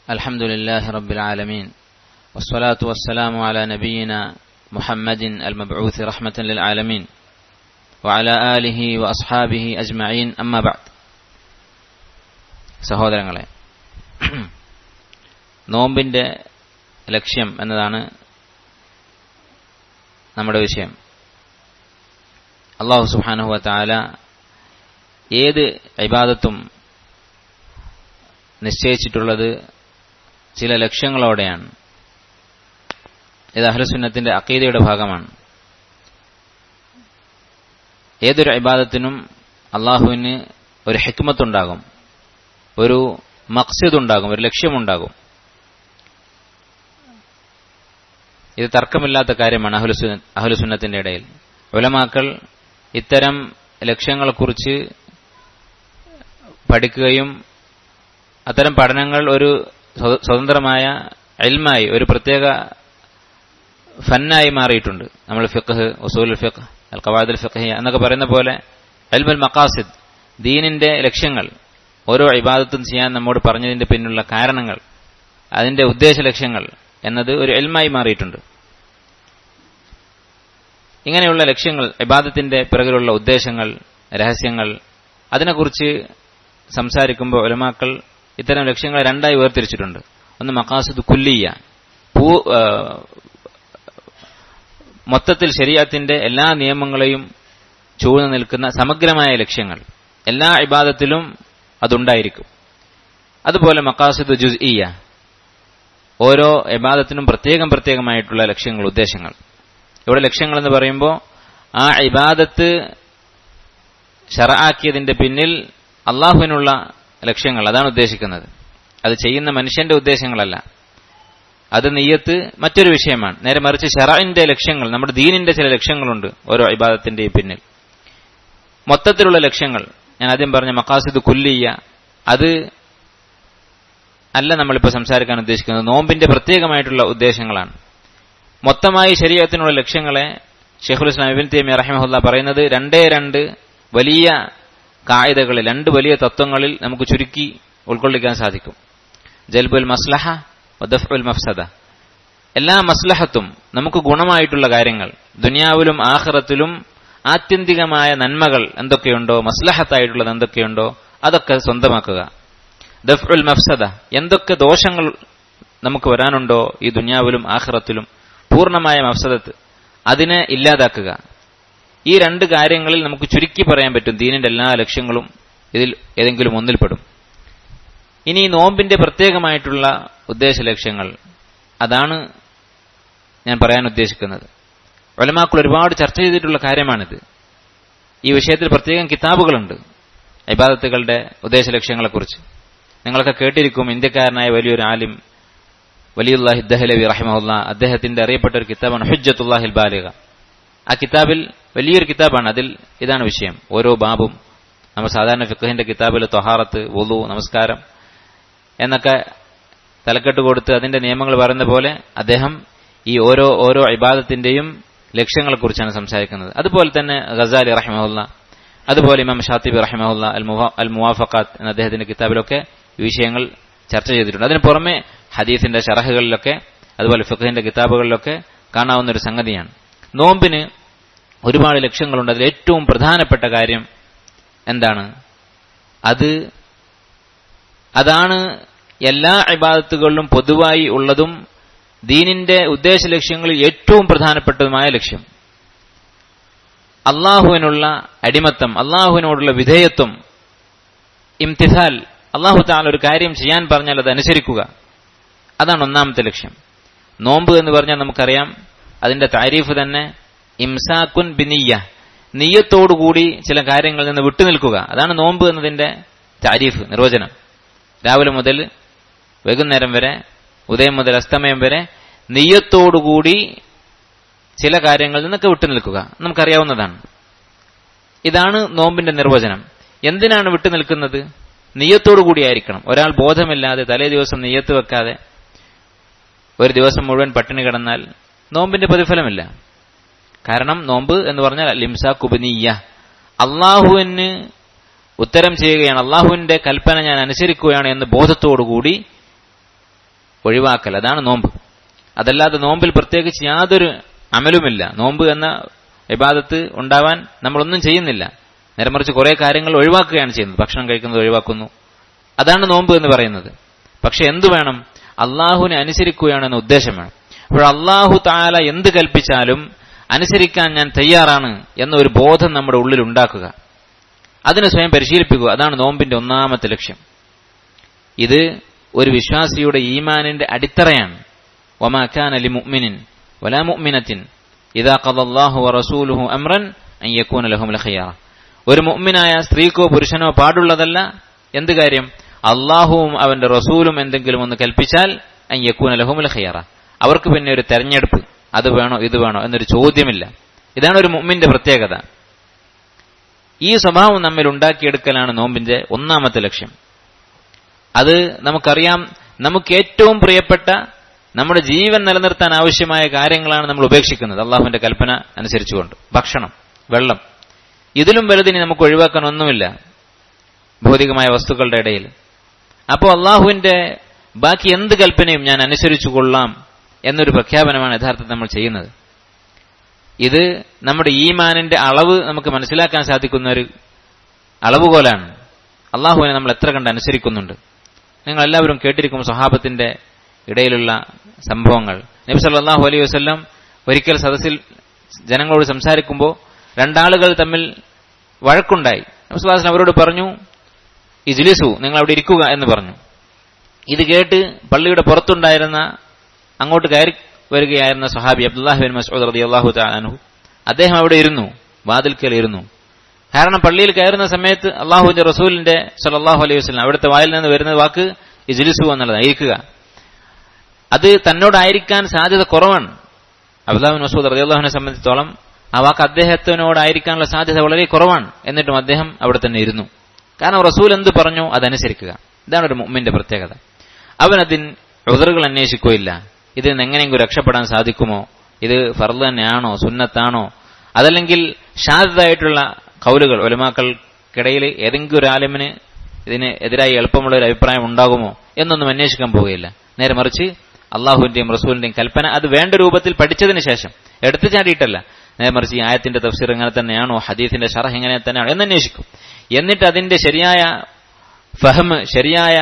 الحمد لله رب العالمين والصلاة والسلام على نبينا محمد المبعوث رحمة للعالمين وعلى آله وأصحابه أجمعين أما بعد സഹോദരങ്ങളെ നോമ്പിന്റെ ലക്ഷ്യം എന്നതാണ് നമ്മുടെ വിഷയം അള്ളാഹു സുബാനുഹുവ താല ഏത് ഇബാദത്തും നിശ്ചയിച്ചിട്ടുള്ളത് ചില ലക്ഷ്യങ്ങളോടെയാണ് ഇത് അഹ്ലസുന്നത്തിന്റെ അക്കീതയുടെ ഭാഗമാണ് ഏതൊരു ഇബാദത്തിനും അള്ളാഹുവിന് ഒരു ഹിക്മത്തുണ്ടാകും ഒരു മക്സിദ് ഉണ്ടാകും ഒരു ലക്ഷ്യമുണ്ടാകും ഇത് തർക്കമില്ലാത്ത കാര്യമാണ് അഹ്ലുസു അഹ്ലുസുന്നത്തിന്റെ ഇടയിൽ ഉലമാക്കൾ ഇത്തരം ലക്ഷ്യങ്ങളെക്കുറിച്ച് പഠിക്കുകയും അത്തരം പഠനങ്ങൾ ഒരു സ്വതന്ത്രമായ എൽമായി ഒരു പ്രത്യേക ഫന്നായി മാറിയിട്ടുണ്ട് നമ്മൾ ഫിഖ് ഉസൂൽ ഫിഖ് അൽ ഖവാദുൽ ഫിഖ് എന്നൊക്കെ പറയുന്ന പോലെ എൽമുൽ മക്കാസിദ് ദീനിന്റെ ലക്ഷ്യങ്ങൾ ഓരോ ഇബാദത്തും ചെയ്യാൻ നമ്മോട് പറഞ്ഞതിന്റെ പിന്നിലുള്ള കാരണങ്ങൾ അതിന്റെ ഉദ്ദേശ ലക്ഷ്യങ്ങൾ എന്നത് ഒരു എൽമായി മാറിയിട്ടുണ്ട് ഇങ്ങനെയുള്ള ലക്ഷ്യങ്ങൾ ഇബാദത്തിന്റെ പിറകിലുള്ള ഉദ്ദേശങ്ങൾ രഹസ്യങ്ങൾ അതിനെക്കുറിച്ച് സംസാരിക്കുമ്പോൾ ഒലമാക്കൾ ഇത്തരം ലക്ഷ്യങ്ങളെ രണ്ടായി വേർതിരിച്ചിട്ടുണ്ട് ഒന്ന് മക്കാസുദ് കുല്ലിയ പൂ മൊത്തത്തിൽ ശരീരത്തിന്റെ എല്ലാ നിയമങ്ങളെയും ചൂഴ്ന്നു നിൽക്കുന്ന സമഗ്രമായ ലക്ഷ്യങ്ങൾ എല്ലാ ഇബാദത്തിലും അതുണ്ടായിരിക്കും അതുപോലെ മക്കാസുദ് ജുസ്ഇയ ഓരോ ഇബാദത്തിനും പ്രത്യേകം പ്രത്യേകമായിട്ടുള്ള ലക്ഷ്യങ്ങൾ ഉദ്ദേശങ്ങൾ ഇവിടെ ലക്ഷ്യങ്ങൾ എന്ന് പറയുമ്പോൾ ആ ഇബാദത്ത് ഷറാക്കിയതിന്റെ പിന്നിൽ അള്ളാഹുവിനുള്ള ലക്ഷ്യങ്ങൾ അതാണ് ഉദ്ദേശിക്കുന്നത് അത് ചെയ്യുന്ന മനുഷ്യന്റെ ഉദ്ദേശങ്ങളല്ല അത് നെയ്യത്ത് മറ്റൊരു വിഷയമാണ് നേരെ മറിച്ച് ഷറാഇന്റെ ലക്ഷ്യങ്ങൾ നമ്മുടെ ദീനിന്റെ ചില ലക്ഷ്യങ്ങളുണ്ട് ഓരോ ഇബാദത്തിന്റെയും പിന്നിൽ മൊത്തത്തിലുള്ള ലക്ഷ്യങ്ങൾ ഞാൻ ആദ്യം പറഞ്ഞ മക്കാസിദ് കുല്ലിയ അത് അല്ല നമ്മളിപ്പോൾ സംസാരിക്കാൻ ഉദ്ദേശിക്കുന്നത് നോമ്പിന്റെ പ്രത്യേകമായിട്ടുള്ള ഉദ്ദേശങ്ങളാണ് മൊത്തമായി ശരീരത്തിനുള്ള ലക്ഷ്യങ്ങളെ ഷെയ്ഖുൽ ഇസ്ലാം ഇബിൻ തേമി റഹിമഹുല്ല പറയുന്നത് രണ്ടേ രണ്ട് വലിയ കായികകളിൽ രണ്ട് വലിയ തത്വങ്ങളിൽ നമുക്ക് ചുരുക്കി ഉൾക്കൊള്ളിക്കാൻ സാധിക്കും ജൽബുൽ മസ്ലഹ വദഫുൽ മഫ്സദ എല്ലാ മസ്ലഹത്തും നമുക്ക് ഗുണമായിട്ടുള്ള കാര്യങ്ങൾ ദുനിയാവിലും ആഹ്റത്തിലും ആത്യന്തികമായ നന്മകൾ എന്തൊക്കെയുണ്ടോ മസ്ലഹത്തായിട്ടുള്ളത് എന്തൊക്കെയുണ്ടോ അതൊക്കെ സ്വന്തമാക്കുക ദഫ്ഉൽ മഫ്സദ എന്തൊക്കെ ദോഷങ്ങൾ നമുക്ക് വരാനുണ്ടോ ഈ ദുനിയാവിലും ആഹ്റത്തിലും പൂർണ്ണമായ മഫ്സദത്ത് അതിനെ ഇല്ലാതാക്കുക ഈ രണ്ട് കാര്യങ്ങളിൽ നമുക്ക് ചുരുക്കി പറയാൻ പറ്റും ദീനിന്റെ എല്ലാ ലക്ഷ്യങ്ങളും ഇതിൽ ഏതെങ്കിലും ഒന്നിൽപ്പെടും ഇനി നോമ്പിന്റെ പ്രത്യേകമായിട്ടുള്ള ഉദ്ദേശ ലക്ഷ്യങ്ങൾ അതാണ് ഞാൻ പറയാൻ ഉദ്ദേശിക്കുന്നത് ഒലമാക്കൾ ഒരുപാട് ചർച്ച ചെയ്തിട്ടുള്ള കാര്യമാണിത് ഈ വിഷയത്തിൽ പ്രത്യേകം കിതാബുകളുണ്ട് ഇബാദത്തുകളുടെ ഉദ്ദേശ ലക്ഷ്യങ്ങളെക്കുറിച്ച് നിങ്ങളൊക്കെ കേട്ടിരിക്കും ഇന്ത്യക്കാരനായ വലിയൊരു ആലിം വലിയുല്ലാഹി ദഹലവി റഹിമഹുല്ല അദ്ദേഹത്തിന്റെ അറിയപ്പെട്ട ഒരു കിതാബാണ് ഹുജ്ജത്തുല്ലാഹിൽ ബാലിക ആ കിതാബിൽ വലിയൊരു കിതാബാണ് അതിൽ ഇതാണ് വിഷയം ഓരോ ബാബും നമ്മൾ സാധാരണ ഫിഖഹിന്റെ കിതാബിൽ തൊഹാറത്ത് വുളു നമസ്കാരം എന്നൊക്കെ തലക്കെട്ട് കൊടുത്ത് അതിന്റെ നിയമങ്ങൾ പറയുന്ന പോലെ അദ്ദേഹം ഈ ഓരോ ഓരോ ഇബാദത്തിന്റെയും ലക്ഷ്യങ്ങളെക്കുറിച്ചാണ് സംസാരിക്കുന്നത് അതുപോലെ തന്നെ ഗസാലി റഹിമഹുല്ല അതുപോലെ ഇമാം ഷാത്തിബി റഹിമഹുല്ല അൽ മുവാഫക്കാത്ത് എന്ന അദ്ദേഹത്തിന്റെ കിതാബിലൊക്കെ ഈ വിഷയങ്ങൾ ചർച്ച ചെയ്തിട്ടുണ്ട് അതിന് പുറമെ ഹദീസിന്റെ ഷറഹുകളിലൊക്കെ അതുപോലെ ഫിഖഹിന്റെ കിതാബുകളിലൊക്കെ കാണാവുന്ന ഒരു സംഗതിയാണ് നോമ്പിന് ഒരുപാട് ലക്ഷ്യങ്ങളുണ്ട് അതിൽ ഏറ്റവും പ്രധാനപ്പെട്ട കാര്യം എന്താണ് അത് അതാണ് എല്ലാ ഇബാദത്തുകളിലും പൊതുവായി ഉള്ളതും ദീനിന്റെ ഉദ്ദേശ ലക്ഷ്യങ്ങളിൽ ഏറ്റവും പ്രധാനപ്പെട്ടതുമായ ലക്ഷ്യം അള്ളാഹുവിനുള്ള അടിമത്തം അള്ളാഹുവിനോടുള്ള വിധേയത്വം ഇംതിസാൽ അള്ളാഹു താൻ ഒരു കാര്യം ചെയ്യാൻ പറഞ്ഞാൽ അത് അനുസരിക്കുക അതാണ് ഒന്നാമത്തെ ലക്ഷ്യം നോമ്പ് എന്ന് പറഞ്ഞാൽ നമുക്കറിയാം അതിന്റെ താരീഫ് തന്നെ ഇംസാക്കുൻ ബിനിയ നെയ്യത്തോടുകൂടി ചില കാര്യങ്ങളിൽ നിന്ന് വിട്ടുനിൽക്കുക അതാണ് നോമ്പ് എന്നതിന്റെ താരീഫ് നിർവചനം രാവിലെ മുതൽ വൈകുന്നേരം വരെ ഉദയം മുതൽ അസ്തമയം വരെ നെയ്യത്തോടുകൂടി ചില കാര്യങ്ങളിൽ നിന്നൊക്കെ വിട്ടുനിൽക്കുക നമുക്കറിയാവുന്നതാണ് ഇതാണ് നോമ്പിന്റെ നിർവചനം എന്തിനാണ് വിട്ടുനിൽക്കുന്നത് നെയ്യത്തോടു കൂടിയായിരിക്കണം ഒരാൾ ബോധമില്ലാതെ തലേ ദിവസം നെയ്യത്ത് വെക്കാതെ ഒരു ദിവസം മുഴുവൻ പട്ടിണി കിടന്നാൽ നോമ്പിന്റെ പ്രതിഫലമില്ല കാരണം നോമ്പ് എന്ന് പറഞ്ഞാൽ ലിംസ കുബനീയ അള്ളാഹുവിന് ഉത്തരം ചെയ്യുകയാണ് അള്ളാഹുവിന്റെ കൽപ്പന ഞാൻ അനുസരിക്കുകയാണ് എന്ന് ബോധത്തോടുകൂടി ഒഴിവാക്കൽ അതാണ് നോമ്പ് അതല്ലാതെ നോമ്പിൽ പ്രത്യേകിച്ച് യാതൊരു അമലുമില്ല നോമ്പ് എന്ന വിവാദത്ത് ഉണ്ടാവാൻ നമ്മളൊന്നും ചെയ്യുന്നില്ല നേരെ മറിച്ച് കുറെ കാര്യങ്ങൾ ഒഴിവാക്കുകയാണ് ചെയ്യുന്നത് ഭക്ഷണം കഴിക്കുന്നത് ഒഴിവാക്കുന്നു അതാണ് നോമ്പ് എന്ന് പറയുന്നത് പക്ഷെ എന്തു വേണം അള്ളാഹുവിനെ അനുസരിക്കുകയാണെന്ന ഉദ്ദേശം വേണം അപ്പോൾ അള്ളാഹു താല എന്ത് കൽപ്പിച്ചാലും അനുസരിക്കാൻ ഞാൻ തയ്യാറാണ് എന്നൊരു ബോധം നമ്മുടെ ഉള്ളിൽ ഉണ്ടാക്കുക അതിനെ സ്വയം പരിശീലിപ്പിക്കുക അതാണ് നോമ്പിന്റെ ഒന്നാമത്തെ ലക്ഷ്യം ഇത് ഒരു വിശ്വാസിയുടെ ഈമാനിന്റെ അടിത്തറയാണ് വമാക്കാൻ അലി മുഅ്മിനിൻ വലാ മുഅ്മിനത്തിൻ ഇദാ ഖദല്ലാഹു വറസൂലുഹു അംറൻ അൻ യകൂന ലഹും ലഖിയാറ ഒരു മുഅ്മിനായ സ്ത്രീക്കോ പുരുഷനോ പാടുള്ളതല്ല എന്ത് കാര്യം അള്ളാഹുവും അവന്റെ റസൂലും എന്തെങ്കിലും ഒന്ന് കൽപ്പിച്ചാൽ അൻ യകൂന ലഹും ലഖിയാറ അവർക്ക് പിന്നെ ഒരു തെരഞ്ഞെടുപ്പ് അത് വേണോ ഇത് വേണോ എന്നൊരു ചോദ്യമില്ല ഇതാണ് ഒരു മുഅ്മിന്റെ പ്രത്യേകത ഈ സ്വഭാവം നമ്മിൽ ഉണ്ടാക്കിയെടുക്കലാണ് നോമ്പിന്റെ ഒന്നാമത്തെ ലക്ഷ്യം അത് നമുക്കറിയാം നമുക്ക് ഏറ്റവും പ്രിയപ്പെട്ട നമ്മുടെ ജീവൻ നിലനിർത്താൻ ആവശ്യമായ കാര്യങ്ങളാണ് നമ്മൾ ഉപേക്ഷിക്കുന്നത് അള്ളാഹുവിന്റെ കൽപ്പന അനുസരിച്ചുകൊണ്ട് ഭക്ഷണം വെള്ളം ഇതിലും വലുതിനി നമുക്ക് ഒഴിവാക്കാൻ ഒന്നുമില്ല ഭൗതികമായ വസ്തുക്കളുടെ ഇടയിൽ അപ്പോൾ അള്ളാഹുവിന്റെ ബാക്കി എന്ത് കൽപ്പനയും ഞാൻ അനുസരിച്ചു കൊള്ളാം എന്നൊരു പ്രഖ്യാപനമാണ് യഥാർത്ഥത്തിൽ നമ്മൾ ചെയ്യുന്നത് ഇത് നമ്മുടെ ഈമാനിന്റെ അളവ് നമുക്ക് മനസ്സിലാക്കാൻ സാധിക്കുന്ന ഒരു അളവുകോലാണ് അള്ളാഹുവിനെ നമ്മൾ എത്ര കണ്ട് അനുസരിക്കുന്നുണ്ട് നിങ്ങൾ എല്ലാവരും കേട്ടിരിക്കും സ്വഹാബത്തിന്റെ ഇടയിലുള്ള സംഭവങ്ങൾ നബി സല്ലല്ലാഹു അലൈഹി വസല്ലം ഒരിക്കൽ സദസ്സിൽ ജനങ്ങളോട് സംസാരിക്കുമ്പോൾ രണ്ടാളുകൾ തമ്മിൽ വഴക്കുണ്ടായി നബി സല്ലല്ലാഹു അലൈഹി അവരോട് പറഞ്ഞു ഇജ്ലിസു നിങ്ങൾ അവിടെ ഇരിക്കുക എന്ന് പറഞ്ഞു ഇത് കേട്ട് പള്ളിയുടെ പുറത്തുണ്ടായിരുന്ന അങ്ങോട്ട് കയറി വരികയായിരുന്ന സഹാബി അബ്ദുല്ലാഹി ബിൻ മസ്ഊദ് റളിയല്ലാഹു തആല അൻഹു അദ്ദേഹം അവിടെ ഇരുന്നു വാതിൽക്കൽ ഇരുന്നു കാരണം പള്ളിയിൽ കയറുന്ന സമയത്ത് അള്ളാഹുവിന്റെ റസൂലിന്റെ സല്ലല്ലാഹു അലൈഹി വസല്ലം അവിടുത്തെ വായിൽ നിന്ന് വരുന്ന വാക്ക് ഇജ്ലിസു എന്നുള്ളതാണ് ഇരിക്കുക അത് തന്നോടായിരിക്കാൻ സാധ്യത കുറവാണ് അബ്ദുല്ലാഹിൻ മസൂദ് റളിയല്ലാഹുവിനെ സംബന്ധിച്ചോളം ആ വാക്ക് അദ്ദേഹത്തിനോടായിരിക്കാനുള്ള സാധ്യത വളരെ കുറവാണ് എന്നിട്ടും അദ്ദേഹം അവിടെ തന്നെ ഇരുന്നു കാരണം റസൂൽ എന്ത് പറഞ്ഞു അതനുസരിക്കുക ഇതാണ് ഒരു മുമ്മിന്റെ പ്രത്യേകത അവൻ അതിന് ഉദറുകൾ അന്വേഷിക്കുകയില്ല ഇതിൽ നിന്ന് എങ്ങനെയെങ്കിലും രക്ഷപ്പെടാൻ സാധിക്കുമോ ഇത് ഫർദ് തന്നെയാണോ സുന്നത്താണോ അതല്ലെങ്കിൽ ഷാദായിട്ടുള്ള കൗലുകൾ ഒലമാക്കൾക്കിടയിൽ ഏതെങ്കിലും ഒരു ആലിമിന് ഇതിന് എതിരായി എളുപ്പമുള്ള ഒരു അഭിപ്രായം ഉണ്ടാകുമോ എന്നൊന്നും അന്വേഷിക്കാൻ പോവുകയില്ല നേരെ മറിച്ച് അള്ളാഹുവിന്റെയും റസൂലിന്റെയും കൽപ്പന അത് വേണ്ട രൂപത്തിൽ പഠിച്ചതിന് ശേഷം എടുത്തു ചാടിയിട്ടല്ല നേരെ മറിച്ച് ഈ ആയത്തിന്റെ തഫ്സീർ എങ്ങനെ തന്നെയാണോ ഹദീസിന്റെ ഷറഹ് എങ്ങനെ തന്നെയാണോ എന്നന്വേഷിക്കും എന്നിട്ട് അതിന്റെ ശരിയായ ഫഹം ശരിയായ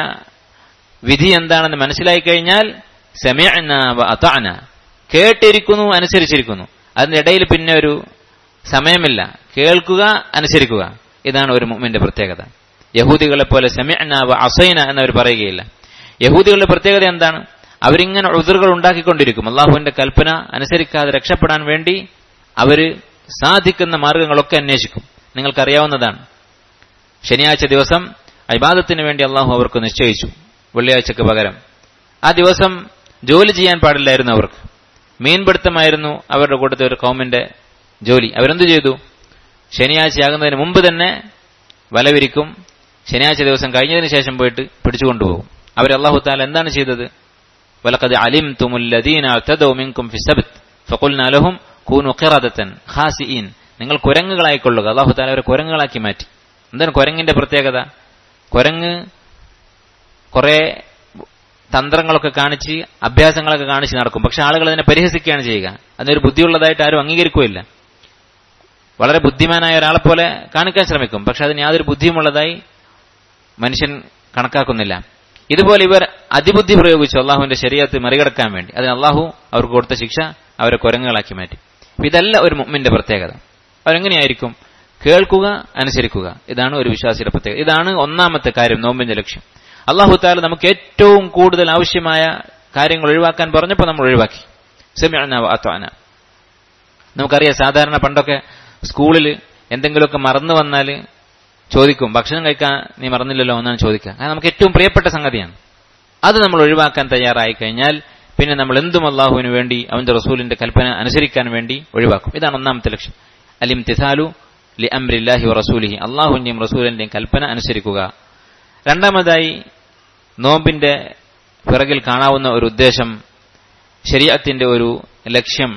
വിധി എന്താണെന്ന് മനസ്സിലായി കഴിഞ്ഞാൽ സമയന അതാന കേട്ടിരിക്കുന്നു അനുസരിച്ചിരിക്കുന്നു അതിന്റെ ഇടയിൽ പിന്നെ ഒരു സമയമില്ല കേൾക്കുക അനുസരിക്കുക ഇതാണ് ഒരു മുമ്മിന്റെ പ്രത്യേകത യഹൂദികളെ പോലെ സമയന അസൈന എന്നവർ പറയുകയില്ല യഹൂദികളുടെ പ്രത്യേകത എന്താണ് അവരിങ്ങനെ ഉതിറുകൾ ഉണ്ടാക്കിക്കൊണ്ടിരിക്കും അള്ളാഹുവിന്റെ കൽപ്പന അനുസരിക്കാതെ രക്ഷപ്പെടാൻ വേണ്ടി അവര് സാധിക്കുന്ന മാർഗങ്ങളൊക്കെ അന്വേഷിക്കും നിങ്ങൾക്കറിയാവുന്നതാണ് ശനിയാഴ്ച ദിവസം അഭിബാദത്തിന് വേണ്ടി അള്ളാഹു അവർക്ക് നിശ്ചയിച്ചു വെള്ളിയാഴ്ചക്ക് പകരം ആ ദിവസം ജോലി ചെയ്യാൻ പാടില്ലായിരുന്നു അവർക്ക് മീൻപിടുത്തമായിരുന്നു അവരുടെ കൂട്ടത്തെ ഒരു കൗമിന്റെ ജോലി അവരെന്തു ചെയ്തു ശനിയാഴ്ചയാകുന്നതിന് മുമ്പ് തന്നെ വലവിരിക്കും ശനിയാഴ്ച ദിവസം കഴിഞ്ഞതിന് ശേഷം പോയിട്ട് പിടിച്ചുകൊണ്ടുപോകും അവർ അള്ളാഹു താല എന്താണ് ചെയ്തത് വലക്കത് അലിം തുമുല്ലദീന മിൻകും ഫിസബത്ത് ഫഖുൽന ലഹും കൂനു ഖിറദത്തൻ ഖാസിഈൻ നിങ്ങൾ കുരങ്ങുകളായിക്കൊള്ളുക അള്ളാഹു താല അവരെ കുരങ്ങുകളാക്കി മാറ്റി എന്താണ് കുരങ്ങിന്റെ പ്രത്യേകത കുരങ്ങ് കുറെ തന്ത്രങ്ങളൊക്കെ കാണിച്ച് അഭ്യാസങ്ങളൊക്കെ കാണിച്ച് നടക്കും പക്ഷെ ആളുകൾ അതിനെ പരിഹസിക്കുകയാണ് ചെയ്യുക അതിനൊരു ബുദ്ധിയുള്ളതായിട്ട് ആരും അംഗീകരിക്കുകയില്ല വളരെ ബുദ്ധിമാനായ ഒരാളെ പോലെ കാണിക്കാൻ ശ്രമിക്കും പക്ഷെ അതിന് യാതൊരു ബുദ്ധിയുമുള്ളതായി മനുഷ്യൻ കണക്കാക്കുന്നില്ല ഇതുപോലെ ഇവർ അതിബുദ്ധി പ്രയോഗിച്ചു അള്ളാഹുവിന്റെ ശരീരത്ത് മറികടക്കാൻ വേണ്ടി അതിന് അള്ളാഹു അവർക്ക് കൊടുത്ത ശിക്ഷ അവരെ കുരങ്ങുകളാക്കി മാറ്റി ഇതല്ല ഒരു മുമ്മിന്റെ പ്രത്യേകത അവരെങ്ങനെയായിരിക്കും കേൾക്കുക അനുസരിക്കുക ഇതാണ് ഒരു വിശ്വാസിയുടെ പ്രത്യേകത ഇതാണ് ഒന്നാമത്തെ കാര്യം നോമ്പിന്റെ ലക്ഷ്യം അള്ളാഹു താല നമുക്ക് ഏറ്റവും കൂടുതൽ ആവശ്യമായ കാര്യങ്ങൾ ഒഴിവാക്കാൻ പറഞ്ഞപ്പോൾ നമ്മൾ ഒഴിവാക്കി സെമിഅന അത്വാന നമുക്കറിയാം സാധാരണ പണ്ടൊക്കെ സ്കൂളിൽ എന്തെങ്കിലുമൊക്കെ മറന്നു വന്നാൽ ചോദിക്കും ഭക്ഷണം കഴിക്കാൻ നീ മറന്നില്ലല്ലോ എന്നാണ് ചോദിക്കുക അത് നമുക്ക് ഏറ്റവും പ്രിയപ്പെട്ട സംഗതിയാണ് അത് നമ്മൾ ഒഴിവാക്കാൻ തയ്യാറായി കഴിഞ്ഞാൽ പിന്നെ നമ്മൾ എന്തും അള്ളാഹുവിന് വേണ്ടി അവന്റെ റസൂലിന്റെ കൽപ്പന അനുസരിക്കാൻ വേണ്ടി ഒഴിവാക്കും ഇതാണ് ഒന്നാമത്തെ ലക്ഷ്യം അലിം തിസാലു ലി അംരില്ലാഹി റസൂലിഹി അള്ളാഹുവിന്റെയും റസൂലിന്റെയും കൽപ്പന അനുസരിക്കുക രണ്ടാമതായി നോമ്പിന്റെ പിറകിൽ കാണാവുന്ന ഒരു ഉദ്ദേശം ശരീരത്തിന്റെ ഒരു ലക്ഷ്യം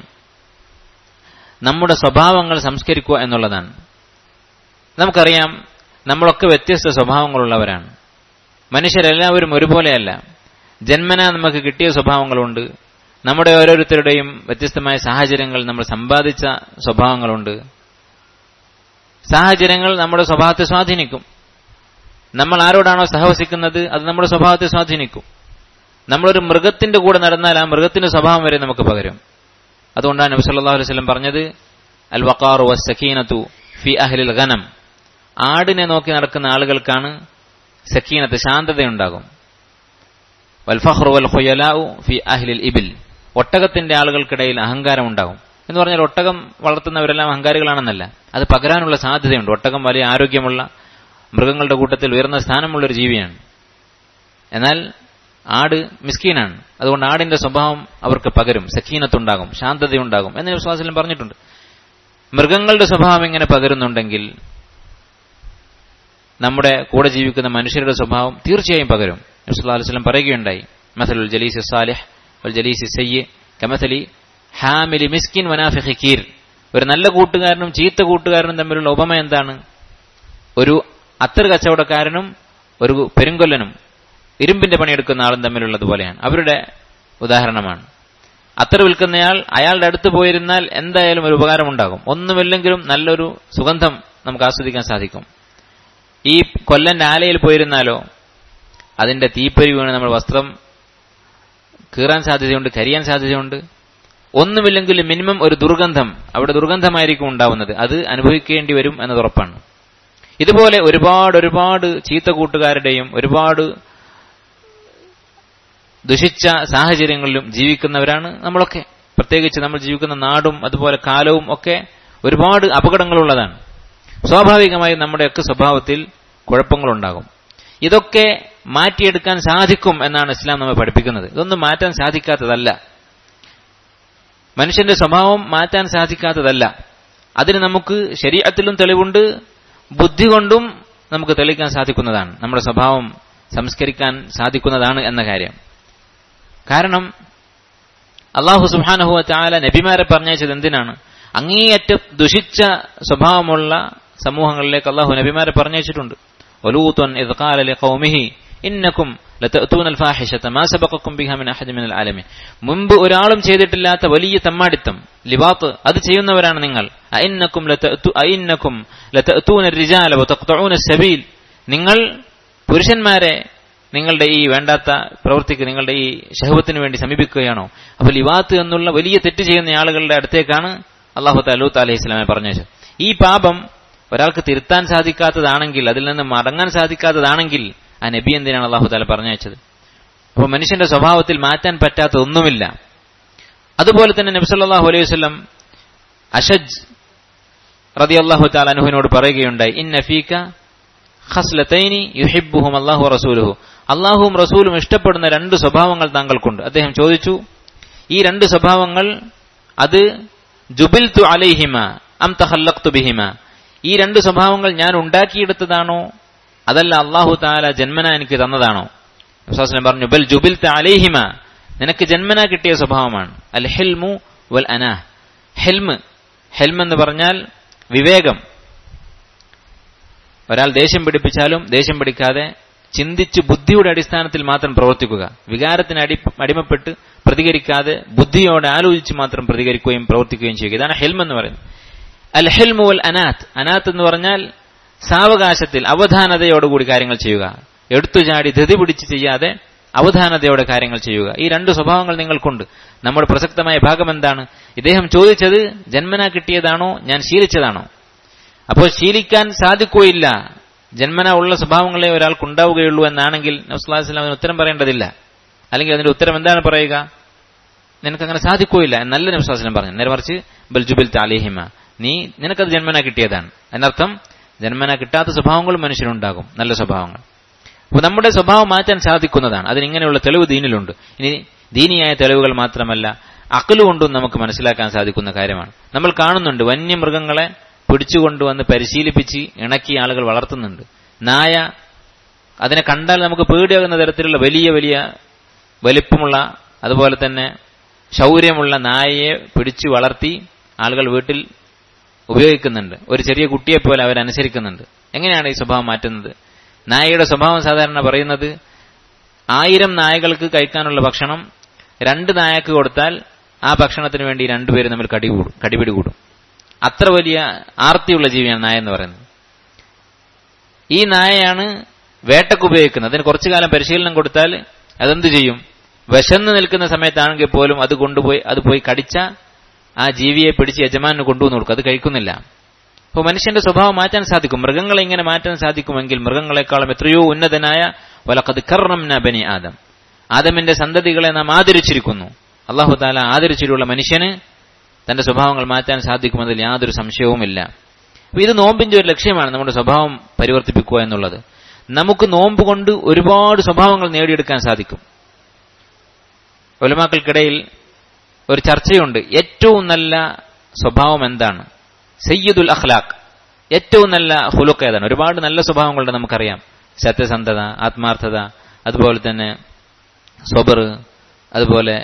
നമ്മുടെ സ്വഭാവങ്ങൾ സംസ്കരിക്കുക എന്നുള്ളതാണ് നമുക്കറിയാം നമ്മളൊക്കെ വ്യത്യസ്ത സ്വഭാവങ്ങളുള്ളവരാണ് മനുഷ്യരെല്ലാവരും ഒരുപോലെയല്ല ജന്മന നമുക്ക് കിട്ടിയ സ്വഭാവങ്ങളുണ്ട് നമ്മുടെ ഓരോരുത്തരുടെയും വ്യത്യസ്തമായ സാഹചര്യങ്ങൾ നമ്മൾ സമ്പാദിച്ച സ്വഭാവങ്ങളുണ്ട് സാഹചര്യങ്ങൾ നമ്മുടെ സ്വഭാവത്തെ സ്വാധീനിക്കും നമ്മൾ ആരോടാണോ സഹവസിക്കുന്നത് അത് നമ്മുടെ സ്വഭാവത്തെ സ്വാധീനിക്കും നമ്മളൊരു മൃഗത്തിന്റെ കൂടെ നടന്നാൽ ആ മൃഗത്തിന്റെ സ്വഭാവം വരെ നമുക്ക് പകരും അതുകൊണ്ടാണ് നബി സല്ലല്ലാഹു അലൈഹി വസല്ലം പറഞ്ഞത് അൽ വഖാറു വസ്സക്കീനത്തു ഫി അഹ്ലിൽ ഗനം ആടിനെ നോക്കി നടക്കുന്ന ആളുകൾക്കാണ് സക്കീനത്ത് ശാന്തതയുണ്ടാകും വൽഫഹ്റു വൽ ഖുയലാഉ ഫി അഹ്ലിൽ ഇബിൽ ഒട്ടകത്തിന്റെ ആളുകൾക്കിടയിൽ അഹങ്കാരം ഉണ്ടാകും എന്ന് പറഞ്ഞാൽ ഒട്ടകം വളർത്തുന്നവരെല്ലാം അഹങ്കാരികളാണെന്നല്ല അത് പകരാനുള്ള സാധ്യതയുണ്ട് ഒട്ടകം വലിയ ആരോഗ്യമുള്ള മൃഗങ്ങളുടെ കൂട്ടത്തിൽ ഉയർന്ന സ്ഥാനമുള്ള ഒരു ജീവിയാണ് എന്നാൽ ആട് മിസ്കീനാണ് അതുകൊണ്ട് ആടിന്റെ സ്വഭാവം അവർക്ക് പകരും സക്കീനത്തുണ്ടാകും ശാന്തതയുണ്ടാകും എന്ന് വിശ്വാസത്തിലും പറഞ്ഞിട്ടുണ്ട് മൃഗങ്ങളുടെ സ്വഭാവം എങ്ങനെ പകരുന്നുണ്ടെങ്കിൽ നമ്മുടെ കൂടെ ജീവിക്കുന്ന മനുഷ്യരുടെ സ്വഭാവം തീർച്ചയായും പകരും നബ്സുല്ലാ അലുസ്ലം പറയുകയുണ്ടായി മസലുൽ ജലീസ് സാലിഹ് വൽ ജലീസ് സയ്യ് കമസലി ഹാമിലി മിസ്കിൻ വനാഫി കീർ ഒരു നല്ല കൂട്ടുകാരനും ചീത്ത കൂട്ടുകാരനും തമ്മിലുള്ള ഉപമ എന്താണ് ഒരു അത്തർ കച്ചവടക്കാരനും ഒരു പെരുങ്കൊല്ലനും ഇരുമ്പിന്റെ പണിയെടുക്കുന്ന ആളും തമ്മിലുള്ളതുപോലെയാണ് അവരുടെ ഉദാഹരണമാണ് അത്തർ വിൽക്കുന്നയാൾ അയാളുടെ അടുത്ത് പോയിരുന്നാൽ എന്തായാലും ഒരു ഉപകാരമുണ്ടാകും ഒന്നുമില്ലെങ്കിലും നല്ലൊരു സുഗന്ധം നമുക്ക് ആസ്വദിക്കാൻ സാധിക്കും ഈ കൊല്ലന്റെ ആലയിൽ പോയിരുന്നാലോ അതിന്റെ തീപ്പൊരി വീണ് നമ്മൾ വസ്ത്രം കീറാൻ സാധ്യതയുണ്ട് കരിയാൻ സാധ്യതയുണ്ട് ഒന്നുമില്ലെങ്കിൽ മിനിമം ഒരു ദുർഗന്ധം അവിടെ ദുർഗന്ധമായിരിക്കും ഉണ്ടാവുന്നത് അത് അനുഭവിക്കേണ്ടി വരും എന്നത് ഉറപ്പാണ് ഇതുപോലെ ഒരുപാട് ഒരുപാട് ചീത്ത കൂട്ടുകാരുടെയും ഒരുപാട് ദുഷിച്ച സാഹചര്യങ്ങളിലും ജീവിക്കുന്നവരാണ് നമ്മളൊക്കെ പ്രത്യേകിച്ച് നമ്മൾ ജീവിക്കുന്ന നാടും അതുപോലെ കാലവും ഒക്കെ ഒരുപാട് അപകടങ്ങളുള്ളതാണ് സ്വാഭാവികമായും നമ്മുടെയൊക്കെ സ്വഭാവത്തിൽ കുഴപ്പങ്ങളുണ്ടാകും ഇതൊക്കെ മാറ്റിയെടുക്കാൻ സാധിക്കും എന്നാണ് ഇസ്ലാം നമ്മെ പഠിപ്പിക്കുന്നത് ഇതൊന്നും മാറ്റാൻ സാധിക്കാത്തതല്ല മനുഷ്യന്റെ സ്വഭാവം മാറ്റാൻ സാധിക്കാത്തതല്ല അതിന് നമുക്ക് ശരീരത്തിലും തെളിവുണ്ട് ബുദ്ധി കൊണ്ടും നമുക്ക് തെളിയിക്കാൻ സാധിക്കുന്നതാണ് നമ്മുടെ സ്വഭാവം സംസ്കരിക്കാൻ സാധിക്കുന്നതാണ് എന്ന കാര്യം കാരണം അള്ളാഹു സുബാനഹുവ ചാല നബിമാരെ പറഞ്ഞയച്ചത് എന്തിനാണ് അങ്ങേയറ്റം ദുഷിച്ച സ്വഭാവമുള്ള സമൂഹങ്ങളിലേക്ക് അള്ളാഹു നബിമാരെ പറഞ്ഞയച്ചിട്ടുണ്ട് ഒലൂത്തൻ ഇത് കാലലെ കൗമിഹി ഇന്നക്കും മുമ്പ് ഒരാളും ചെയ്തിട്ടില്ലാത്ത വലിയ തമ്മാടിത്തം ലിബാത്ത് അത് ചെയ്യുന്നവരാണ് നിങ്ങൾ അയിന്നക്കും അയിന്നക്കും സബീൽ നിങ്ങൾ പുരുഷന്മാരെ നിങ്ങളുടെ ഈ വേണ്ടാത്ത പ്രവൃത്തിക്ക് നിങ്ങളുടെ ഈ ശഹവത്തിന് വേണ്ടി സമീപിക്കുകയാണോ അപ്പൊ ലിവാത്ത് എന്നുള്ള വലിയ തെറ്റ് ചെയ്യുന്ന ആളുകളുടെ അടുത്തേക്കാണ് അള്ളാഹു തലൂത്ത് അലൈഹി സ്വലാമെ പറഞ്ഞത് ഈ പാപം ഒരാൾക്ക് തിരുത്താൻ സാധിക്കാത്തതാണെങ്കിൽ അതിൽ നിന്ന് മടങ്ങാൻ സാധിക്കാത്തതാണെങ്കിൽ ആ നബി എന്തിനാണ് അള്ളാഹു താല പറഞ്ഞയച്ചത് അപ്പോൾ മനുഷ്യന്റെ സ്വഭാവത്തിൽ മാറ്റാൻ പറ്റാത്ത ഒന്നുമില്ല അതുപോലെ തന്നെ നബി സല്ലല്ലാഹു അലൈഹി വസല്ലം അഷജ് റതി അള്ളാഹു താല അനുഹിനോട് പറയുകയുണ്ടായി ഇൻ നഫീക ഖസ്ലത്തൈനി യുഹിബ്ബുഹും അള്ളാഹു റസൂലുഹു അള്ളാഹുവും റസൂലും ഇഷ്ടപ്പെടുന്ന രണ്ട് സ്വഭാവങ്ങൾ താങ്കൾക്കുണ്ട് അദ്ദേഹം ചോദിച്ചു ഈ രണ്ട് സ്വഭാവങ്ങൾ അത് ജുബിൽ തു അലൈഹിമ അം തഹല്ലഖ്തു ബിഹിമ ഈ രണ്ട് സ്വഭാവങ്ങൾ ഞാൻ ഉണ്ടാക്കിയെടുത്തതാണോ അതല്ല അള്ളാഹു താല ജന്മന എനിക്ക് തന്നതാണോ വിശ്വാസം പറഞ്ഞു ബൽ ജുബിൽ അലേഹിമ നിനക്ക് ജന്മന കിട്ടിയ സ്വഭാവമാണ് അൽ ഹെൽമു വൽ അനാ ഹെൽമ് ഹെൽം എന്ന് പറഞ്ഞാൽ വിവേകം ഒരാൾ ദേഷ്യം പിടിപ്പിച്ചാലും ദേഷ്യം പിടിക്കാതെ ചിന്തിച്ച് ബുദ്ധിയുടെ അടിസ്ഥാനത്തിൽ മാത്രം പ്രവർത്തിക്കുക വികാരത്തിന് അടി അടിമപ്പെട്ട് പ്രതികരിക്കാതെ ബുദ്ധിയോടെ ആലോചിച്ച് മാത്രം പ്രതികരിക്കുകയും പ്രവർത്തിക്കുകയും ചെയ്യുക ഇതാണ് ഹെൽം എന്ന് പറയുന്നത് അൽ ഹെൽമു വൽ അനാത്ത് അനാത്ത് എന്ന് പറഞ്ഞാൽ സാവകാശത്തിൽ അവധാനതയോടുകൂടി കാര്യങ്ങൾ ചെയ്യുക എടുത്തുചാടി ധൃതി പിടിച്ച് ചെയ്യാതെ അവധാനതയോടെ കാര്യങ്ങൾ ചെയ്യുക ഈ രണ്ട് സ്വഭാവങ്ങൾ നിങ്ങൾക്കുണ്ട് നമ്മുടെ പ്രസക്തമായ ഭാഗം എന്താണ് ഇദ്ദേഹം ചോദിച്ചത് ജന്മന കിട്ടിയതാണോ ഞാൻ ശീലിച്ചതാണോ അപ്പോൾ ശീലിക്കാൻ സാധിക്കുകയില്ല ജന്മന ഉള്ള സ്വഭാവങ്ങളെ ഒരാൾക്കുണ്ടാവുകയുള്ളൂ എന്നാണെങ്കിൽ നബ്സുല്ലാസ്ലാമിന് ഉത്തരം പറയേണ്ടതില്ല അല്ലെങ്കിൽ അതിന്റെ ഉത്തരം എന്താണ് പറയുക നിനക്കങ്ങനെ സാധിക്കുകയില്ല എന്നല്ല നബ്സുല്ലാസ്ലം പറഞ്ഞു നേരെ മറിച്ച് ബൽജുബിൽ താലിഹിമ നീ നിനക്കത് ജന്മന കിട്ടിയതാണ് അതിനർത്ഥം ജന്മന കിട്ടാത്ത സ്വഭാവങ്ങളും മനുഷ്യനുണ്ടാകും നല്ല സ്വഭാവങ്ങൾ അപ്പോൾ നമ്മുടെ സ്വഭാവം മാറ്റാൻ സാധിക്കുന്നതാണ് അതിനിങ്ങനെയുള്ള തെളിവ് ദീനിലുണ്ട് ഇനി ദീനിയായ തെളിവുകൾ മാത്രമല്ല അക്കലുകൊണ്ടും നമുക്ക് മനസ്സിലാക്കാൻ സാധിക്കുന്ന കാര്യമാണ് നമ്മൾ കാണുന്നുണ്ട് വന്യമൃഗങ്ങളെ പിടിച്ചുകൊണ്ടുവന്ന് പരിശീലിപ്പിച്ച് ഇണക്കി ആളുകൾ വളർത്തുന്നുണ്ട് നായ അതിനെ കണ്ടാൽ നമുക്ക് പേടിയാകുന്ന തരത്തിലുള്ള വലിയ വലിയ വലിപ്പമുള്ള അതുപോലെ തന്നെ ശൗര്യമുള്ള നായയെ പിടിച്ചു വളർത്തി ആളുകൾ വീട്ടിൽ ഉപയോഗിക്കുന്നുണ്ട് ഒരു ചെറിയ കുട്ടിയെ പോലെ അവരനുസരിക്കുന്നുണ്ട് എങ്ങനെയാണ് ഈ സ്വഭാവം മാറ്റുന്നത് നായയുടെ സ്വഭാവം സാധാരണ പറയുന്നത് ആയിരം നായകൾക്ക് കഴിക്കാനുള്ള ഭക്ഷണം രണ്ട് നായക്ക് കൊടുത്താൽ ആ ഭക്ഷണത്തിന് വേണ്ടി രണ്ടുപേരും തമ്മിൽ കടി കൂടും കടിപിടി കൂടും അത്ര വലിയ ആർത്തിയുള്ള ജീവിയാണ് നായ എന്ന് പറയുന്നത് ഈ നായയാണ് വേട്ടക്ക് ഉപയോഗിക്കുന്നത് അതിന് കുറച്ചു കാലം പരിശീലനം കൊടുത്താൽ അതെന്ത് ചെയ്യും വിശന്ന് നിൽക്കുന്ന സമയത്താണെങ്കിൽ പോലും അത് കൊണ്ടുപോയി അത് പോയി കടിച്ച ആ ജീവിയെ പിടിച്ച് യജമാനന് കൊണ്ടുവന്ന് കൊടുക്കും അത് കഴിക്കുന്നില്ല അപ്പോൾ മനുഷ്യന്റെ സ്വഭാവം മാറ്റാൻ സാധിക്കും മൃഗങ്ങളെ ഇങ്ങനെ മാറ്റാൻ സാധിക്കുമെങ്കിൽ മൃഗങ്ങളെക്കാളും എത്രയോ ഉന്നതനായ വലക്കത് കർണം ബനി ആദം ആദമിന്റെ സന്തതികളെ നാം ആദരിച്ചിരിക്കുന്നു അള്ളാഹു താല ആദരിച്ചിട്ടുള്ള മനുഷ്യന് തന്റെ സ്വഭാവങ്ങൾ മാറ്റാൻ സാധിക്കുമെന്നതിൽ യാതൊരു സംശയവുമില്ല അപ്പൊ ഇത് നോമ്പിന്റെ ഒരു ലക്ഷ്യമാണ് നമ്മുടെ സ്വഭാവം പരിവർത്തിപ്പിക്കുക എന്നുള്ളത് നമുക്ക് നോമ്പ് കൊണ്ട് ഒരുപാട് സ്വഭാവങ്ങൾ നേടിയെടുക്കാൻ സാധിക്കും ഒലമാക്കൾക്കിടയിൽ ഒരു ചർച്ചയുണ്ട് ഏറ്റവും നല്ല സ്വഭാവം എന്താണ് സയ്യിദുൽ അഖ്ലാഖ് ഏറ്റവും നല്ല ഹുലുക്ക് ഏതാണ് ഒരുപാട് നല്ല സ്വഭാവങ്ങളുണ്ട് നമുക്കറിയാം സത്യസന്ധത ആത്മാർത്ഥത അതുപോലെ തന്നെ സ്വബർ അതുപോലെ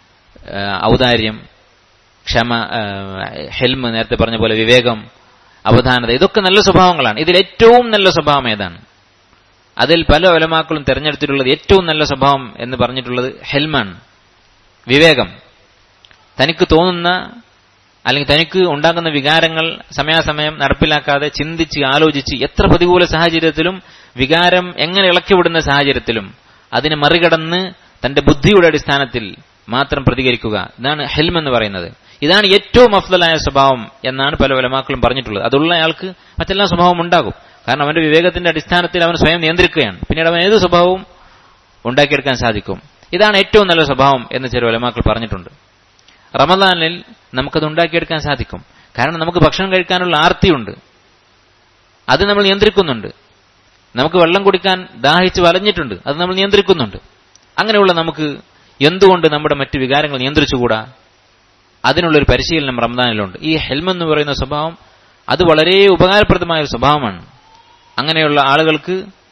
ഔദാര്യം ക്ഷമ ഹെൽമ് നേരത്തെ പറഞ്ഞ പോലെ വിവേകം അവധാനത ഇതൊക്കെ നല്ല സ്വഭാവങ്ങളാണ് ഇതിൽ ഏറ്റവും നല്ല സ്വഭാവം ഏതാണ് അതിൽ പല ഒലമാക്കളും തെരഞ്ഞെടുത്തിട്ടുള്ളത് ഏറ്റവും നല്ല സ്വഭാവം എന്ന് പറഞ്ഞിട്ടുള്ളത് ഹെൽമാണ് വിവേകം തനിക്ക് തോന്നുന്ന അല്ലെങ്കിൽ തനിക്ക് ഉണ്ടാകുന്ന വികാരങ്ങൾ സമയാസമയം നടപ്പിലാക്കാതെ ചിന്തിച്ച് ആലോചിച്ച് എത്ര പ്രതികൂല സാഹചര്യത്തിലും വികാരം എങ്ങനെ ഇളക്കിവിടുന്ന സാഹചര്യത്തിലും അതിനെ മറികടന്ന് തന്റെ ബുദ്ധിയുടെ അടിസ്ഥാനത്തിൽ മാത്രം പ്രതികരിക്കുക ഇതാണ് ഹെൽം എന്ന് പറയുന്നത് ഇതാണ് ഏറ്റവും അഫ്ദലായ സ്വഭാവം എന്നാണ് പല വലമാക്കളും പറഞ്ഞിട്ടുള്ളത് അതുള്ള അയാൾക്ക് മറ്റെല്ലാ സ്വഭാവം ഉണ്ടാകും കാരണം അവന്റെ വിവേകത്തിന്റെ അടിസ്ഥാനത്തിൽ അവൻ സ്വയം നിയന്ത്രിക്കുകയാണ് പിന്നീട് അവൻ ഏത് സ്വഭാവവും ഉണ്ടാക്കിയെടുക്കാൻ സാധിക്കും ഇതാണ് ഏറ്റവും നല്ല സ്വഭാവം എന്ന് ചില വലമാക്കൾ പറഞ്ഞിട്ടുണ്ട് റമദാനിൽ നമുക്കത് ഉണ്ടാക്കിയെടുക്കാൻ സാധിക്കും കാരണം നമുക്ക് ഭക്ഷണം കഴിക്കാനുള്ള ആർത്തിയുണ്ട് അത് നമ്മൾ നിയന്ത്രിക്കുന്നുണ്ട് നമുക്ക് വെള്ളം കുടിക്കാൻ ദാഹിച്ച് വലഞ്ഞിട്ടുണ്ട് അത് നമ്മൾ നിയന്ത്രിക്കുന്നുണ്ട് അങ്ങനെയുള്ള നമുക്ക് എന്തുകൊണ്ട് നമ്മുടെ മറ്റു വികാരങ്ങൾ നിയന്ത്രിച്ചുകൂടാ അതിനുള്ളൊരു പരിശീലനം റംദാനിലുണ്ട് ഈ ഹെൽം എന്ന് പറയുന്ന സ്വഭാവം അത് വളരെ ഉപകാരപ്രദമായ ഒരു സ്വഭാവമാണ് അങ്ങനെയുള്ള ആളുകൾക്ക്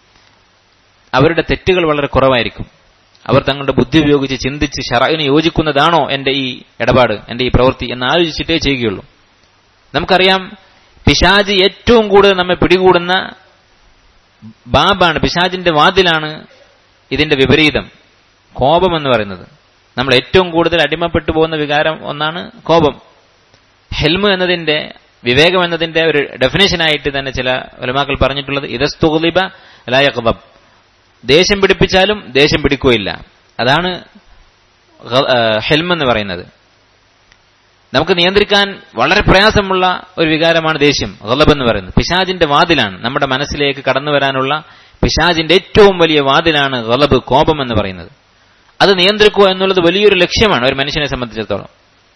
അവരുടെ തെറ്റുകൾ വളരെ കുറവായിരിക്കും അവർ തങ്ങളുടെ ബുദ്ധി ഉപയോഗിച്ച് ചിന്തിച്ച് ഷറയിന് യോജിക്കുന്നതാണോ എന്റെ ഈ ഇടപാട് എന്റെ ഈ പ്രവൃത്തി എന്ന് ആലോചിച്ചിട്ടേ ചെയ്യുകയുള്ളൂ നമുക്കറിയാം പിശാജ് ഏറ്റവും കൂടുതൽ നമ്മെ പിടികൂടുന്ന ബാബാണ് പിശാജിന്റെ വാതിലാണ് ഇതിന്റെ വിപരീതം കോപം എന്ന് പറയുന്നത് നമ്മൾ ഏറ്റവും കൂടുതൽ അടിമപ്പെട്ടു പോകുന്ന വികാരം ഒന്നാണ് കോപം ഹെൽമ് എന്നതിന്റെ വിവേകം എന്നതിന്റെ ഒരു ഡെഫിനേഷനായിട്ട് തന്നെ ചില ഒലമാക്കൾ പറഞ്ഞിട്ടുള്ളത് ഇതസ്തുലിബ ലായഖബ് ദേഷ്യം പിടിപ്പിച്ചാലും ദേഷ്യം പിടിക്കുകയില്ല അതാണ് ഹെൽം എന്ന് പറയുന്നത് നമുക്ക് നിയന്ത്രിക്കാൻ വളരെ പ്രയാസമുള്ള ഒരു വികാരമാണ് ദേഷ്യം ഗലബ് എന്ന് പറയുന്നത് പിശാജിന്റെ വാതിലാണ് നമ്മുടെ മനസ്സിലേക്ക് കടന്നു വരാനുള്ള പിശാജിന്റെ ഏറ്റവും വലിയ വാതിലാണ് ഗലബ് കോപം എന്ന് പറയുന്നത് അത് നിയന്ത്രിക്കുക എന്നുള്ളത് വലിയൊരു ലക്ഷ്യമാണ് ഒരു മനുഷ്യനെ സംബന്ധിച്ചിടത്തോളം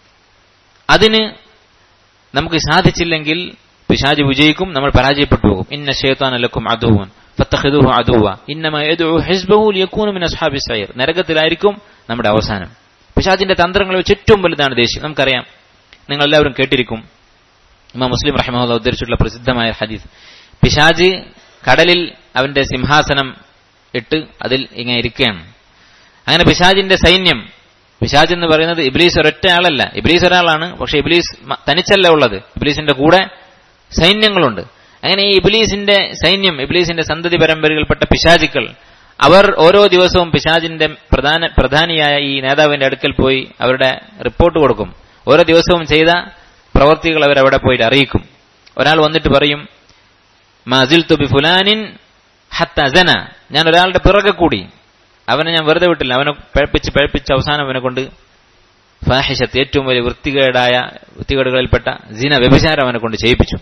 അതിന് നമുക്ക് സാധിച്ചില്ലെങ്കിൽ പിശാജ് വിജയിക്കും നമ്മൾ പരാജയപ്പെട്ടു പോകും ഇന്ന ഷേത്താൻ അലക്കും അധുവൻ ഫത്തഖിദുഹു അദുവ ഇന്നമ യദ്ഉ ഹിസ്ബഹു ലിയകൂനു മിൻ അസ്ഹാബിസ് സൈർ നരകത്തിലായിരിക്കും നമ്മുടെ അവസാനം പിശാചിന്റെ തന്ത്രങ്ങൾ വെച്ച് ഏറ്റവും വലുതാണ് ദേഷ്യം നമുക്കറിയാം നിങ്ങൾ എല്ലാവരും കേട്ടിരിക്കും ഇമാം മുസ്ലിം റഹ്മുല്ല ഉദ്ധരിച്ചിട്ടുള്ള പ്രസിദ്ധമായ ഹദീസ് പിശാജ് കടലിൽ അവന്റെ സിംഹാസനം ഇട്ട് അതിൽ ഇങ്ങനെ ഇരിക്കുകയാണ് അങ്ങനെ പിശാജിന്റെ സൈന്യം പിശാജ് എന്ന് പറയുന്നത് ഇബ്ലീസ് ഒരൊറ്റ ആളല്ല ഇബ്ലീസ് ഒരാളാണ് പക്ഷെ ഇബ്ലീസ് തനിച്ചല്ല ഉള്ളത് ഇബ്ലീസിന്റെ കൂടെ സൈന്യങ്ങളുണ്ട് അങ്ങനെ ഈ ഇബ്ലീസിന്റെ സൈന്യം ഇബ്ലീസിന്റെ സന്തതി പരമ്പരയിൽപ്പെട്ട പിശാചുക്കൾ അവർ ഓരോ ദിവസവും പിശാജിന്റെ പ്രധാന പ്രധാനിയായ ഈ നേതാവിന്റെ അടുക്കൽ പോയി അവരുടെ റിപ്പോർട്ട് കൊടുക്കും ഓരോ ദിവസവും ചെയ്ത പ്രവർത്തികൾ അവർ അവിടെ പോയിട്ട് അറിയിക്കും ഒരാൾ വന്നിട്ട് പറയും മസിൽ തുബി ഫുലാനിൻ ഹത്തന ഞാൻ ഒരാളുടെ പിറകെ കൂടി അവനെ ഞാൻ വെറുതെ വിട്ടില്ല അവനെ പഴപ്പിച്ച് പഴപ്പിച്ച് അവസാനം അവനെ കൊണ്ട് ഫാഹിഷത്ത് ഏറ്റവും വലിയ വൃത്തികേടായ വൃത്തികേടുകളിൽപ്പെട്ട ജിന വ്യഭിചാരം അവനെ കൊണ്ട് ചെയ്യിപ്പിച്ചു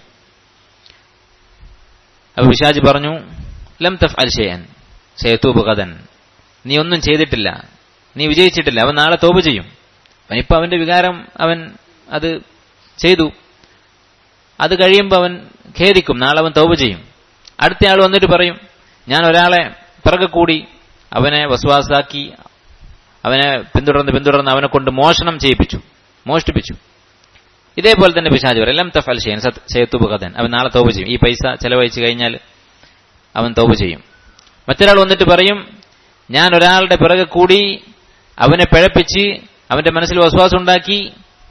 അപ്പൊ പിശാജ് പറഞ്ഞു ലം തഫ് അൽ ഷെയൻ സേത്തൂബ് കഥൻ നീ ഒന്നും ചെയ്തിട്ടില്ല നീ വിജയിച്ചിട്ടില്ല അവൻ നാളെ തോപ് ചെയ്യും അവനിപ്പോ അവന്റെ വികാരം അവൻ അത് ചെയ്തു അത് കഴിയുമ്പോൾ അവൻ ഖേദിക്കും നാളെ അവൻ തോപ് ചെയ്യും അടുത്തയാൾ വന്നിട്ട് പറയും ഞാൻ ഒരാളെ പിറകെ കൂടി അവനെ വസ്വാസാക്കി അവനെ പിന്തുടർന്ന് പിന്തുടർന്ന് അവനെ കൊണ്ട് മോഷണം ചെയ്യിപ്പിച്ചു മോഷ്ടിപ്പിച്ചു ഇതേപോലെ തന്നെ പിശാജ് പറയും എല്ലാം തഫൽ ഷെയ്ൻ സേത്തുബ് കഥൻ അവൻ നാളെ തോപ് ചെയ്യും ഈ പൈസ ചെലവഴിച്ചു കഴിഞ്ഞാൽ അവൻ തോപ് ചെയ്യും മറ്റൊരാൾ വന്നിട്ട് പറയും ഞാൻ ഒരാളുടെ പിറകെ കൂടി അവനെ പിഴപ്പിച്ച് അവന്റെ മനസ്സിൽ വസ്വാസം ഉണ്ടാക്കി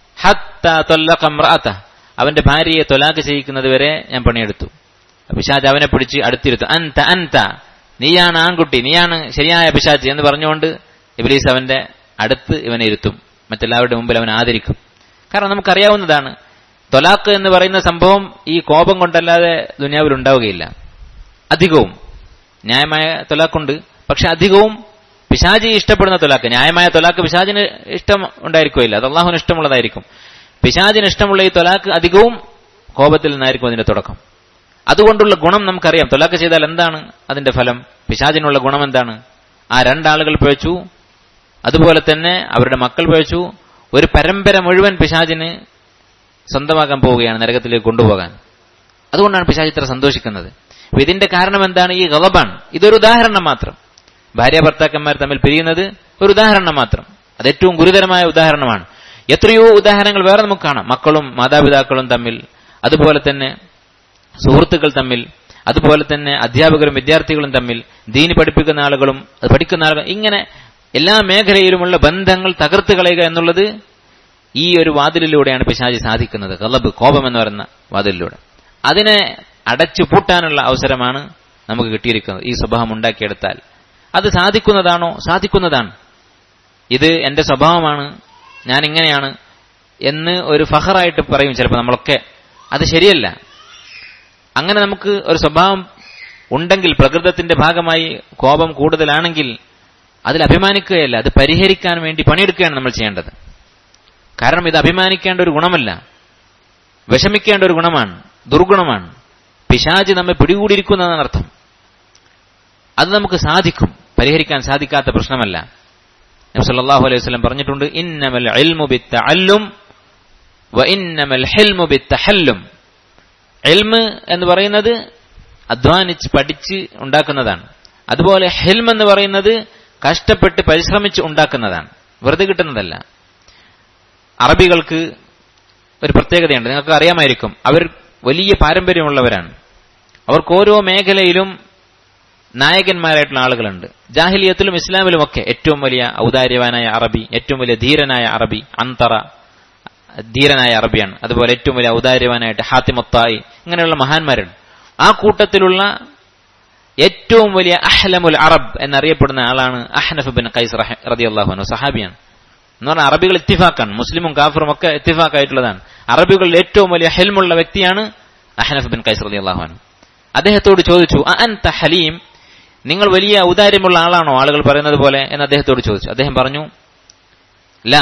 ഹത്ത അവന്റെ ഭാര്യയെ തൊലാക്ക് ചെയ്യിക്കുന്നത് വരെ ഞാൻ പണിയെടുത്തു പിശാജ് അവനെ പിടിച്ച് അടുത്തിരുത്തു അൻത അൻത നീയാണ് ആൺകുട്ടി നീയാണ് ശരിയായ പിശാച്ച് എന്ന് പറഞ്ഞുകൊണ്ട് ഇബ്ലീസ് അവന്റെ അടുത്ത് ഇവനെ ഇരുത്തും മറ്റെല്ലാവരുടെ മുമ്പിൽ അവൻ ആദരിക്കും കാരണം നമുക്കറിയാവുന്നതാണ് തൊലാക്ക് എന്ന് പറയുന്ന സംഭവം ഈ കോപം കൊണ്ടല്ലാതെ ദുനിയാവിൽ ഉണ്ടാവുകയില്ല അധികവും ന്യായമായ തൊലാക്കുണ്ട് പക്ഷെ അധികവും പിശാജി ഇഷ്ടപ്പെടുന്ന തൊലാക്ക് ന്യായമായ തൊലാക്ക് പിശാജിന് ഇഷ്ടം ഉണ്ടായിരിക്കില്ല അത് അള്ളാഹുവിന് ഇഷ്ടമുള്ളതായിരിക്കും പിശാജിന് ഇഷ്ടമുള്ള ഈ തൊലാക്ക് അധികവും കോപത്തിൽ നിന്നായിരിക്കും അതിന്റെ തുടക്കം അതുകൊണ്ടുള്ള ഗുണം നമുക്കറിയാം തൊലാക്ക് ചെയ്താൽ എന്താണ് അതിന്റെ ഫലം പിശാജിനുള്ള ഗുണം എന്താണ് ആ രണ്ടാളുകൾ പിഴച്ചു അതുപോലെ തന്നെ അവരുടെ മക്കൾ പിഴച്ചു ഒരു പരമ്പര മുഴുവൻ പിശാജിന് സ്വന്തമാക്കാൻ പോവുകയാണ് നരകത്തിലേക്ക് കൊണ്ടുപോകാൻ അതുകൊണ്ടാണ് പിശാജ് ഇത്ര സന്തോഷിക്കുന്നത് അപ്പൊ ഇതിന്റെ കാരണം എന്താണ് ഈ ഗളബാണ് ഇതൊരു ഉദാഹരണം മാത്രം ഭാര്യ ഭർത്താക്കന്മാർ തമ്മിൽ പിരിയുന്നത് ഒരു ഉദാഹരണം മാത്രം അത് ഏറ്റവും ഗുരുതരമായ ഉദാഹരണമാണ് എത്രയോ ഉദാഹരണങ്ങൾ വേറെ നമുക്ക് കാണാം മക്കളും മാതാപിതാക്കളും തമ്മിൽ അതുപോലെ തന്നെ സുഹൃത്തുക്കൾ തമ്മിൽ അതുപോലെ തന്നെ അധ്യാപകരും വിദ്യാർത്ഥികളും തമ്മിൽ ദീനി പഠിപ്പിക്കുന്ന ആളുകളും അത് പഠിക്കുന്ന ആളുകൾ ഇങ്ങനെ എല്ലാ മേഖലയിലുമുള്ള ബന്ധങ്ങൾ തകർത്ത് കളയുക എന്നുള്ളത് ഈ ഒരു വാതിലിലൂടെയാണ് പിശാചി സാധിക്കുന്നത് കലബ് കോപം എന്ന് പറയുന്ന വാതിലിലൂടെ അതിനെ അടച്ചു പൂട്ടാനുള്ള അവസരമാണ് നമുക്ക് കിട്ടിയിരിക്കുന്നത് ഈ സ്വഭാവം ഉണ്ടാക്കിയെടുത്താൽ അത് സാധിക്കുന്നതാണോ സാധിക്കുന്നതാണ് ഇത് എന്റെ സ്വഭാവമാണ് ഞാൻ ഇങ്ങനെയാണ് എന്ന് ഒരു ഫഹറായിട്ട് പറയും ചിലപ്പോൾ നമ്മളൊക്കെ അത് ശരിയല്ല അങ്ങനെ നമുക്ക് ഒരു സ്വഭാവം ഉണ്ടെങ്കിൽ പ്രകൃതത്തിന്റെ ഭാഗമായി കോപം കൂടുതലാണെങ്കിൽ അതിൽ അഭിമാനിക്കുകയല്ല അത് പരിഹരിക്കാൻ വേണ്ടി പണിയെടുക്കുകയാണ് നമ്മൾ ചെയ്യേണ്ടത് കാരണം ഇത് അഭിമാനിക്കേണ്ട ഒരു ഗുണമല്ല വിഷമിക്കേണ്ട ഒരു ഗുണമാണ് ദുർഗുണമാണ് പിശാജ് നമ്മെ പിടികൂടിയിരിക്കുന്നതാണ് അർത്ഥം അത് നമുക്ക് സാധിക്കും പരിഹരിക്കാൻ സാധിക്കാത്ത പ്രശ്നമല്ല സല്ലല്ലാഹു അലൈഹി വസല്ലം പറഞ്ഞിട്ടുണ്ട് ഇന്നമൽ ഇൽമു ബിത്തഅല്ലും വ ഇന്നമൽ ഹിൽമു ബിത്തഹല്ലും ഇൽമ് എന്ന് പറയുന്നത് അധ്വാനിച്ച് പഠിച്ച് ഉണ്ടാക്കുന്നതാണ് അതുപോലെ ഹിൽം എന്ന് പറയുന്നത് കഷ്ടപ്പെട്ട് പരിശ്രമിച്ച് ഉണ്ടാക്കുന്നതാണ് വെറുതെ കിട്ടുന്നതല്ല അറബികൾക്ക് ഒരു പ്രത്യേകതയുണ്ട് നിങ്ങൾക്ക് അറിയാമായിരിക്കും അവർ വലിയ പാരമ്പര്യമുള്ളവരാണ് അവർക്ക് ഓരോ മേഖലയിലും നായകന്മാരായിട്ടുള്ള ആളുകളുണ്ട് ജാഹിലിയത്തിലും ഇസ്ലാമിലും ഒക്കെ ഏറ്റവും വലിയ ഔദാര്യവാനായ അറബി ഏറ്റവും വലിയ ധീരനായ അറബി അന്തറ ധീരനായ അറബിയാണ് അതുപോലെ ഏറ്റവും വലിയ ഔദാര്യവാനായിട്ട് ഹാത്തിമൊത്തായി ഇങ്ങനെയുള്ള മഹാന്മാരുണ്ട് ആ കൂട്ടത്തിലുള്ള ഏറ്റവും വലിയ അഹ്ലമുൽ അറബ് എന്നറിയപ്പെടുന്ന ആളാണ് അഹ്നഫ് ബിൻ ഖൈസ് റതി അള്ളാഹുനു സഹാബിയാണ് എന്ന് പറഞ്ഞാൽ അറബികൾ ഇത്തിഫാക്കാണ് മുസ്ലിമും കാഫറും ഒക്കെ ഇത്തിഫാക്കായിട്ടുള്ളതാണ് അറബികളിൽ ഏറ്റവും വലിയ ഹെൽമുള്ള വ്യക്തിയാണ് അഹ്നഫ് ബിൻ ഖൈസ് റതി അള്ളാഹുനു അദ്ദേഹത്തോട് ചോദിച്ചു അൻത ഹലീം നിങ്ങൾ വലിയ ഔദാര്യമുള്ള ആളാണോ ആളുകൾ പറയുന്നത് പോലെ എന്ന് അദ്ദേഹത്തോട് ചോദിച്ചു അദ്ദേഹം പറഞ്ഞു ലാ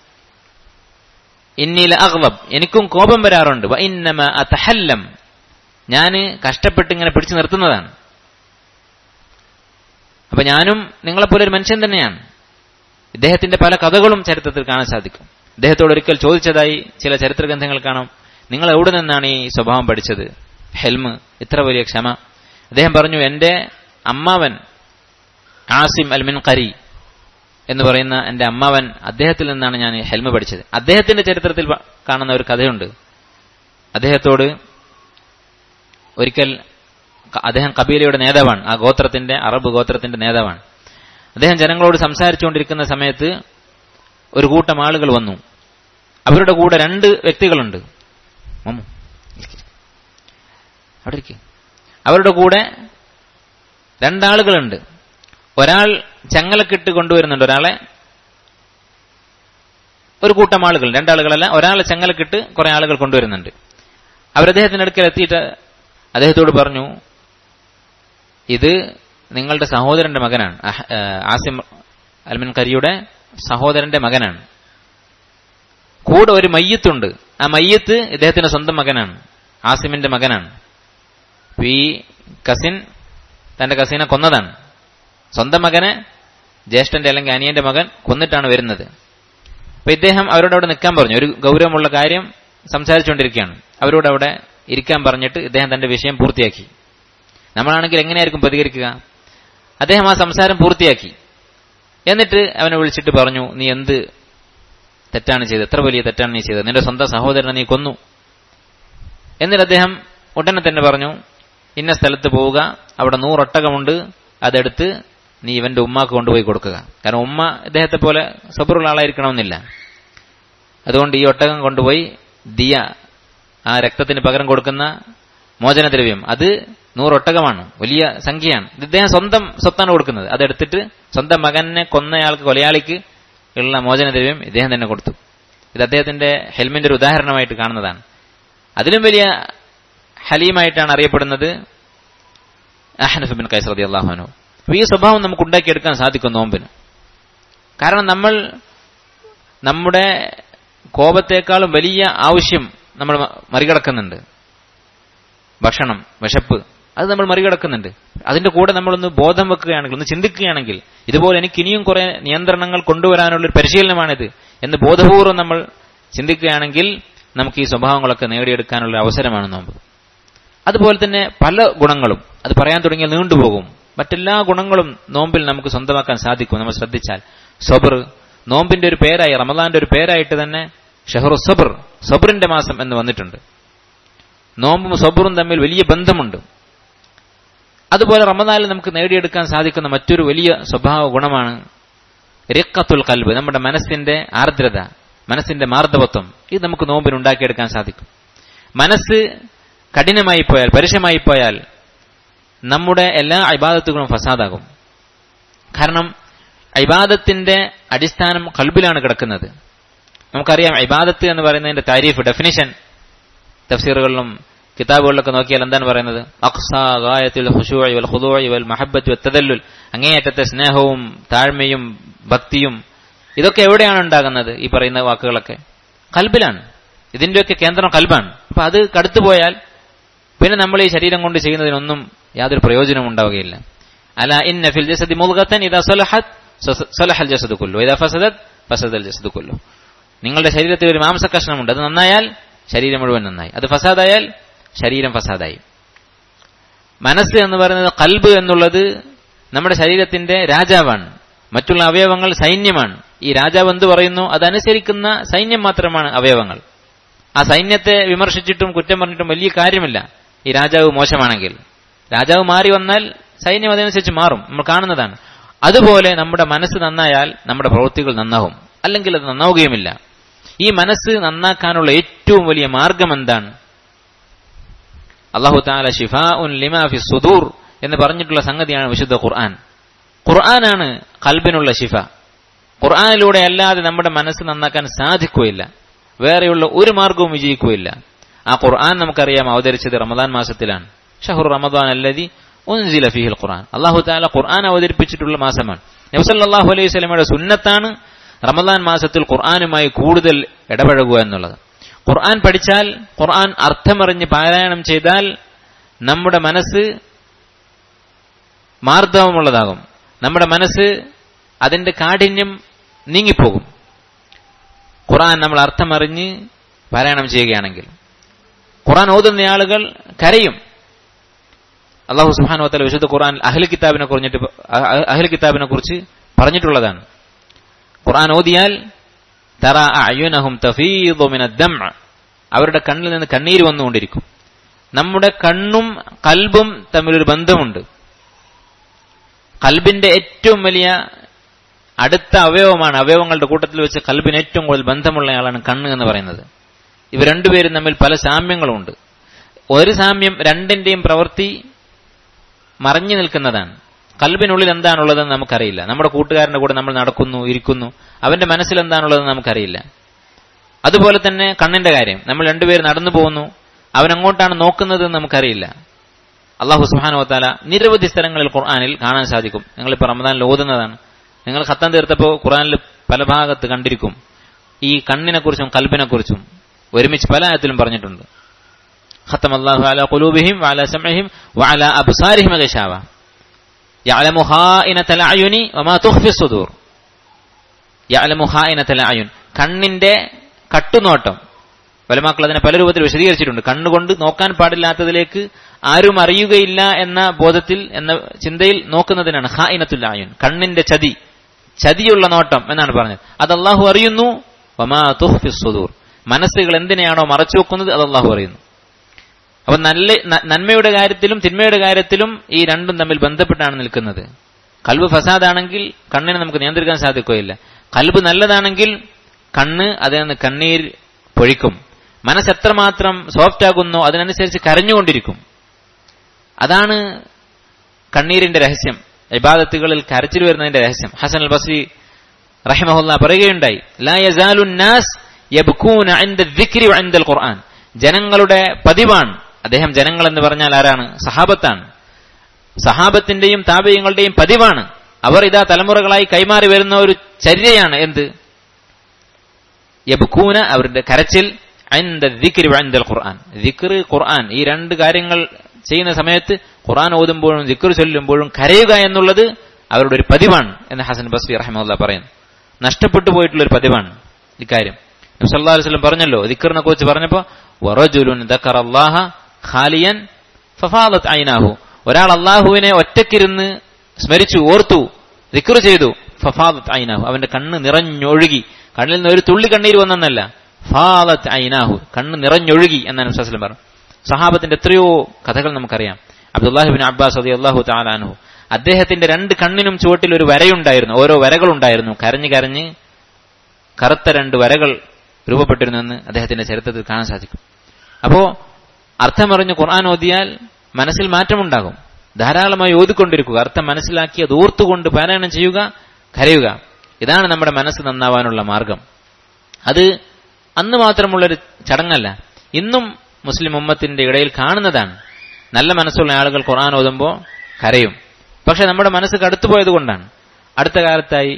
ഇന്നീല അഗ്ലബ് എനിക്കും കോപം വരാറുണ്ട് വ ഇന്നമ അതഹല്ലം ഞാൻ കഷ്ടപ്പെട്ട് ഇങ്ങനെ പിടിച്ചു നിർത്തുന്നതാണ് അപ്പൊ ഞാനും നിങ്ങളെപ്പോലെ ഒരു മനുഷ്യൻ തന്നെയാണ് ഇദ്ദേഹത്തിന്റെ പല കഥകളും ചരിത്രത്തിൽ കാണാൻ സാധിക്കും അദ്ദേഹത്തോട് ഒരിക്കൽ ചോദിച്ചതായി ചില ചരിത്ര ഗ്രന്ഥങ്ങൾ കാണാം നിങ്ങൾ എവിടെ നിന്നാണ് ഈ സ്വഭാവം പഠിച്ചത് ഹെൽമ് ഇത്ര വലിയ ക്ഷമ അദ്ദേഹം പറഞ്ഞു എന്റെ അമ്മാവൻ ആസിം അൽമിൻ ഖരി എന്ന് പറയുന്ന എന്റെ അമ്മാവൻ അദ്ദേഹത്തിൽ നിന്നാണ് ഞാൻ ഹെൽമ് പഠിച്ചത് അദ്ദേഹത്തിന്റെ ചരിത്രത്തിൽ കാണുന്ന ഒരു കഥയുണ്ട് അദ്ദേഹത്തോട് ഒരിക്കൽ അദ്ദേഹം കബീലയുടെ നേതാവാണ് ആ ഗോത്രത്തിന്റെ അറബ് ഗോത്രത്തിന്റെ നേതാവാണ് അദ്ദേഹം ജനങ്ങളോട് സംസാരിച്ചുകൊണ്ടിരിക്കുന്ന സമയത്ത് ഒരു കൂട്ടം ആളുകൾ വന്നു അവരുടെ കൂടെ രണ്ട് വ്യക്തികളുണ്ട് മമ്മു അവിടെ ഇരിക്കും അവരുടെ കൂടെ രണ്ടാളുകളുണ്ട് ഒരാൾ ചങ്ങലക്കിട്ട് കൊണ്ടുവരുന്നുണ്ട് ഒരാളെ ഒരു കൂട്ടം ആളുകൾ രണ്ടാളുകളല്ല ഒരാളെ ചങ്ങലക്കിട്ട് കുറെ ആളുകൾ കൊണ്ടുവരുന്നുണ്ട് അവരദ്ദേഹത്തിന്റെ അടുക്കൽ എത്തിയിട്ട് അദ്ദേഹത്തോട് പറഞ്ഞു ഇത് നിങ്ങളുടെ സഹോദരന്റെ മകനാണ് ആസിം അൽമിൻ കരിയുടെ സഹോദരന്റെ മകനാണ് കൂടെ ഒരു മയ്യത്തുണ്ട് ആ മയ്യത്ത് ഇദ്ദേഹത്തിന്റെ സ്വന്തം മകനാണ് ആസിമിന്റെ മകനാണ് ഈ കസിൻ തന്റെ കസിനെ കൊന്നതാണ് സ്വന്തം മകനെ ജ്യേഷ്ഠന്റെ അല്ലെങ്കിൽ അനിയന്റെ മകൻ കൊന്നിട്ടാണ് വരുന്നത് അപ്പൊ ഇദ്ദേഹം അവരോട് അവിടെ നിൽക്കാൻ പറഞ്ഞു ഒരു ഗൗരവമുള്ള കാര്യം സംസാരിച്ചുകൊണ്ടിരിക്കുകയാണ് അവരോട് അവിടെ ഇരിക്കാൻ പറഞ്ഞിട്ട് ഇദ്ദേഹം തന്റെ വിഷയം പൂർത്തിയാക്കി നമ്മളാണെങ്കിൽ എങ്ങനെയായിരിക്കും പ്രതികരിക്കുക അദ്ദേഹം ആ സംസാരം പൂർത്തിയാക്കി എന്നിട്ട് അവനെ വിളിച്ചിട്ട് പറഞ്ഞു നീ എന്ത് തെറ്റാണ് ചെയ്തത് എത്ര വലിയ തെറ്റാണ് നീ ചെയ്തത് നിന്റെ സ്വന്തം സഹോദരനെ നീ കൊന്നു എന്നിട്ട് അദ്ദേഹം ഉടനെ തന്നെ പറഞ്ഞു ഇന്ന സ്ഥലത്ത് പോവുക അവിടെ നൂറൊട്ടകമുണ്ട് അതെടുത്ത് നീ ഇവന്റെ ഉമ്മാക്ക് കൊണ്ടുപോയി കൊടുക്കുക കാരണം ഉമ്മ ഇദ്ദേഹത്തെ പോലെ സബറുള്ള ആളായിരിക്കണമെന്നില്ല അതുകൊണ്ട് ഈ ഒട്ടകം കൊണ്ടുപോയി ദിയ ആ രക്തത്തിന് പകരം കൊടുക്കുന്ന മോചനദ്രവ്യം അത് നൂറൊട്ടകമാണ് വലിയ സംഖ്യയാണ് ഇത് ഇദ്ദേഹം സ്വന്തം സ്വത്താണ് കൊടുക്കുന്നത് അതെടുത്തിട്ട് സ്വന്തം മകനെ കൊന്നയാൾക്ക് കൊലയാളിക്ക് ഉള്ള മോചനദ്രവ്യം ഇദ്ദേഹം തന്നെ കൊടുത്തു ഇത് അദ്ദേഹത്തിന്റെ ഹെൽമിന്റെ ഒരു ഉദാഹരണമായിട്ട് കാണുന്നതാണ് അതിലും വലിയ ഹലീമായിട്ടാണ് അറിയപ്പെടുന്നത് അഹനഫ് ബിൻ കൈസ് റതി അള്ളാഹുനു അപ്പൊ ഈ സ്വഭാവം നമുക്ക് ഉണ്ടാക്കിയെടുക്കാൻ സാധിക്കും നോമ്പിന് കാരണം നമ്മൾ നമ്മുടെ കോപത്തെക്കാളും വലിയ ആവശ്യം നമ്മൾ മറികടക്കുന്നുണ്ട് ഭക്ഷണം വിശപ്പ് അത് നമ്മൾ മറികടക്കുന്നുണ്ട് അതിന്റെ കൂടെ നമ്മളൊന്ന് ബോധം വെക്കുകയാണെങ്കിൽ ഒന്ന് ചിന്തിക്കുകയാണെങ്കിൽ ഇതുപോലെ എനിക്ക് ഇനിയും കുറെ നിയന്ത്രണങ്ങൾ കൊണ്ടുവരാനുള്ള ഒരു പരിശീലനമാണിത് എന്ന് ബോധപൂർവ്വം നമ്മൾ ചിന്തിക്കുകയാണെങ്കിൽ നമുക്ക് ഈ സ്വഭാവങ്ങളൊക്കെ നേടിയെടുക്കാനുള്ള അവസരമാണ് നോമ്പ് അതുപോലെ തന്നെ പല ഗുണങ്ങളും അത് പറയാൻ തുടങ്ങിയാൽ നീണ്ടുപോകും മറ്റെല്ലാ ഗുണങ്ങളും നോമ്പിൽ നമുക്ക് സ്വന്തമാക്കാൻ സാധിക്കും നമ്മൾ ശ്രദ്ധിച്ചാൽ സൊബർ നോമ്പിന്റെ ഒരു പേരായി റമദാന്റെ ഒരു പേരായിട്ട് തന്നെ ഷെഹറു സബർ സബറിന്റെ മാസം എന്ന് വന്നിട്ടുണ്ട് നോമ്പും സബറും തമ്മിൽ വലിയ ബന്ധമുണ്ട് അതുപോലെ റമദാനിൽ നമുക്ക് നേടിയെടുക്കാൻ സാധിക്കുന്ന മറ്റൊരു വലിയ സ്വഭാവ ഗുണമാണ് റിക്കത്തുൽ കൽബ് നമ്മുടെ മനസ്സിന്റെ ആർദ്രത മനസ്സിന്റെ മാർദ്ദവത്വം ഇത് നമുക്ക് നോമ്പിന് ഉണ്ടാക്കിയെടുക്കാൻ സാധിക്കും മനസ്സ് കഠിനമായി പോയാൽ പരുഷമായി പോയാൽ നമ്മുടെ എല്ലാ അഭിബാദത്തുകളും ഫസാദാകും കാരണം ഇബാദത്തിന്റെ അടിസ്ഥാനം കൽബിലാണ് കിടക്കുന്നത് നമുക്കറിയാം ഇബാദത്ത് എന്ന് പറയുന്നതിന്റെ താരീഫ് ഡെഫിനിഷൻ തഫ്സീറുകളിലും കിതാബുകളിലൊക്കെ നോക്കിയാൽ എന്താണ് പറയുന്നത് അക്സാ ഗായത്തിൽ ഹുഷൂഇ വൽ ഖുദൂഇ വൽ മഹബ്ബത്ത് വത്തദല്ലുൽ അങ്ങേയറ്റത്തെ സ്നേഹവും താഴ്മയും ഭക്തിയും ഇതൊക്കെ എവിടെയാണ് ഉണ്ടാകുന്നത് ഈ പറയുന്ന വാക്കുകളൊക്കെ കൽബിലാണ് ഇതിന്റെയൊക്കെ കേന്ദ്രം കൽബാണ് അപ്പൊ അത് കടുത്തുപോയാൽ പിന്നെ നമ്മൾ ഈ ശരീരം കൊണ്ട് ചെയ്യുന്നതിനൊന്നും യാതൊരു പ്രയോജനവും ഉണ്ടാവുകയില്ല അല ഇന്ന ഫിൽ ജസദി മുൽഗത്തൻ ഇദാ സലഹത് സലഹൽ ജസദ് കുല്ലു ഇദാ ഫസദത് ഫസദൽ ജസദ് കുല്ലു നിങ്ങളുടെ ശരീരത്തിൽ ഒരു മാംസ കഷ്ണമുണ്ട് അത് നന്നായാൽ ശരീരം മുഴുവൻ നന്നായി അത് ഫസാദായാൽ ശരീരം ഫസാദായി മനസ്സ് എന്ന് പറയുന്നത് കൽബ് എന്നുള്ളത് നമ്മുടെ ശരീരത്തിന്റെ രാജാവാണ് മറ്റുള്ള അവയവങ്ങൾ സൈന്യമാണ് ഈ രാജാവ് എന്ത് പറയുന്നു അതനുസരിക്കുന്ന സൈന്യം മാത്രമാണ് അവയവങ്ങൾ ആ സൈന്യത്തെ വിമർശിച്ചിട്ടും കുറ്റം പറഞ്ഞിട്ടും വലിയ കാര്യമില്ല ഈ രാജാവ് മോശമാണെങ്കിൽ രാജാവ് മാറി വന്നാൽ സൈന്യം അതനുസരിച്ച് മാറും നമ്മൾ കാണുന്നതാണ് അതുപോലെ നമ്മുടെ മനസ്സ് നന്നായാൽ നമ്മുടെ പ്രവൃത്തികൾ നന്നാവും അല്ലെങ്കിൽ അത് നന്നാവുകയുമില്ല ഈ മനസ്സ് നന്നാക്കാനുള്ള ഏറ്റവും വലിയ മാർഗം എന്താണ് അള്ളാഹു താല ഷിഫാ ഉൻ ലിമാ ഫി സുദൂർ എന്ന് പറഞ്ഞിട്ടുള്ള സംഗതിയാണ് വിശുദ്ധ ഖുർആൻ ഖുർആനാണ് കൽബിനുള്ള ഷിഫ ഖുർആനിലൂടെ അല്ലാതെ നമ്മുടെ മനസ്സ് നന്നാക്കാൻ സാധിക്കുകയില്ല വേറെയുള്ള ഒരു മാർഗവും വിജയിക്കുകയില്ല ആ ഖുർആൻ നമുക്കറിയാം അവതരിച്ചത് റമദാൻ മാസത്തിലാണ് ഷഹുർ റമദാൻ അല്ലതി ഉൻസില ഫിഹിൽ ഖുർആൻ അള്ളാഹു താല ഖുർആൻ അവതരിപ്പിച്ചിട്ടുള്ള മാസമാണ് നബ്സല്ലാഹു അലൈഹി സ്വലമയുടെ സുന്നത്താണ് റമദാൻ മാസത്തിൽ ഖുർആനുമായി കൂടുതൽ ഇടപഴകുക എന്നുള്ളത് ഖുർആൻ പഠിച്ചാൽ ഖുർആൻ അർത്ഥമറിഞ്ഞ് പാരായണം ചെയ്താൽ നമ്മുടെ മനസ്സ് മാർദ്ദവമുള്ളതാകും നമ്മുടെ മനസ്സ് അതിന്റെ കാഠിന്യം നീങ്ങിപ്പോകും ഖുർആൻ നമ്മൾ അർത്ഥമറിഞ്ഞ് പാരായണം ചെയ്യുകയാണെങ്കിൽ ഖുർആൻ ഓതുന്ന ആളുകൾ കരയും അള്ളാഹു സുഹാനു വത്തല വിശുദ്ധ ഖുർആൻ അഹ്ല കിതാബിനെ കുറിഞ്ഞിട്ട് അഹ്ല കിതാബിനെ കുറിച്ച് പറഞ്ഞിട്ടുള്ളതാണ് ഖുർആൻ ഓതിയാൽ തറ അയ്യുനഹും തഫീദുമിനദ്ദം അവരുടെ കണ്ണിൽ നിന്ന് കണ്ണീര് വന്നുകൊണ്ടിരിക്കും നമ്മുടെ കണ്ണും കൽബും തമ്മിലൊരു ബന്ധമുണ്ട് കൽബിന്റെ ഏറ്റവും വലിയ അടുത്ത അവയവമാണ് അവയവങ്ങളുടെ കൂട്ടത്തിൽ വെച്ച് കൽബിന് ഏറ്റവും കൂടുതൽ ബന്ധമുള്ളയാളാണ് കണ്ണ് എന്ന് പറയുന്നത് ഇവ രണ്ടുപേരും തമ്മിൽ പല സാമ്യങ്ങളുമുണ്ട് ഒരു സാമ്യം രണ്ടിന്റെയും പ്രവൃത്തി മറഞ്ഞു നിൽക്കുന്നതാണ് കൽബിനുള്ളിൽ എന്താണുള്ളതെന്ന് നമുക്കറിയില്ല നമ്മുടെ കൂട്ടുകാരന്റെ കൂടെ നമ്മൾ നടക്കുന്നു ഇരിക്കുന്നു അവന്റെ മനസ്സിൽ എന്താണുള്ളതെന്ന് നമുക്കറിയില്ല അതുപോലെ തന്നെ കണ്ണിന്റെ കാര്യം നമ്മൾ രണ്ടുപേർ നടന്നു പോകുന്നു അവൻ എങ്ങോട്ടാണ് നോക്കുന്നത് എന്ന് നമുക്കറിയില്ല അള്ളാഹു സുഹാനോത്താല നിരവധി സ്ഥലങ്ങളിൽ ഖുർആാനിൽ കാണാൻ സാധിക്കും നിങ്ങളിപ്പോൾ റമദാനിൽ ഓതുന്നതാണ് നിങ്ങൾ ഖത്തം തീർത്തപ്പോൾ ഖുർആാനിൽ പല ഭാഗത്ത് കണ്ടിരിക്കും ഈ കണ്ണിനെക്കുറിച്ചും കൽബിനെക്കുറിച്ചും ഒരുമിച്ച് പല ആയത്തിലും പറഞ്ഞിട്ടുണ്ട് ഖത്തം അള്ളാഹു അല കുലൂബിഹിം വാല സമഹിം വാല അബ്സാരിഹിം ഗശാവ യഅലമു ഖായിനത്തൽ അയുനി വമാ തുഖ്ഫി സുദൂർ യഅലമു ഖായിനത്തൽ അയുൻ കണ്ണിന്റെ കട്ടുനോട്ടം വലമാക്കൾ അതിനെ പല രൂപത്തിൽ വിശദീകരിച്ചിട്ടുണ്ട് കണ്ണുകൊണ്ട് നോക്കാൻ പാടില്ലാത്തതിലേക്ക് ആരും അറിയുകയില്ല എന്ന ബോധത്തിൽ എന്ന ചിന്തയിൽ നോക്കുന്നതിനാണ് ഖായിനത്തുൽ അയുൻ കണ്ണിന്റെ ചതി ചതിയുള്ള നോട്ടം എന്നാണ് പറഞ്ഞത് അത് അള്ളാഹു അറിയുന്നു വമാ തുഖ്ഫി സുദൂർ മനസ്സുകൾ എന്തിനെയാണോ മറച്ചു വെക്കുന്നത് അത് അള്ളാഹു അറിയുന്നു അപ്പൊ നല്ല നന്മയുടെ കാര്യത്തിലും തിന്മയുടെ കാര്യത്തിലും ഈ രണ്ടും തമ്മിൽ ബന്ധപ്പെട്ടാണ് നിൽക്കുന്നത് കൽബ് ഫസാദാണെങ്കിൽ കണ്ണിനെ നമുക്ക് നിയന്ത്രിക്കാൻ സാധിക്കുകയില്ല കൽബ് നല്ലതാണെങ്കിൽ കണ്ണ് അതിൽ നിന്ന് കണ്ണീർ പൊഴിക്കും മനസ്സ് എത്രമാത്രം സോഫ്റ്റ് ആകുന്നോ അതിനനുസരിച്ച് കരഞ്ഞുകൊണ്ടിരിക്കും അതാണ് കണ്ണീരിന്റെ രഹസ്യം ഇബാദത്തുകളിൽ കരച്ചിൽ വരുന്നതിന്റെ രഹസ്യം ഹസൻ അൽ ബസ്രി റഹിമഹുല്ല പറയുകയുണ്ടായി ലാ യസാലു നാസ് യബ്കൂന ഇൻദ ദിക്രി വഇൻദൽ ഖുർആൻ ജനങ്ങളുടെ പതിവാണ് അദ്ദേഹം ജനങ്ങൾ എന്ന് പറഞ്ഞാൽ ആരാണ് സഹാബത്താണ് സഹാബത്തിന്റെയും താപയങ്ങളുടെയും പതിവാണ് അവർ ഇതാ തലമുറകളായി കൈമാറി വരുന്ന ഒരു ചര്യയാണ് എന്ത് യബ്കൂന അവരുടെ കരച്ചിൽ ഐന്ദ ദിക്രി വഇൻദൽ ഖുർആൻ ദിക്ർ ഖുർആൻ ഈ രണ്ട് കാര്യങ്ങൾ ചെയ്യുന്ന സമയത്ത് ഖുർആൻ ഓതുമ്പോഴും ദിക്ർ ചൊല്ലുമ്പോഴും കരയുക എന്നുള്ളത് അവരുടെ ഒരു പതിവാണ് എന്ന് ഹസൻ ബസ്രി റഹ്മുല്ല പറയുന്നു നഷ്ടപ്പെട്ടു പോയിട്ടുള്ള ഒരു പതിവാണ് ഇക്കാര്യം നബ്സല്ലാ വസ്ലം പറഞ്ഞല്ലോ ദിക്കറിനെ കുറിച്ച് പറഞ്ഞപ്പോ വറജുലുൻ ദക്കറല്ലാഹ ഖാലിയൻ ഫഫാദത്ത് ഐനാഹു ഒരാൾ അള്ളാഹുവിനെ ഒറ്റക്കിരുന്ന് സ്മരിച്ചു ഓർത്തു ദിക്കർ ചെയ്തു ഫഫാദത്ത് ഐനാഹു അവന്റെ കണ്ണ് നിറഞ്ഞൊഴുകി കണ്ണിൽ നിന്ന് ഒരു തുള്ളി കണ്ണീര് വന്നെന്നല്ല ഫാദത്ത് ഐനാഹു കണ്ണ് നിറഞ്ഞൊഴുകി എന്നാണ് നബ്സസ്ലം പറഞ്ഞു സഹാബത്തിന്റെ എത്രയോ കഥകൾ നമുക്കറിയാം അബ്ദുല്ലാഹിബിൻ അബ്ബാസ് അതി അള്ളാഹു താലാനുഹു അദ്ദേഹത്തിന്റെ രണ്ട് കണ്ണിനും ചുവട്ടിൽ ഒരു വരയുണ്ടായിരുന്നു ഓരോ വരകളുണ്ടായിരുന്നു കരഞ്ഞ് കരഞ്ഞ് കറുത്ത രണ്ട് വരകൾ രൂപപ്പെട്ടിരുന്നെന്ന് അദ്ദേഹത്തിന്റെ ചരിത്രത്തിൽ കാണാൻ സാധിക്കും അപ്പോ അർത്ഥമറിഞ്ഞ് ഖുർആൻ ഓതിയാൽ മനസ്സിൽ മാറ്റമുണ്ടാകും ധാരാളമായി ഓതിക്കൊണ്ടിരിക്കുക അർത്ഥം മനസ്സിലാക്കി അത് ഓർത്തുകൊണ്ട് പാരായണം ചെയ്യുക കരയുക ഇതാണ് നമ്മുടെ മനസ്സ് നന്നാവാനുള്ള മാർഗം അത് അന്ന് മാത്രമുള്ളൊരു ചടങ്ങല്ല ഇന്നും മുസ്ലിം ഉമ്മത്തിന്റെ ഇടയിൽ കാണുന്നതാണ് നല്ല മനസ്സുള്ള ആളുകൾ ഖുർആൻ ഓതുമ്പോൾ കരയും പക്ഷെ നമ്മുടെ മനസ്സ് കടുത്തുപോയത് കൊണ്ടാണ് അടുത്ത കാലത്തായി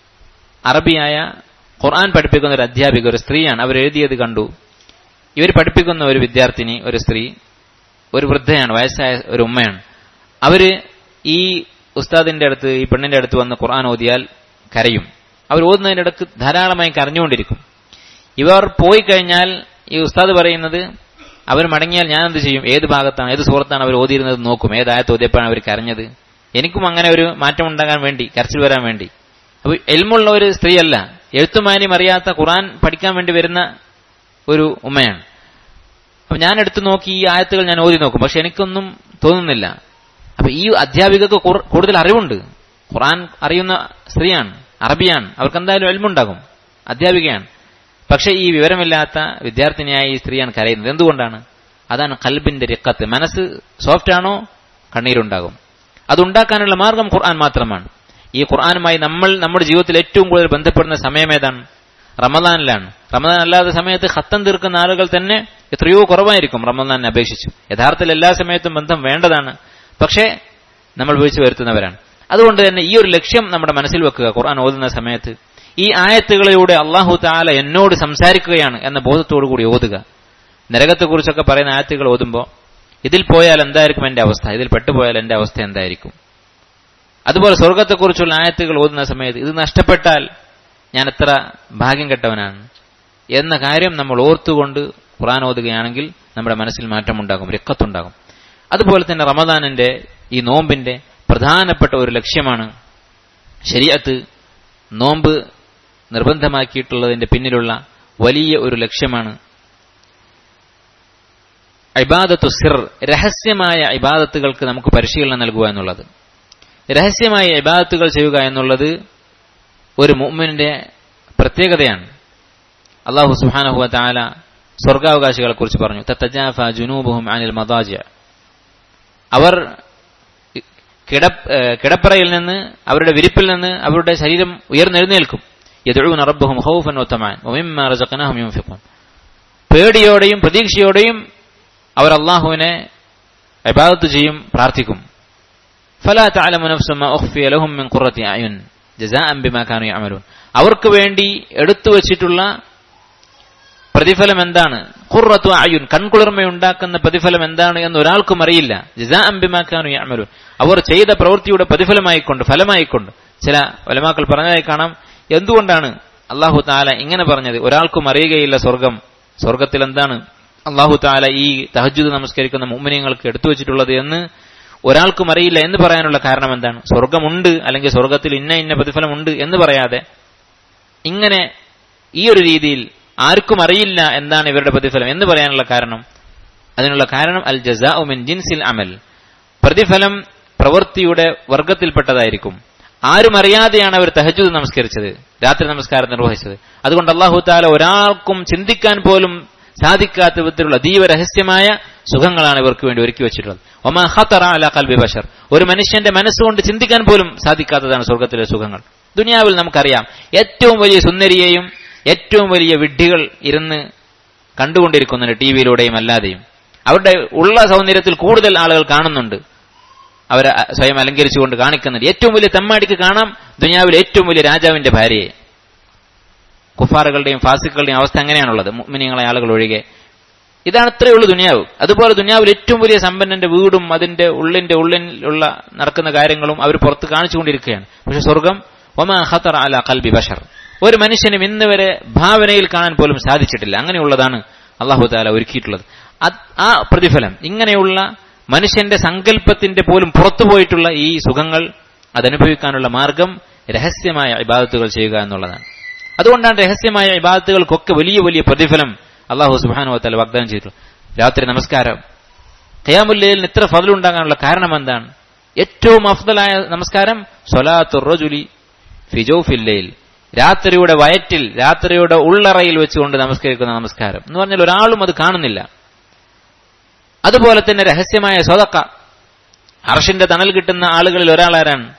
അറബിയായ ഖുർആൻ പഠിപ്പിക്കുന്ന ഒരു അധ്യാപിക ഒരു സ്ത്രീയാണ് അവർ എഴുതിയത് കണ്ടു ഇവർ പഠിപ്പിക്കുന്ന ഒരു വിദ്യാർത്ഥിനി ഒരു സ്ത്രീ ഒരു വൃദ്ധയാണ് വയസ്സായ ഒരു ഉമ്മയാണ് അവര് ഈ ഉസ്താദിന്റെ അടുത്ത് ഈ പെണ്ണിന്റെ അടുത്ത് വന്ന് ഖുർആൻ ഓതിയാൽ കരയും അവർ ഓതുന്നതിന്റെ ഇടക്ക് ധാരാളമായി കരഞ്ഞുകൊണ്ടിരിക്കും ഇവർ പോയി കഴിഞ്ഞാൽ ഈ ഉസ്താദ് പറയുന്നത് അവർ മടങ്ങിയാൽ ഞാൻ എന്ത് ചെയ്യും ഏത് ഭാഗത്താണ് ഏത് സുഹൃത്താണ് അവർ ഓതിയിരുന്നത് നോക്കും ഏതായത്ത് ഓതിയപ്പോഴാണ് അവർ കരഞ്ഞത് എനിക്കും അങ്ങനെ ഒരു മാറ്റം ഉണ്ടാകാൻ വേണ്ടി കരച്ചിൽ വരാൻ വേണ്ടി അപ്പൊ എൽമുള്ള ഒരു സ്ത്രീയല്ല എഴുത്തുമാനും അറിയാത്ത ഖുറാൻ പഠിക്കാൻ വേണ്ടി വരുന്ന ഒരു ഉമ്മയാണ് അപ്പൊ ഞാൻ എടുത്തു നോക്കി ഈ ആയത്തുകൾ ഞാൻ ഓതി നോക്കും പക്ഷെ എനിക്കൊന്നും തോന്നുന്നില്ല അപ്പൊ ഈ അധ്യാപികക്ക് കൂടുതൽ അറിവുണ്ട് ഖുറാൻ അറിയുന്ന സ്ത്രീയാണ് അറബിയാണ് അവർക്ക് എന്തായാലും എൽമുണ്ടാകും അധ്യാപികയാണ് പക്ഷെ ഈ വിവരമില്ലാത്ത വിദ്യാർത്ഥിനിയായ ഈ സ്ത്രീയാണ് കരയുന്നത് എന്തുകൊണ്ടാണ് അതാണ് കൽബിന്റെ രക്കത്ത് മനസ്സ് സോഫ്റ്റ് ആണോ കണ്ണീരുണ്ടാകും അതുണ്ടാക്കാനുള്ള മാർഗം ഖുർആൻ മാത്രമാണ് ഈ ഖുർആനുമായി നമ്മൾ നമ്മുടെ ജീവിതത്തിൽ ഏറ്റവും കൂടുതൽ ബന്ധപ്പെടുന്ന സമയം ഏതാണ് റമദാനിലാണ് റമദാൻ അല്ലാത്ത സമയത്ത് ഹത്തം തീർക്കുന്ന ആളുകൾ തന്നെ എത്രയോ കുറവായിരിക്കും റമദാനെ അപേക്ഷിച്ചു യഥാർത്ഥത്തിൽ എല്ലാ സമയത്തും ബന്ധം വേണ്ടതാണ് പക്ഷേ നമ്മൾ വീഴ്ച വരുത്തുന്നവരാണ് അതുകൊണ്ട് തന്നെ ഈ ഒരു ലക്ഷ്യം നമ്മുടെ മനസ്സിൽ വെക്കുക ഖുർആൻ ഓതുന്ന സമയത്ത് ഈ ആയത്തുകളിലൂടെ അള്ളാഹു താല എന്നോട് സംസാരിക്കുകയാണ് എന്ന ബോധത്തോടു കൂടി ഓതുക നരകത്തെക്കുറിച്ചൊക്കെ പറയുന്ന ആയത്തുകൾ ഓതുമ്പോൾ ഇതിൽ പോയാൽ എന്തായിരിക്കും എന്റെ അവസ്ഥ ഇതിൽ പെട്ടുപോയാൽ എന്റെ അവസ്ഥ എന്തായിരിക്കും അതുപോലെ സ്വർഗത്തെക്കുറിച്ചുള്ള ആയത്തുകൾ ഓതുന്ന സമയത്ത് ഇത് നഷ്ടപ്പെട്ടാൽ ഞാൻ എത്ര ഭാഗ്യം കെട്ടവനാണ് എന്ന കാര്യം നമ്മൾ ഓർത്തുകൊണ്ട് ഖുറാൻ ഓതുകയാണെങ്കിൽ നമ്മുടെ മനസ്സിൽ മാറ്റമുണ്ടാകും രക്കത്തുണ്ടാകും അതുപോലെ തന്നെ റമദാനിന്റെ ഈ നോമ്പിന്റെ പ്രധാനപ്പെട്ട ഒരു ലക്ഷ്യമാണ് ശരീഅത്ത് നോമ്പ് നിർബന്ധമാക്കിയിട്ടുള്ളതിന്റെ പിന്നിലുള്ള വലിയ ഒരു ലക്ഷ്യമാണ് ഇബാദത്തു സിർ രഹസ്യമായ ഇബാദത്തുകൾക്ക് നമുക്ക് പരിശീലനം നൽകുക എന്നുള്ളത് രഹസ്യമായ ഇബാദത്തുകൾ ചെയ്യുക എന്നുള്ളത് ഒരു മുഅ്മിനിന്റെ പ്രത്യേകതയാണ് അള്ളാഹു സുബ്ഹാനഹു വതആല സ്വർഗാവകാശികളെ കുറിച്ച് പറഞ്ഞു തത്തജാഫ ജുനൂബുഹും അനിൽ മദാജ അവർ കിട കിടപ്പറയിൽ നിന്ന് അവരുടെ വിരിപ്പിൽ നിന്ന് അവരുടെ ശരീരം ഉയർന്നെഴുന്നേൽക്കും യദുഊന റബ്ബഹും ഖൗഫൻ വതമാൻ വമിമ്മ റസഖനാഹും യുൻഫിഖൂൻ പേടിയോടെയും പ്രതീക്ഷയോടെയും അവർ അള്ളാഹുവിനെ ഇബാദത്ത് ചെയ്യും പ്രാർത്ഥിക്കും ഫലാ തഅലമു നഫ്സു മാ ഉഖ്ഫിയ ലഹും മിൻ ഖുറത്തി അയുൻ ജസാഅൻ ബിമാ കാനു യഅമലൂൻ അവർക്ക് വേണ്ടി എടുത്തു വച്ചിട്ടുള്ള പ്രതിഫലം എന്താണ് ഖുറത്തു അയുൻ കൺകുളിർമയുണ്ടാക്കുന്ന പ്രതിഫലം എന്താണ് എന്ന് ഒരാൾക്കും അറിയില്ല ജസാഅൻ ബിമാ കാനു യഅമലൂൻ അവർ ചെയ്ത പ്രവൃത്തിയുടെ പ്രതിഫലമായിക്കൊണ്ട് ഫലമായിക്കൊണ്ട് ചില വലമാക്കൾ പറഞ്ഞതായി കാണാം എന്തുകൊണ്ടാണ് അള്ളാഹു താല ഇങ്ങനെ പറഞ്ഞത് ഒരാൾക്കും അറിയുകയില്ല സ്വർഗം സ്വർഗത്തിൽ എന്താണ് അള്ളാഹു താല ഈ തഹജുദ് നമസ്കരിക്കുന്ന മുമ്മിനിയങ്ങൾക്ക് എടുത്തു വെച്ചിട്ടുള്ളത് എന്ന് ഒരാൾക്കും അറിയില്ല എന്ന് പറയാനുള്ള കാരണം എന്താണ് സ്വർഗമുണ്ട് അല്ലെങ്കിൽ സ്വർഗത്തിൽ ഇന്ന ഇന്ന പ്രതിഫലമുണ്ട് എന്ന് പറയാതെ ഇങ്ങനെ ഈ ഒരു രീതിയിൽ ആർക്കും അറിയില്ല എന്താണ് ഇവരുടെ പ്രതിഫലം എന്ന് പറയാനുള്ള കാരണം അതിനുള്ള കാരണം അൽ ജസാ മിൻ ജിൻസിൽ അമൽ പ്രതിഫലം പ്രവൃത്തിയുടെ വർഗത്തിൽപ്പെട്ടതായിരിക്കും ആരും അറിയാതെയാണ് അവർ തഹജുദ് നമസ്കരിച്ചത് രാത്രി നമസ്കാരം നിർവഹിച്ചത് അതുകൊണ്ട് അള്ളാഹു താല ഒരാൾക്കും ചിന്തിക്കാൻ പോലും സാധിക്കാത്ത വിധത്തിലുള്ള അതീവ രഹസ്യമായ സുഖങ്ങളാണ് ഇവർക്ക് വേണ്ടി ഒരുക്കി വെച്ചിട്ടുള്ളത് ഒമാ ഖത്തറ അല കൽബി ബഷർ ഒരു മനുഷ്യന്റെ മനസ്സുകൊണ്ട് ചിന്തിക്കാൻ പോലും സാധിക്കാത്തതാണ് സ്വർഗത്തിലെ സുഖങ്ങൾ ദുനിയാവിൽ നമുക്കറിയാം ഏറ്റവും വലിയ സുന്ദരിയെയും ഏറ്റവും വലിയ വിഡ്ഢികൾ ഇരുന്ന് കണ്ടുകൊണ്ടിരിക്കുന്നുണ്ട് ടി വിയിലൂടെയും അല്ലാതെയും അവരുടെ ഉള്ള സൗന്ദര്യത്തിൽ കൂടുതൽ ആളുകൾ കാണുന്നുണ്ട് അവരെ സ്വയം അലങ്കരിച്ചുകൊണ്ട് കാണിക്കുന്നുണ്ട് ഏറ്റവും വലിയ തെമ്മാടിക്ക് കാണാം ദുനിയാവിലെ ഏറ്റവും വലിയ രാജാവിന്റെ ഭാര്യയെ കുഫാറുകളുടെയും ഫാസിക്കുകളുടെയും അവസ്ഥ അങ്ങനെയാണുള്ളത് മുഅ്മിനീങ്ങളെ ആളുകൾ ഒഴികെ ഇതാണ് ഇത്രയേ ഉള്ളൂ ദുനിയാവ് അതുപോലെ ദുനിയാവിൽ ഏറ്റവും വലിയ സമ്പന്നന്റെ വീടും അതിന്റെ ഉള്ളിന്റെ ഉള്ളിലുള്ള നടക്കുന്ന കാര്യങ്ങളും അവർ പുറത്ത് കാണിച്ചുകൊണ്ടിരിക്കുകയാണ് പക്ഷെ സ്വർഗം ഒമാ ഖത്തർ അല കൽബി ബഷർ ഒരു മനുഷ്യനും ഇന്ന് വരെ ഭാവനയിൽ കാണാൻ പോലും സാധിച്ചിട്ടില്ല അങ്ങനെയുള്ളതാണ് അള്ളാഹു താല ഒരുക്കിയിട്ടുള്ളത് അത് ആ പ്രതിഫലം ഇങ്ങനെയുള്ള മനുഷ്യന്റെ സങ്കല്പത്തിന്റെ പോലും പുറത്തുപോയിട്ടുള്ള ഈ സുഖങ്ങൾ അതനുഭവിക്കാനുള്ള മാർഗം രഹസ്യമായ ഇബാദത്തുകൾ ചെയ്യുക എന്നുള്ളതാണ് അതുകൊണ്ടാണ് രഹസ്യമായ ഇബാദത്തുകൾക്കൊക്കെ വലിയ വലിയ പ്രതിഫലം അള്ളാഹു സുബാനുവത്തല വാഗ്ദാനം ചെയ്തിട്ടുള്ളത് രാത്രി നമസ്കാരം ഖയാമുല്ലയിൽ ഇത്ര ഫതിലുണ്ടാകാനുള്ള കാരണം എന്താണ് ഏറ്റവും അഫ്ദലായ നമസ്കാരം സൊലാത്തു റജുലി ഫിജോഫില്ലയിൽ രാത്രിയുടെ വയറ്റിൽ രാത്രിയുടെ ഉള്ളറയിൽ വെച്ചുകൊണ്ട് നമസ്കരിക്കുന്ന നമസ്കാരം എന്ന് പറഞ്ഞാൽ ഒരാളും അത് കാണുന്നില്ല അതുപോലെ തന്നെ രഹസ്യമായ സ്വതക്ക അർഷിന്റെ തണൽ കിട്ടുന്ന ആളുകളിൽ ഒരാളാരാണ്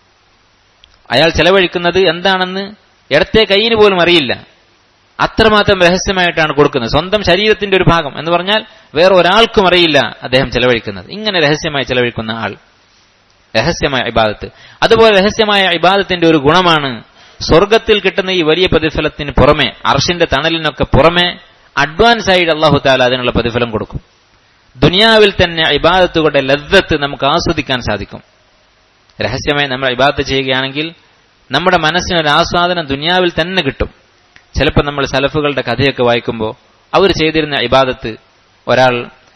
അയാൾ ചെലവഴിക്കുന്നത് എന്താണെന്ന് ഇടത്തെ കൈയിന് പോലും അറിയില്ല അത്രമാത്രം രഹസ്യമായിട്ടാണ് കൊടുക്കുന്നത് സ്വന്തം ശരീരത്തിന്റെ ഒരു ഭാഗം എന്ന് പറഞ്ഞാൽ വേറെ ഒരാൾക്കും അറിയില്ല അദ്ദേഹം ചെലവഴിക്കുന്നത് ഇങ്ങനെ രഹസ്യമായി ചെലവഴിക്കുന്ന ആൾ രഹസ്യമായ ഇബാദത്ത് അതുപോലെ രഹസ്യമായ ഇബാദത്തിന്റെ ഒരു ഗുണമാണ് സ്വർഗത്തിൽ കിട്ടുന്ന ഈ വലിയ പ്രതിഫലത്തിന് പുറമെ അർഷിന്റെ തണലിനൊക്കെ പുറമെ അഡ്വാൻസ് ആയിട്ട് അള്ളാഹു താല അതിനുള്ള പ്രതിഫലം കൊടുക്കും ദുനിയാവിൽ തന്നെ ഇബാദത്തുകളുടെ ലദ്ദത്ത് നമുക്ക് ആസ്വദിക്കാൻ സാധിക്കും രഹസ്യമായി നമ്മൾ ഇബാദത്ത് ചെയ്യുകയാണെങ്കിൽ നമ്മുടെ മനസ്സിനൊരു ആസ്വാദനം ദുനിയാവിൽ തന്നെ കിട്ടും ചിലപ്പോൾ നമ്മൾ സലഫുകളുടെ കഥയൊക്കെ വായിക്കുമ്പോൾ അവർ ചെയ്തിരുന്ന ഇബാദത്ത് ഒരാൾ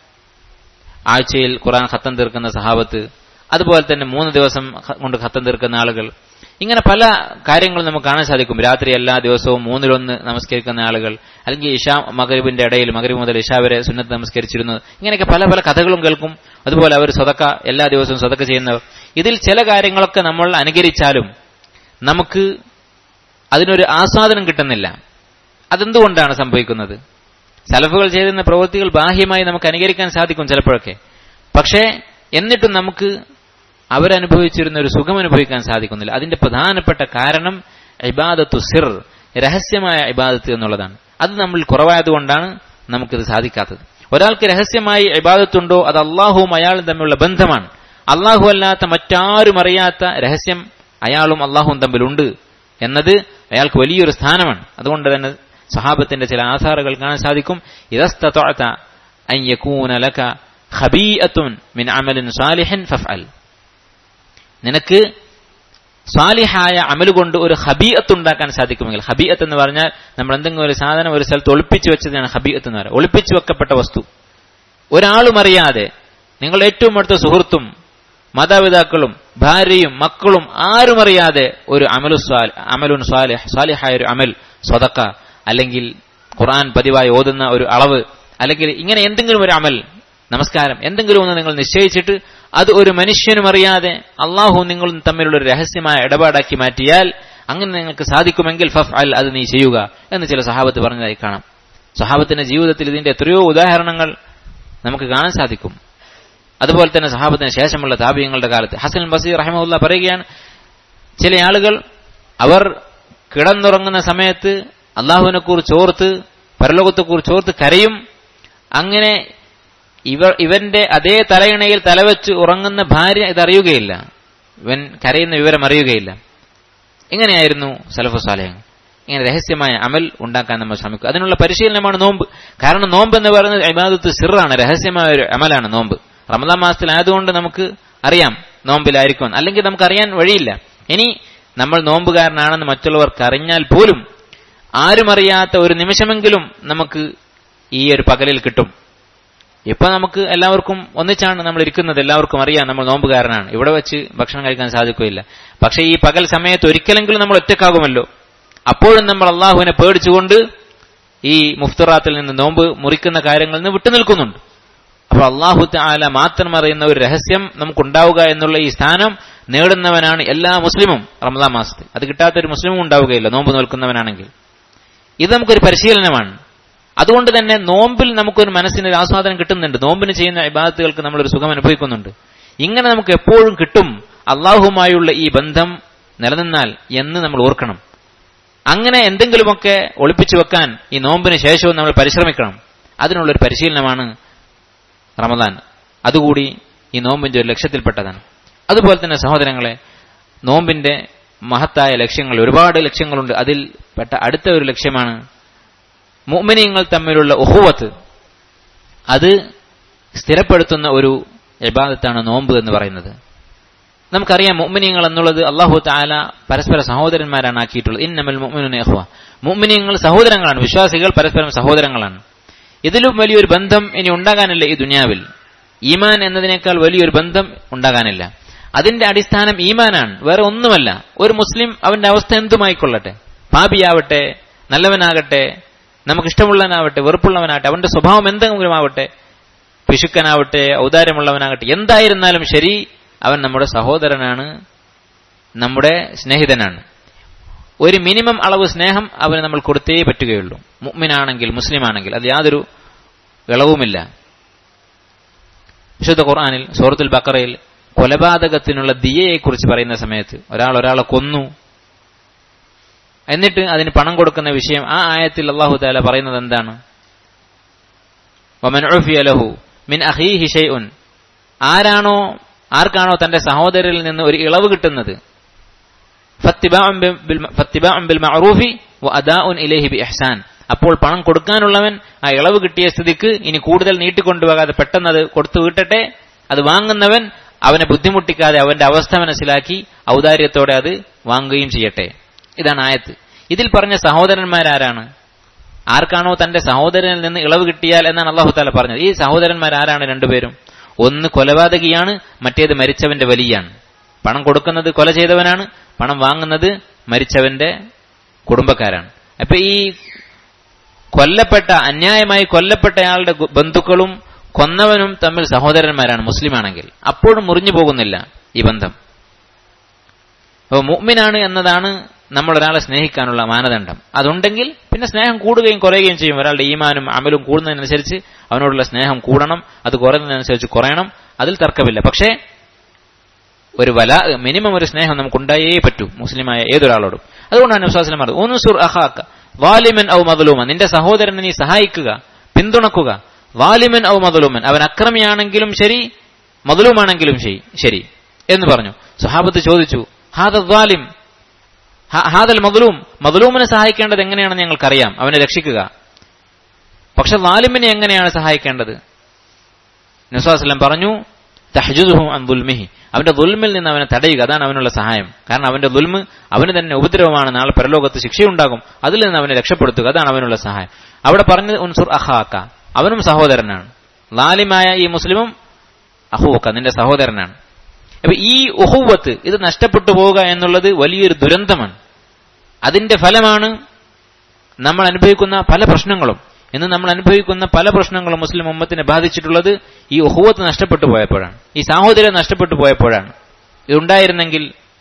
ആഴ്ചയിൽ ഖുറാൻ ഖത്തം തീർക്കുന്ന സഹാബത്ത് അതുപോലെ തന്നെ മൂന്ന് ദിവസം കൊണ്ട് ഖത്തം തീർക്കുന്ന ആളുകൾ ഇങ്ങനെ പല കാര്യങ്ങളും നമുക്ക് കാണാൻ സാധിക്കും രാത്രി എല്ലാ ദിവസവും മൂന്നിലൊന്ന് നമസ്കരിക്കുന്ന ആളുകൾ അല്ലെങ്കിൽ ഇഷാ മകരീബിന്റെ ഇടയിൽ മകരീബ് മുതൽ ഇഷാ വരെ സുന്നത്ത് നമസ്കരിച്ചിരുന്നത് ഇങ്ങനെയൊക്കെ പല പല കഥകളും കേൾക്കും അതുപോലെ അവർ സ്വതക്ക എല്ലാ ദിവസവും സ്വതക്ക ചെയ്യുന്നവർ ഇതിൽ ചില കാര്യങ്ങളൊക്കെ നമ്മൾ അനുകരിച്ചാലും നമുക്ക് അതിനൊരു ആസ്വാദനം കിട്ടുന്നില്ല അതെന്തുകൊണ്ടാണ് സംഭവിക്കുന്നത് സലഫുകൾ ചെയ്തിരുന്ന പ്രവൃത്തികൾ ബാഹ്യമായി നമുക്ക് അനുകരിക്കാൻ സാധിക്കും ചിലപ്പോഴൊക്കെ പക്ഷേ എന്നിട്ടും നമുക്ക് അവരനുഭവിച്ചിരുന്ന ഒരു സുഖം അനുഭവിക്കാൻ സാധിക്കുന്നില്ല അതിന്റെ പ്രധാനപ്പെട്ട കാരണം ഇബാദത്തു സിർ രഹസ്യമായ ഇബാദത്ത് എന്നുള്ളതാണ് അത് നമ്മൾ കുറവായതുകൊണ്ടാണ് നമുക്കിത് സാധിക്കാത്തത് ഒരാൾക്ക് രഹസ്യമായി ഇബാദത്തുണ്ടോ അത് അള്ളാഹുവും അയാളും തമ്മിലുള്ള ബന്ധമാണ് അള്ളാഹു അല്ലാത്ത മറ്റാരും അറിയാത്ത രഹസ്യം അയാളും അള്ളാഹുവും തമ്മിലുണ്ട് എന്നത് അയാൾക്ക് വലിയൊരു സ്ഥാനമാണ് അതുകൊണ്ട് തന്നെ സഹാബത്തിന്റെ ചില ആധാറുകൾ കാണാൻ സാധിക്കും ഇതസ്തഅത അൻ യകൂന ലക ഖബീഅത്തുൻ മിൻ അമലിൻ സാലിഹിൻ ഫഫ്അൽ നിനക്ക് സ്വാലിഹായ അമൽ കൊണ്ട് ഒരു ഹബീഅത്ത് ഉണ്ടാക്കാൻ സാധിക്കുമെങ്കിൽ ഹബീഅത്ത് എന്ന് പറഞ്ഞാൽ നമ്മൾ എന്തെങ്കിലും ഒരു സാധനം ഒരു സ്ഥലത്ത് ഒളിപ്പിച്ചു വെച്ചതാണ് ഹബീഅത്ത് എന്ന് പറയുന്നത് ഒളിപ്പിച്ചു വെക്കപ്പെട്ട വസ്തു ഒരാളും അറിയാതെ നിങ്ങൾ ഏറ്റവും അടുത്ത സുഹൃത്തും മാതാപിതാക്കളും ഭാര്യയും മക്കളും ആരും അറിയാതെ ഒരു അമലു അമലുൻ സ്വാലിഹ് സ്വാലിഹായ ഒരു അമൽ സ്വതക്ക അല്ലെങ്കിൽ ഖുർആൻ പതിവായി ഓതുന്ന ഒരു അളവ് അല്ലെങ്കിൽ ഇങ്ങനെ എന്തെങ്കിലും ഒരു അമൽ നമസ്കാരം എന്തെങ്കിലും ഒന്ന് നിങ്ങൾ നിശ്ചയിച്ചിട്ട് അത് ഒരു മനുഷ്യനും അറിയാതെ അള്ളാഹു നിങ്ങളും തമ്മിലുള്ള ഒരു രഹസ്യമായ ഇടപാടാക്കി മാറ്റിയാൽ അങ്ങനെ നിങ്ങൾക്ക് സാധിക്കുമെങ്കിൽ ഫഫ് അൽ അത് നീ ചെയ്യുക എന്ന് ചില സഹാബത്ത് പറഞ്ഞതായി കാണാം സഹാബത്തിന്റെ ജീവിതത്തിൽ ഇതിന്റെ എത്രയോ ഉദാഹരണങ്ങൾ നമുക്ക് കാണാൻ സാധിക്കും അതുപോലെ തന്നെ സഹാബത്തിന് ശേഷമുള്ള താപീയങ്ങളുടെ കാലത്ത് ഹസൻ ബസീർ റഹമുല്ല പറയുകയാണ് ചില ആളുകൾ അവർ കിടന്നുറങ്ങുന്ന സമയത്ത് അള്ളാഹുവിനെ കുറിച്ച് ഓർത്ത് പരലോകത്തെക്കുറിച്ച് ഓർത്ത് കരയും അങ്ങനെ ഇവർ ഇവന്റെ അതേ തലയിണയിൽ തലവെച്ച് ഉറങ്ങുന്ന ഭാര്യ ഇതറിയുകയില്ല ഇവൻ കരയുന്ന വിവരം അറിയുകയില്ല എങ്ങനെയായിരുന്നു സലഫു സാലഹങ്ങൾ ഇങ്ങനെ രഹസ്യമായ അമൽ ഉണ്ടാക്കാൻ നമ്മൾ ശ്രമിക്കും അതിനുള്ള പരിശീലനമാണ് നോമ്പ് കാരണം നോമ്പ് എന്ന് പറയുന്നത് ഇബാദത്ത് സിറാണ് രഹസ്യമായ ഒരു അമലാണ് നോമ്പ് റമദാൻ മാസത്തിലായതുകൊണ്ട് നമുക്ക് അറിയാം നോമ്പിലായിരിക്കും അല്ലെങ്കിൽ നമുക്ക് അറിയാൻ വഴിയില്ല ഇനി നമ്മൾ നോമ്പുകാരനാണെന്ന് മറ്റുള്ളവർക്ക് അറിഞ്ഞാൽ പോലും ആരും അറിയാത്ത ഒരു നിമിഷമെങ്കിലും നമുക്ക് ഈ ഒരു പകലിൽ കിട്ടും ഇപ്പൊ നമുക്ക് എല്ലാവർക്കും ഒന്നിച്ചാണ് നമ്മൾ ഇരിക്കുന്നത് എല്ലാവർക്കും അറിയാം നമ്മൾ നോമ്പുകാരനാണ് ഇവിടെ വെച്ച് ഭക്ഷണം കഴിക്കാൻ സാധിക്കുകയില്ല പക്ഷെ ഈ പകൽ സമയത്ത് ഒരിക്കലെങ്കിലും നമ്മൾ ഒറ്റക്കാകുമല്ലോ അപ്പോഴും നമ്മൾ അള്ളാഹുവിനെ പേടിച്ചുകൊണ്ട് ഈ മുഫ്തറാത്തിൽ നിന്ന് നോമ്പ് മുറിക്കുന്ന കാര്യങ്ങളിൽ നിന്ന് വിട്ടുനിൽക്കുന്നുണ്ട് അപ്പൊ അള്ളാഹു താല മാത്രം അറിയുന്ന ഒരു രഹസ്യം നമുക്കുണ്ടാവുക എന്നുള്ള ഈ സ്ഥാനം നേടുന്നവനാണ് എല്ലാ മുസ്ലിമും റമദാൻ മാസത്തിൽ അത് കിട്ടാത്ത ഒരു മുസ്ലിമും ഉണ്ടാവുകയില്ല നോമ്പ് നിൽക്കുന്നവനാണെങ്കിൽ ഇത് നമുക്കൊരു പരിശീലനമാണ് അതുകൊണ്ട് തന്നെ നോമ്പിൽ നമുക്കൊരു മനസ്സിന് ഒരു ആസ്വാദനം കിട്ടുന്നുണ്ട് നോമ്പിന് ചെയ്യുന്ന ഇബാദത്തുകൾക്ക് നമ്മളൊരു സുഖം അനുഭവിക്കുന്നുണ്ട് ഇങ്ങനെ നമുക്ക് എപ്പോഴും കിട്ടും അള്ളാഹുമായുള്ള ഈ ബന്ധം നിലനിന്നാൽ എന്ന് നമ്മൾ ഓർക്കണം അങ്ങനെ എന്തെങ്കിലുമൊക്കെ ഒളിപ്പിച്ചു വെക്കാൻ ഈ നോമ്പിന് ശേഷവും നമ്മൾ പരിശ്രമിക്കണം അതിനുള്ളൊരു പരിശീലനമാണ് റമദാൻ അതുകൂടി ഈ നോമ്പിന്റെ ഒരു ലക്ഷ്യത്തിൽപ്പെട്ടതാണ് അതുപോലെ തന്നെ സഹോദരങ്ങളെ നോമ്പിന്റെ മഹത്തായ ലക്ഷ്യങ്ങൾ ഒരുപാട് ലക്ഷ്യങ്ങളുണ്ട് അതിൽ പെട്ട അടുത്ത ഒരു ലക്ഷ്യമാണ് മുഅ്മിനീങ്ങൾ തമ്മിലുള്ള ഉഹുവത്ത് അത് സ്ഥിരപ്പെടുത്തുന്ന ഒരു ഇബാദത്താണ് നോമ്പ് എന്ന് പറയുന്നത് നമുക്കറിയാം മുഅ്മിനീങ്ങൾ എന്നുള്ളത് അള്ളാഹു താല പരസ്പര സഹോദരന്മാരാണ് ആക്കിയിട്ടുള്ളത് ഇന്നമൽ മുഅ്മിനുന ഇഖ്വ മുഅ്മിനീങ്ങൾ സഹോദരങ്ങളാണ് വിശ്വാസികൾ പരസ്പരം സഹോദരങ്ങളാണ് ഇതിലും വലിയൊരു ബന്ധം ഇനി ഉണ്ടാകാനില്ല ഈ ദുനിയാവിൽ ഈമാൻ എന്നതിനേക്കാൾ വലിയൊരു ബന്ധം ഉണ്ടാകാനില്ല അതിന്റെ അടിസ്ഥാനം ഈമാനാണ് വേറെ ഒന്നുമല്ല ഒരു മുസ്ലിം അവന്റെ അവസ്ഥ എന്തുമായിക്കൊള്ളട്ടെ പാപിയാവട്ടെ നല്ലവനാകട്ടെ നമുക്കിഷ്ടമുള്ളവനാവട്ടെ വെറുപ്പുള്ളവനാകട്ടെ അവന്റെ സ്വഭാവം എന്തെങ്കിലും ആവട്ടെ പിശുക്കനാവട്ടെ ഔദാര്യമുള്ളവനാകട്ടെ എന്തായിരുന്നാലും ശരി അവൻ നമ്മുടെ സഹോദരനാണ് നമ്മുടെ സ്നേഹിതനാണ് ഒരു മിനിമം അളവ് സ്നേഹം അവന് നമ്മൾ കൊടുത്തേ പറ്റുകയുള്ളൂ മുഅ്മിനാണെങ്കിൽ മുസ്ലിമാണെങ്കിൽ അത് യാതൊരു ഇളവുമില്ല വിശുദ്ധ ഖുർആനിൽ സൂറത്തുൽ ബക്കറയിൽ കൊലപാതകത്തിനുള്ള ദിയയെക്കുറിച്ച് പറയുന്ന സമയത്ത് ഒരാൾ ഒരാളെ കൊന്നു എന്നിട്ട് അതിന് പണം കൊടുക്കുന്ന വിഷയം ആ ആയത്തിൽ അള്ളാഹു താല പറയുന്നത് എന്താണ് ലഹു മിൻ അഹീഹി ഷൈഉൻ ആരാണോ ആർക്കാണോ തന്റെ സഹോദരനിൽ നിന്ന് ഒരു ഇളവ് കിട്ടുന്നത് അപ്പോൾ പണം കൊടുക്കാനുള്ളവൻ ആ ഇളവ് കിട്ടിയ സ്ഥിതിക്ക് ഇനി കൂടുതൽ നീട്ടിക്കൊണ്ടുപോകാതെ പെട്ടെന്ന് അത് കൊടുത്തു വിട്ടട്ടെ അത് വാങ്ങുന്നവൻ അവനെ ബുദ്ധിമുട്ടിക്കാതെ അവന്റെ അവസ്ഥ മനസ്സിലാക്കി ഔദാര്യത്തോടെ അത് വാങ്ങുകയും ചെയ്യട്ടെ ഇതാണ് ആയത്ത് ഇതിൽ പറഞ്ഞ സഹോദരന്മാരാരാണ് ആർക്കാണോ തന്റെ സഹോദരനിൽ നിന്ന് ഇളവ് കിട്ടിയാൽ എന്നാണ് അള്ളാഹു താല പറഞ്ഞത് ഈ സഹോദരന്മാരാരാണ് രണ്ടുപേരും ഒന്ന് കൊലപാതകിയാണ് മറ്റേത് മരിച്ചവന്റെ വലിയാണ് പണം കൊടുക്കുന്നത് കൊല ചെയ്തവനാണ് പണം വാങ്ങുന്നത് മരിച്ചവന്റെ കുടുംബക്കാരാണ് അപ്പൊ ഈ കൊല്ലപ്പെട്ട അന്യായമായി കൊല്ലപ്പെട്ടയാളുടെ ബന്ധുക്കളും കൊന്നവനും തമ്മിൽ സഹോദരന്മാരാണ് മുസ്ലിമാണെങ്കിൽ അപ്പോഴും മുറിഞ്ഞു പോകുന്നില്ല ഈ ബന്ധം അപ്പോൾ മുഅ്മിനാണ് എന്നതാണ് നമ്മൾ ഒരാളെ സ്നേഹിക്കാനുള്ള മാനദണ്ഡം അതുണ്ടെങ്കിൽ പിന്നെ സ്നേഹം കൂടുകയും കുറയുകയും ചെയ്യും ഒരാളുടെ ഈമാനും അമലും കൂടുന്നതിനനുസരിച്ച് അവനോടുള്ള സ്നേഹം കൂടണം അത് കുറയുന്നതിനനുസരിച്ച് കുറയണം അതിൽ തർക്കമില്ല പക്ഷേ ഒരു വല മിനിമം ഒരു സ്നേഹം നമുക്ക് ഉണ്ടായേ പറ്റൂ മുസ്ലിമായ ഏതൊരാളോടും അതുകൊണ്ടാണ് വിശ്വാസം പറഞ്ഞത് ഉനുസുർ അഹാക്ക വാലിമൻ ഔ മതലൂമൻ നിന്റെ സഹോദരനെ നീ സഹായിക്കുക പിന്തുണക്കുക വാലിമൻ ഔ മതലൂമൻ അവൻ അക്രമിയാണെങ്കിലും ശരി മതലൂമാണെങ്കിലും ശരി എന്ന് പറഞ്ഞു സുഹാബത്ത് ചോദിച്ചു ഹാദ വാലിം ഹാദൽ മതലൂം മതലൂമിനെ സഹായിക്കേണ്ടത് എങ്ങനെയാണെന്ന് ഞങ്ങൾക്കറിയാം അവനെ രക്ഷിക്കുക പക്ഷെ വാലിമിനെ എങ്ങനെയാണ് സഹായിക്കേണ്ടത് നസ്വാസ്ലം പറഞ്ഞു തഹജുദുഹു അൻ ദുൽമിഹി അവന്റെ ദുൽമിൽ നിന്ന് അവനെ തടയുക അതാണ് അവനുള്ള സഹായം കാരണം അവന്റെ ദുൽമ് അവന് തന്നെ ഉപദ്രവമാണ് നാളെ പരലോകത്ത് ശിക്ഷയുണ്ടാകും അതിൽ നിന്ന് അവനെ രക്ഷപ്പെടുത്തുക അതാണ് അവനുള്ള സഹായം അവിടെ പറഞ്ഞത് ഉൻസുർ അഹാക്ക അവനും സഹോദരനാണ് ലാലിമായ ഈ മുസ്ലിമും അഹൂക്ക നിന്റെ സഹോദരനാണ് അപ്പൊ ഈ ഉഹുവത്ത് ഇത് നഷ്ടപ്പെട്ടു പോവുക എന്നുള്ളത് വലിയൊരു ദുരന്തമാണ് അതിന്റെ ഫലമാണ് നമ്മൾ അനുഭവിക്കുന്ന പല പ്രശ്നങ്ങളും ഇന്ന് നമ്മൾ അനുഭവിക്കുന്ന പല പ്രശ്നങ്ങളും മുസ്ലിം ഉമ്മത്തിനെ ബാധിച്ചിട്ടുള്ളത് ഈ ഉഹുവത്ത് നഷ്ടപ്പെട്ടു പോയപ്പോഴാണ് ഈ സാഹോദര്യം നഷ്ടപ്പെട്ടു പോയപ്പോഴാണ് ഇതുണ്ടായിരുന്നെങ്കിൽ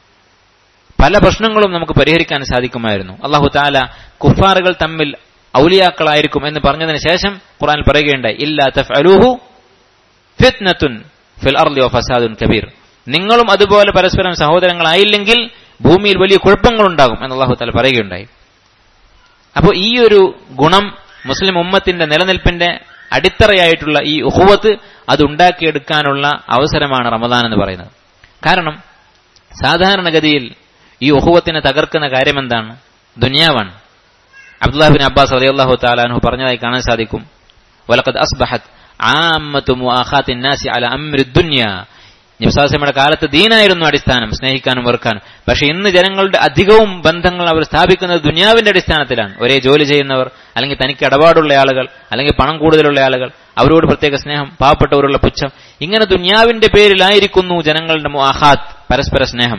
പല പ്രശ്നങ്ങളും നമുക്ക് പരിഹരിക്കാൻ സാധിക്കുമായിരുന്നു അള്ളാഹു താല കുഫാറുകൾ തമ്മിൽ ഔലിയാക്കളായിരിക്കും എന്ന് പറഞ്ഞതിന് ശേഷം ഖുറാൻ പറയുകയുണ്ടായി ഇല്ലാ തഫ്അലൂഹു ഫിത്നത്തുൻ ഫിൽ അർളി ഫസാദുൻ കബീർ നിങ്ങളും അതുപോലെ പരസ്പരം സഹോദരങ്ങളായില്ലെങ്കിൽ ഭൂമിയിൽ വലിയ കുഴപ്പങ്ങളുണ്ടാകും എന്ന് അള്ളാഹു താല പറയുകയുണ്ടായി അപ്പോൾ ഈ ഒരു ഗുണം മുസ്ലിം ഉമ്മത്തിന്റെ നിലനിൽപ്പിന്റെ അടിത്തറയായിട്ടുള്ള ഈ ഉഹുവത്ത് അത് ഉണ്ടാക്കിയെടുക്കാനുള്ള അവസരമാണ് റമദാൻ എന്ന് പറയുന്നത് കാരണം സാധാരണഗതിയിൽ ഈ ഉഹുവത്തിനെ തകർക്കുന്ന കാര്യം എന്താണ് ദുനിയാവാണ് അബ്ദുല്ലാഹിബിൻ അബ്ബാസ് അലിയല്ലാഹു താലാൻഹു പറഞ്ഞതായി കാണാൻ സാധിക്കും വലക്കത് അസ്ബഹത്ത് ആമത്തു മുആഖാത്തിൻ നാസി അല അംരി ദുനിയ നിബ്സാസിമയുടെ കാലത്ത് ദീനായിരുന്നു അടിസ്ഥാനം സ്നേഹിക്കാനും വെറുക്കാനും പക്ഷെ ഇന്ന് ജനങ്ങളുടെ അധികവും ബന്ധങ്ങൾ അവർ സ്ഥാപിക്കുന്നത് ദുനിയാവിന്റെ അടിസ്ഥാനത്തിലാണ് ഒരേ ജോലി ചെയ്യുന്നവർ അല്ലെങ്കിൽ തനിക്ക് ഇടപാടുള്ള ആളുകൾ അല്ലെങ്കിൽ പണം കൂടുതലുള്ള ആളുകൾ അവരോട് പ്രത്യേക സ്നേഹം പാവപ്പെട്ടവരുള്ള പുച്ഛം ഇങ്ങനെ ദുനിയാവിന്റെ പേരിലായിരിക്കുന്നു ജനങ്ങളുടെ മുആഹാത്ത് പരസ്പര സ്നേഹം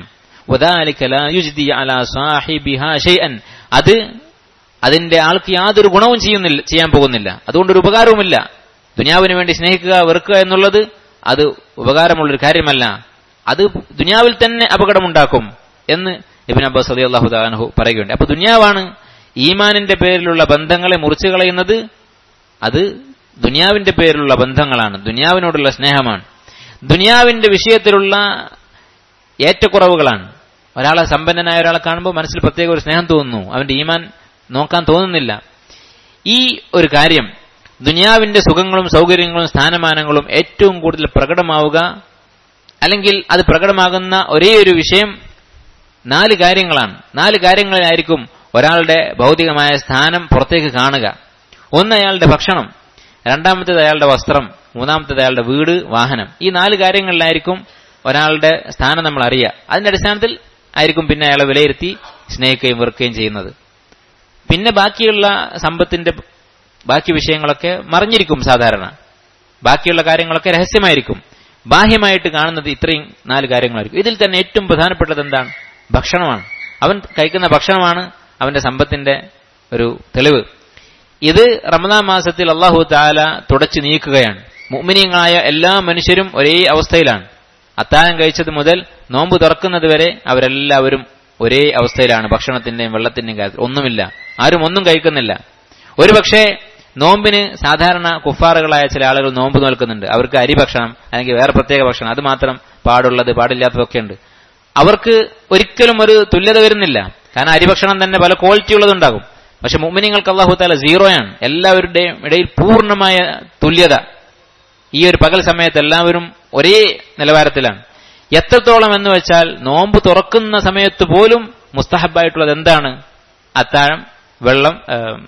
അത് അതിന്റെ ആൾക്ക് യാതൊരു ഗുണവും ചെയ്യുന്നില്ല ചെയ്യാൻ പോകുന്നില്ല അതുകൊണ്ടൊരു ഉപകാരവുമില്ല ദുനിയാവിന് വേണ്ടി സ്നേഹിക്കുക വെറുക്കുക എന്നുള്ളത് അത് ഉപകാരമുള്ളൊരു കാര്യമല്ല അത് ദുനിയാവിൽ തന്നെ അപകടമുണ്ടാക്കും എന്ന് ഇബിൻ അബ്ബാസ് അലി അള്ളാഹു താലാഹു പറയുകയുണ്ട് അപ്പൊ ദുനിയാവാണ് ഈമാനിന്റെ പേരിലുള്ള ബന്ധങ്ങളെ മുറിച്ചു കളയുന്നത് അത് ദുനിയാവിന്റെ പേരിലുള്ള ബന്ധങ്ങളാണ് ദുനിയാവിനോടുള്ള സ്നേഹമാണ് ദുനിയാവിന്റെ വിഷയത്തിലുള്ള ഏറ്റക്കുറവുകളാണ് ഒരാളെ സമ്പന്നനായ ഒരാളെ കാണുമ്പോൾ മനസ്സിൽ പ്രത്യേക ഒരു സ്നേഹം തോന്നുന്നു അവന്റെ ഈമാൻ നോക്കാൻ തോന്നുന്നില്ല ഈ ഒരു കാര്യം ദുനിയാവിന്റെ സുഖങ്ങളും സൗകര്യങ്ങളും സ്ഥാനമാനങ്ങളും ഏറ്റവും കൂടുതൽ പ്രകടമാവുക അല്ലെങ്കിൽ അത് പ്രകടമാകുന്ന ഒരേ ഒരു വിഷയം നാല് കാര്യങ്ങളാണ് നാല് കാര്യങ്ങളിലായിരിക്കും ഒരാളുടെ ഭൗതികമായ സ്ഥാനം പുറത്തേക്ക് കാണുക ഒന്ന് അയാളുടെ ഭക്ഷണം രണ്ടാമത്തേത് അയാളുടെ വസ്ത്രം മൂന്നാമത്തേത് അയാളുടെ വീട് വാഹനം ഈ നാല് കാര്യങ്ങളിലായിരിക്കും ഒരാളുടെ സ്ഥാനം നമ്മൾ അറിയുക അതിന്റെ അടിസ്ഥാനത്തിൽ ആയിരിക്കും പിന്നെ അയാളെ വിലയിരുത്തി സ്നേഹിക്കുകയും വെറുക്കുകയും ചെയ്യുന്നത് പിന്നെ ബാക്കിയുള്ള സമ്പത്തിന്റെ ബാക്കി വിഷയങ്ങളൊക്കെ മറിഞ്ഞിരിക്കും സാധാരണ ബാക്കിയുള്ള കാര്യങ്ങളൊക്കെ രഹസ്യമായിരിക്കും ബാഹ്യമായിട്ട് കാണുന്നത് ഇത്രയും നാല് കാര്യങ്ങളായിരിക്കും ഇതിൽ തന്നെ ഏറ്റവും പ്രധാനപ്പെട്ടത് എന്താണ് ഭക്ഷണമാണ് അവൻ കഴിക്കുന്ന ഭക്ഷണമാണ് അവന്റെ സമ്പത്തിന്റെ ഒരു തെളിവ് ഇത് റമദാൻ മാസത്തിൽ അള്ളാഹു താല തുടച്ചു നീക്കുകയാണ് മുഅ്മിനീങ്ങളായ എല്ലാ മനുഷ്യരും ഒരേ അവസ്ഥയിലാണ് അത്താഴം കഴിച്ചത് മുതൽ നോമ്പ് തുറക്കുന്നത് വരെ അവരെല്ലാവരും ഒരേ അവസ്ഥയിലാണ് ഭക്ഷണത്തിന്റെയും വെള്ളത്തിന്റെയും കാര്യത്തിൽ ഒന്നുമില്ല ആരും ഒന്നും കഴിക്കുന്നില്ല ഒരുപക്ഷെ നോമ്പിന് സാധാരണ കുഫാറുകളായ ചില ആളുകൾ നോമ്പ് നോൽക്കുന്നുണ്ട് അവർക്ക് അരി ഭക്ഷണം അല്ലെങ്കിൽ വേറെ പ്രത്യേക ഭക്ഷണം അത് മാത്രം പാടുള്ളത് പാടില്ലാത്തതൊക്കെ ഉണ്ട് അവർക്ക് ഒരിക്കലും ഒരു തുല്യത വരുന്നില്ല കാരണം അരിഭക്ഷണം തന്നെ പല ക്വാളിറ്റി ഉള്ളതുണ്ടാകും പക്ഷെ മുമ്മിനിങ്ങൾക്ക് അള്ളാഹു താല സീറോയാണ് എല്ലാവരുടെയും ഇടയിൽ പൂർണ്ണമായ തുല്യത ഈ ഒരു പകൽ സമയത്ത് എല്ലാവരും ഒരേ നിലവാരത്തിലാണ് എത്രത്തോളം എന്ന് വെച്ചാൽ നോമ്പ് തുറക്കുന്ന സമയത്ത് പോലും മുസ്തഹബായിട്ടുള്ളത് എന്താണ് അത്താഴം വെള്ളം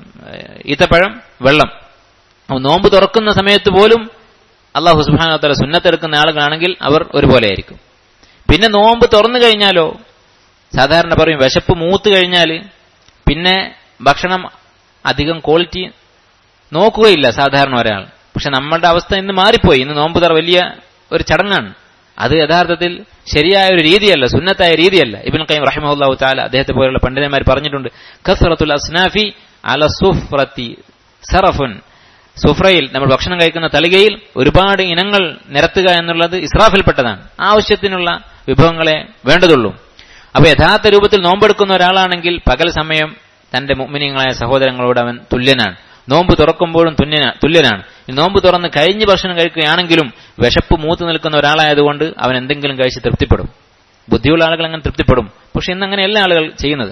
ഈത്തപ്പഴം വെള്ളം നോമ്പ് തുറക്കുന്ന സമയത്ത് പോലും അള്ളാഹു സുബാനത്തല സുന്നത്തെടുക്കുന്ന ആളുകളാണെങ്കിൽ അവർ ഒരുപോലെയായിരിക്കും പിന്നെ നോമ്പ് തുറന്നു കഴിഞ്ഞാലോ സാധാരണ പറയും വിശപ്പ് മൂത്ത് കഴിഞ്ഞാൽ പിന്നെ ഭക്ഷണം അധികം ക്വാളിറ്റി നോക്കുകയില്ല സാധാരണ ഒരാൾ പക്ഷെ നമ്മളുടെ അവസ്ഥ ഇന്ന് മാറിപ്പോയി ഇന്ന് നോമ്പ് തുറ വലിയ ഒരു ചടങ്ങാണ് അത് യഥാർത്ഥത്തിൽ ശരിയായ ഒരു രീതിയല്ല സുന്നത്തായ രീതിയല്ല ഇബിൻ കൈം റഹിമഹുല്ലാഹു താല അദ്ദേഹത്തെ പോലുള്ള പണ്ഡിതന്മാർ പറഞ്ഞിട്ടുണ്ട് കസറത്തുൽ അസ്നാഫി അല സുഫ്രത്തി സറഫുൻ സുഫ്രയിൽ നമ്മൾ ഭക്ഷണം കഴിക്കുന്ന തളികയിൽ ഒരുപാട് ഇനങ്ങൾ നിരത്തുക എന്നുള്ളത് ഇസ്രാഫിൽപ്പെട്ടതാണ് ആവശ്യത്തിനുള്ള വിഭവങ്ങളെ വേണ്ടതുള്ളൂ അപ്പൊ യഥാർത്ഥ രൂപത്തിൽ നോമ്പെടുക്കുന്ന ഒരാളാണെങ്കിൽ പകൽ സമയം തന്റെ മുഗ്മിനിയങ്ങളായ സഹോദരങ്ങളോട് അവൻ തുല്യനാണ് നോമ്പ് തുറക്കുമ്പോഴും തുല്യനാണ് നോമ്പ് തുറന്ന് കഴിഞ്ഞ് ഭക്ഷണം കഴിക്കുകയാണെങ്കിലും വിശപ്പ് മൂത്ത് നിൽക്കുന്ന ഒരാളായതുകൊണ്ട് അവൻ എന്തെങ്കിലും കഴിച്ച് തൃപ്തിപ്പെടും ബുദ്ധിയുള്ള ആളുകൾ അങ്ങനെ തൃപ്തിപ്പെടും പക്ഷെ ഇന്ന് അങ്ങനെ എല്ലാ ആളുകൾ ചെയ്യുന്നത്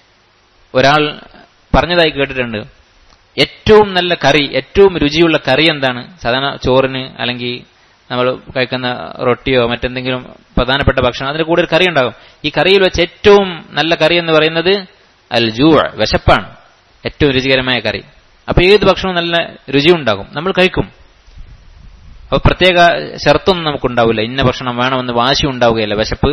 ഒരാൾ പറഞ്ഞതായി കേട്ടിട്ടുണ്ട് ഏറ്റവും നല്ല കറി ഏറ്റവും രുചിയുള്ള കറി എന്താണ് സാധാരണ ചോറിന് അല്ലെങ്കിൽ നമ്മൾ കഴിക്കുന്ന റൊട്ടിയോ മറ്റെന്തെങ്കിലും പ്രധാനപ്പെട്ട ഭക്ഷണം അതിന്റെ കൂടെ ഒരു കറി ഉണ്ടാകും ഈ കറിയിൽ വെച്ച് ഏറ്റവും നല്ല കറി എന്ന് പറയുന്നത് അൽ ജൂ വിശപ്പാണ് ഏറ്റവും രുചികരമായ കറി അപ്പൊ ഏത് ഭക്ഷണവും നല്ല രുചിയുണ്ടാകും നമ്മൾ കഴിക്കും അപ്പൊ പ്രത്യേക ഷർത്തൊന്നും നമുക്കുണ്ടാവില്ല ഇന്ന ഭക്ഷണം വേണമെന്ന് വാശി ഉണ്ടാവുകയില്ല വിശപ്പ്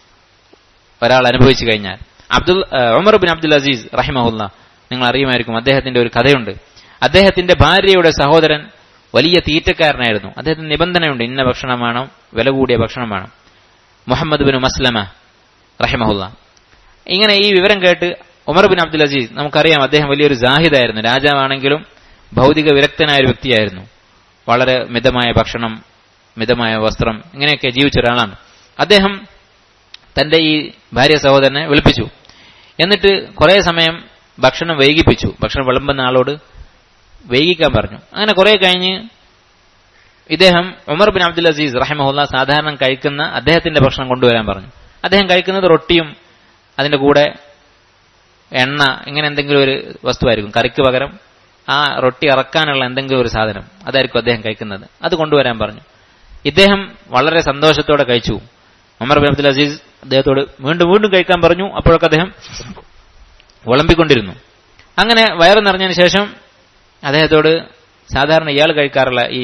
ഒരാൾ അനുഭവിച്ചു കഴിഞ്ഞാൽ Abdul Umar bin Abdul Aziz റഹിമഹുല്ല നിങ്ങൾ അറിയുമായിരിക്കും അദ്ദേഹത്തിന്റെ ഒരു കഥയുണ്ട് അദ്ദേഹത്തിന്റെ ഭാര്യയുടെ സഹോദരൻ വലിയ തീറ്റക്കാരനായിരുന്നു അദ്ദേഹത്തിന് നിബന്ധനയുണ്ട് ഇന്ന ഭക്ഷണം വേണം വില കൂടിയ ഭക്ഷണം വേണം മുഹമ്മദ് ബിൻ മസ്ലമ റഹിമഹുല്ല ഇങ്ങനെ ഈ വിവരം കേട്ട് ഉമർ ബിൻ അബ്ദുൽ അസീസ് നമുക്കറിയാം അദ്ദേഹം വലിയൊരു ജാഹിദായിരുന്നു രാജാവാണെങ്കിലും ഭൗതിക വിരക്തനായ ഒരു വ്യക്തിയായിരുന്നു വളരെ മിതമായ ഭക്ഷണം മിതമായ വസ്ത്രം ഇങ്ങനെയൊക്കെ ജീവിച്ച ഒരാളാണ് അദ്ദേഹം തന്റെ ഈ ഭാര്യ സഹോദരനെ വിളിപ്പിച്ചു എന്നിട്ട് കുറെ സമയം ഭക്ഷണം വൈകിപ്പിച്ചു ഭക്ഷണം വിളമ്പുന്ന ആളോട് വൈകിക്കാൻ പറഞ്ഞു അങ്ങനെ കുറെ കഴിഞ്ഞ് ഇദ്ദേഹം ഉമർ ബിൻ അബ്ദുൽ അസീസ് റഹിമഹുല്ല സാധാരണ കഴിക്കുന്ന അദ്ദേഹത്തിന്റെ ഭക്ഷണം കൊണ്ടുവരാൻ പറഞ്ഞു അദ്ദേഹം കഴിക്കുന്നത് റൊട്ടിയും അതിന്റെ കൂടെ എണ്ണ ഇങ്ങനെ എന്തെങ്കിലും ഒരു വസ്തുവായിരിക്കും കറിക്ക് പകരം ആ റൊട്ടി ഇറക്കാനുള്ള എന്തെങ്കിലും ഒരു സാധനം അതായിരിക്കും അദ്ദേഹം കഴിക്കുന്നത് അത് കൊണ്ടുവരാൻ പറഞ്ഞു ഇദ്ദേഹം വളരെ സന്തോഷത്തോടെ കഴിച്ചു ഉമർ ബിൻ അബ്ദുൽ അസീസ് അദ്ദേഹത്തോട് വീണ്ടും വീണ്ടും കഴിക്കാൻ പറഞ്ഞു അപ്പോഴൊക്കെ അദ്ദേഹം വിളമ്പിക്കൊണ്ടിരുന്നു അങ്ങനെ വയറ് നിറഞ്ഞതിന് ശേഷം അദ്ദേഹത്തോട് സാധാരണ ഇയാൾ കഴിക്കാറുള്ള ഈ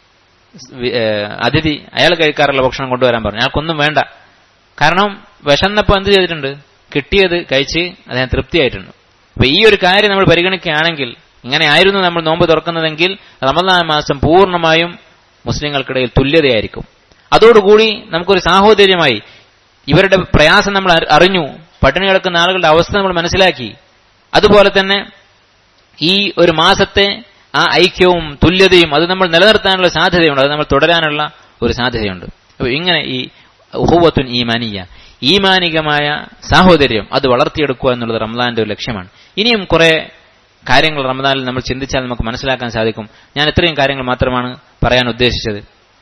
അതിഥി അയാൾ കഴിക്കാറുള്ള ഭക്ഷണം കൊണ്ടുവരാൻ പറഞ്ഞു അയാൾക്കൊന്നും വേണ്ട കാരണം വിശന്നപ്പോ എന്ത് ചെയ്തിട്ടുണ്ട് കിട്ടിയത് കഴിച്ച് അദ്ദേഹം തൃപ്തിയായിട്ടുണ്ട് അപ്പൊ ഈ ഒരു കാര്യം നമ്മൾ പരിഗണിക്കുകയാണെങ്കിൽ ഇങ്ങനെ ആയിരുന്നു നമ്മൾ നോമ്പ് തുറക്കുന്നതെങ്കിൽ റമദാൻ മാസം പൂർണ്ണമായും മുസ്ലിങ്ങൾക്കിടയിൽ തുല്യതയായിരിക്കും അതോടുകൂടി നമുക്കൊരു സാഹോദര്യമായി ഇവരുടെ പ്രയാസം നമ്മൾ അറിഞ്ഞു പട്ടിണി കിടക്കുന്ന ആളുകളുടെ അവസ്ഥ നമ്മൾ മനസ്സിലാക്കി അതുപോലെ തന്നെ ഈ ഒരു മാസത്തെ ആ ഐക്യവും തുല്യതയും അത് നമ്മൾ നിലനിർത്താനുള്ള സാധ്യതയുണ്ട് അത് നമ്മൾ തുടരാനുള്ള ഒരു സാധ്യതയുണ്ട് അപ്പൊ ഇങ്ങനെ ഈ ഉഹുവത്തുൻ ഈമാനിയ ഈമാനികമായ സാഹോദര്യം അത് വളർത്തിയെടുക്കുക എന്നുള്ളത് റംലാന്റെ ഒരു ലക്ഷ്യമാണ് ഇനിയും കുറെ കാര്യങ്ങൾ റമദാനിൽ നമ്മൾ ചിന്തിച്ചാൽ നമുക്ക് മനസ്സിലാക്കാൻ സാധിക്കും ഞാൻ ഇത്രയും കാര്യങ്ങൾ മാത്രമാണ് പറയാൻ ഉദ്ദേശിച്ചത്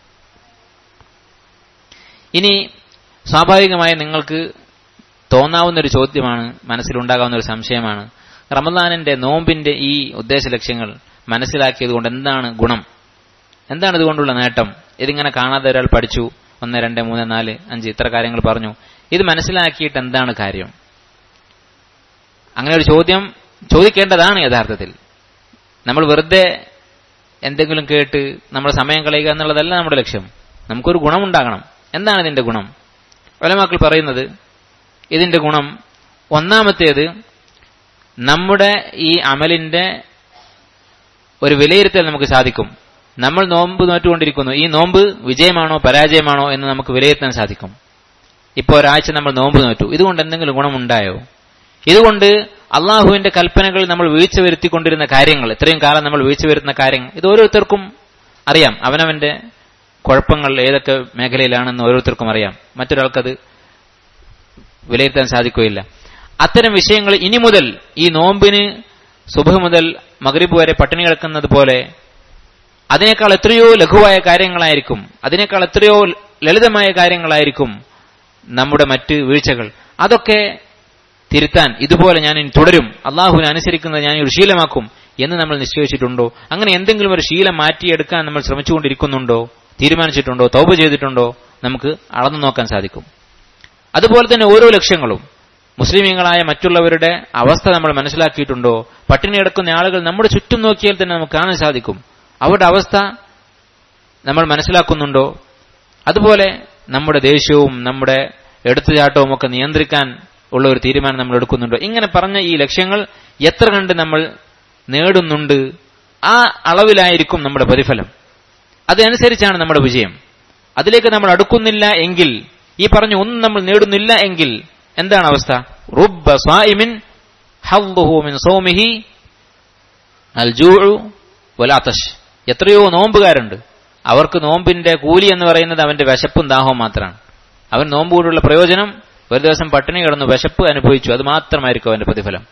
ഇനി സ്വാഭാവികമായി നിങ്ങൾക്ക് തോന്നാവുന്ന ഒരു ചോദ്യമാണ് മനസ്സിലുണ്ടാകാവുന്ന ഒരു സംശയമാണ് റമദാനിന്റെ നോമ്പിന്റെ ഈ ഉദ്ദേശ ലക്ഷ്യങ്ങൾ മനസ്സിലാക്കിയത് കൊണ്ട് എന്താണ് ഗുണം എന്താണ് ഇതുകൊണ്ടുള്ള നേട്ടം ഇതിങ്ങനെ കാണാതെ ഒരാൾ പഠിച്ചു ഒന്ന് രണ്ട് മൂന്ന് നാല് അഞ്ച് ഇത്ര കാര്യങ്ങൾ പറഞ്ഞു ഇത് മനസ്സിലാക്കിയിട്ട് എന്താണ് കാര്യം അങ്ങനെ ഒരു ചോദ്യം ചോദിക്കേണ്ടതാണ് യഥാർത്ഥത്തിൽ നമ്മൾ വെറുതെ എന്തെങ്കിലും കേട്ട് നമ്മുടെ സമയം കളയുക എന്നുള്ളതല്ല നമ്മുടെ ലക്ഷ്യം നമുക്കൊരു ഗുണമുണ്ടാകണം എന്താണ് ഇതിന്റെ ഗുണം ഒലമാക്കൾ പറയുന്നത് ഇതിന്റെ ഗുണം ഒന്നാമത്തേത് നമ്മുടെ ഈ അമലിന്റെ ഒരു വിലയിരുത്തൽ നമുക്ക് സാധിക്കും നമ്മൾ നോമ്പ് നോറ്റുകൊണ്ടിരിക്കുന്നു ഈ നോമ്പ് വിജയമാണോ പരാജയമാണോ എന്ന് നമുക്ക് വിലയിരുത്താൻ സാധിക്കും ഇപ്പോൾ ഒരാഴ്ച നമ്മൾ നോമ്പ് നോറ്റു ഇതുകൊണ്ട് എന്തെങ്കിലും ഗുണമുണ്ടായോ ഇതുകൊണ്ട് അള്ളാഹുവിന്റെ കൽപ്പനകൾ നമ്മൾ വീഴ്ച വരുത്തിക്കൊണ്ടിരുന്ന കാര്യങ്ങൾ ഇത്രയും കാലം നമ്മൾ വീഴ്ച വരുത്തുന്ന കാര്യങ്ങൾ ഇത് ഓരോരുത്തർക്കും അറിയാം അവനവന്റെ കുഴപ്പങ്ങൾ ഏതൊക്കെ മേഖലയിലാണെന്ന് ഓരോരുത്തർക്കും അറിയാം മറ്റൊരാൾക്കത് വിലയിരുത്താൻ സാധിക്കുകയില്ല അത്തരം വിഷയങ്ങൾ ഇനി മുതൽ ഈ നോമ്പിന് സുബഹ് മുതൽ മഗ്രിബ് വരെ പട്ടിണി കിടക്കുന്നത് പോലെ അതിനേക്കാൾ എത്രയോ ലഘുവായ കാര്യങ്ങളായിരിക്കും അതിനേക്കാൾ എത്രയോ ലളിതമായ കാര്യങ്ങളായിരിക്കും നമ്മുടെ മറ്റ് വീഴ്ചകൾ അതൊക്കെ തിരുത്താൻ ഇതുപോലെ ഞാൻ ഇനി തുടരും അള്ളാഹുവിനെ അനുസരിക്കുന്നത് ഞാൻ ഒരു ശീലമാക്കും എന്ന് നമ്മൾ നിശ്ചയിച്ചിട്ടുണ്ടോ അങ്ങനെ എന്തെങ്കിലും ഒരു ശീലം മാറ്റിയെടുക്കാൻ നമ്മൾ ശ്രമിച്ചുകൊണ്ടിരിക്കുന്നുണ്ടോ തീരുമാനിച്ചിട്ടുണ്ടോ തൗപ ചെയ്തിട്ടുണ്ടോ നമുക്ക് അളന്നു നോക്കാൻ സാധിക്കും അതുപോലെ തന്നെ ഓരോ ലക്ഷ്യങ്ങളും മുസ്ലിമീങ്ങളായ മറ്റുള്ളവരുടെ അവസ്ഥ നമ്മൾ മനസ്സിലാക്കിയിട്ടുണ്ടോ പട്ടിണി കിടക്കുന്ന ആളുകൾ നമ്മുടെ ചുറ്റും നോക്കിയാൽ തന്നെ നമുക്ക് കാണാൻ സാധിക്കും അവരുടെ അവസ്ഥ നമ്മൾ മനസ്സിലാക്കുന്നുണ്ടോ അതുപോലെ നമ്മുടെ ദേഷ്യവും നമ്മുടെ എടുത്തുചാട്ടവും ഒക്കെ നിയന്ത്രിക്കാൻ ഉള്ള ഒരു തീരുമാനം നമ്മൾ എടുക്കുന്നുണ്ടോ ഇങ്ങനെ പറഞ്ഞ ഈ ലക്ഷ്യങ്ങൾ എത്ര കണ്ട് നമ്മൾ നേടുന്നുണ്ട് ആ അളവിലായിരിക്കും നമ്മുടെ പ്രതിഫലം അതനുസരിച്ചാണ് നമ്മുടെ വിജയം അതിലേക്ക് നമ്മൾ അടുക്കുന്നില്ല എങ്കിൽ ഈ പറഞ്ഞ ഒന്നും നമ്മൾ നേടുന്നില്ല എങ്കിൽ എന്താണ് അവസ്ഥ റുബ്ബ സായിമിൻ ഹദ്ദുഹു മിൻ സൗമിഹി അൽ ജൂഉ വലാതശ് എത്രയോ നോമ്പുകാരുണ്ട് അവർക്ക് നോമ്പിന്റെ കൂലി എന്ന് പറയുന്നത് അവന്റെ വിശപ്പും ദാഹവും മാത്രമാണ് അവൻ നോമ്പ് കൊണ്ടുള്ള പ്രയോജനം ഒരു ദിവസം പട്ടിണി കിടന്നു വിശപ്പ് അനുഭവിച്ചു അത് മാത്രമായിരിക്കും അവന്റെ പ്രതിഫലം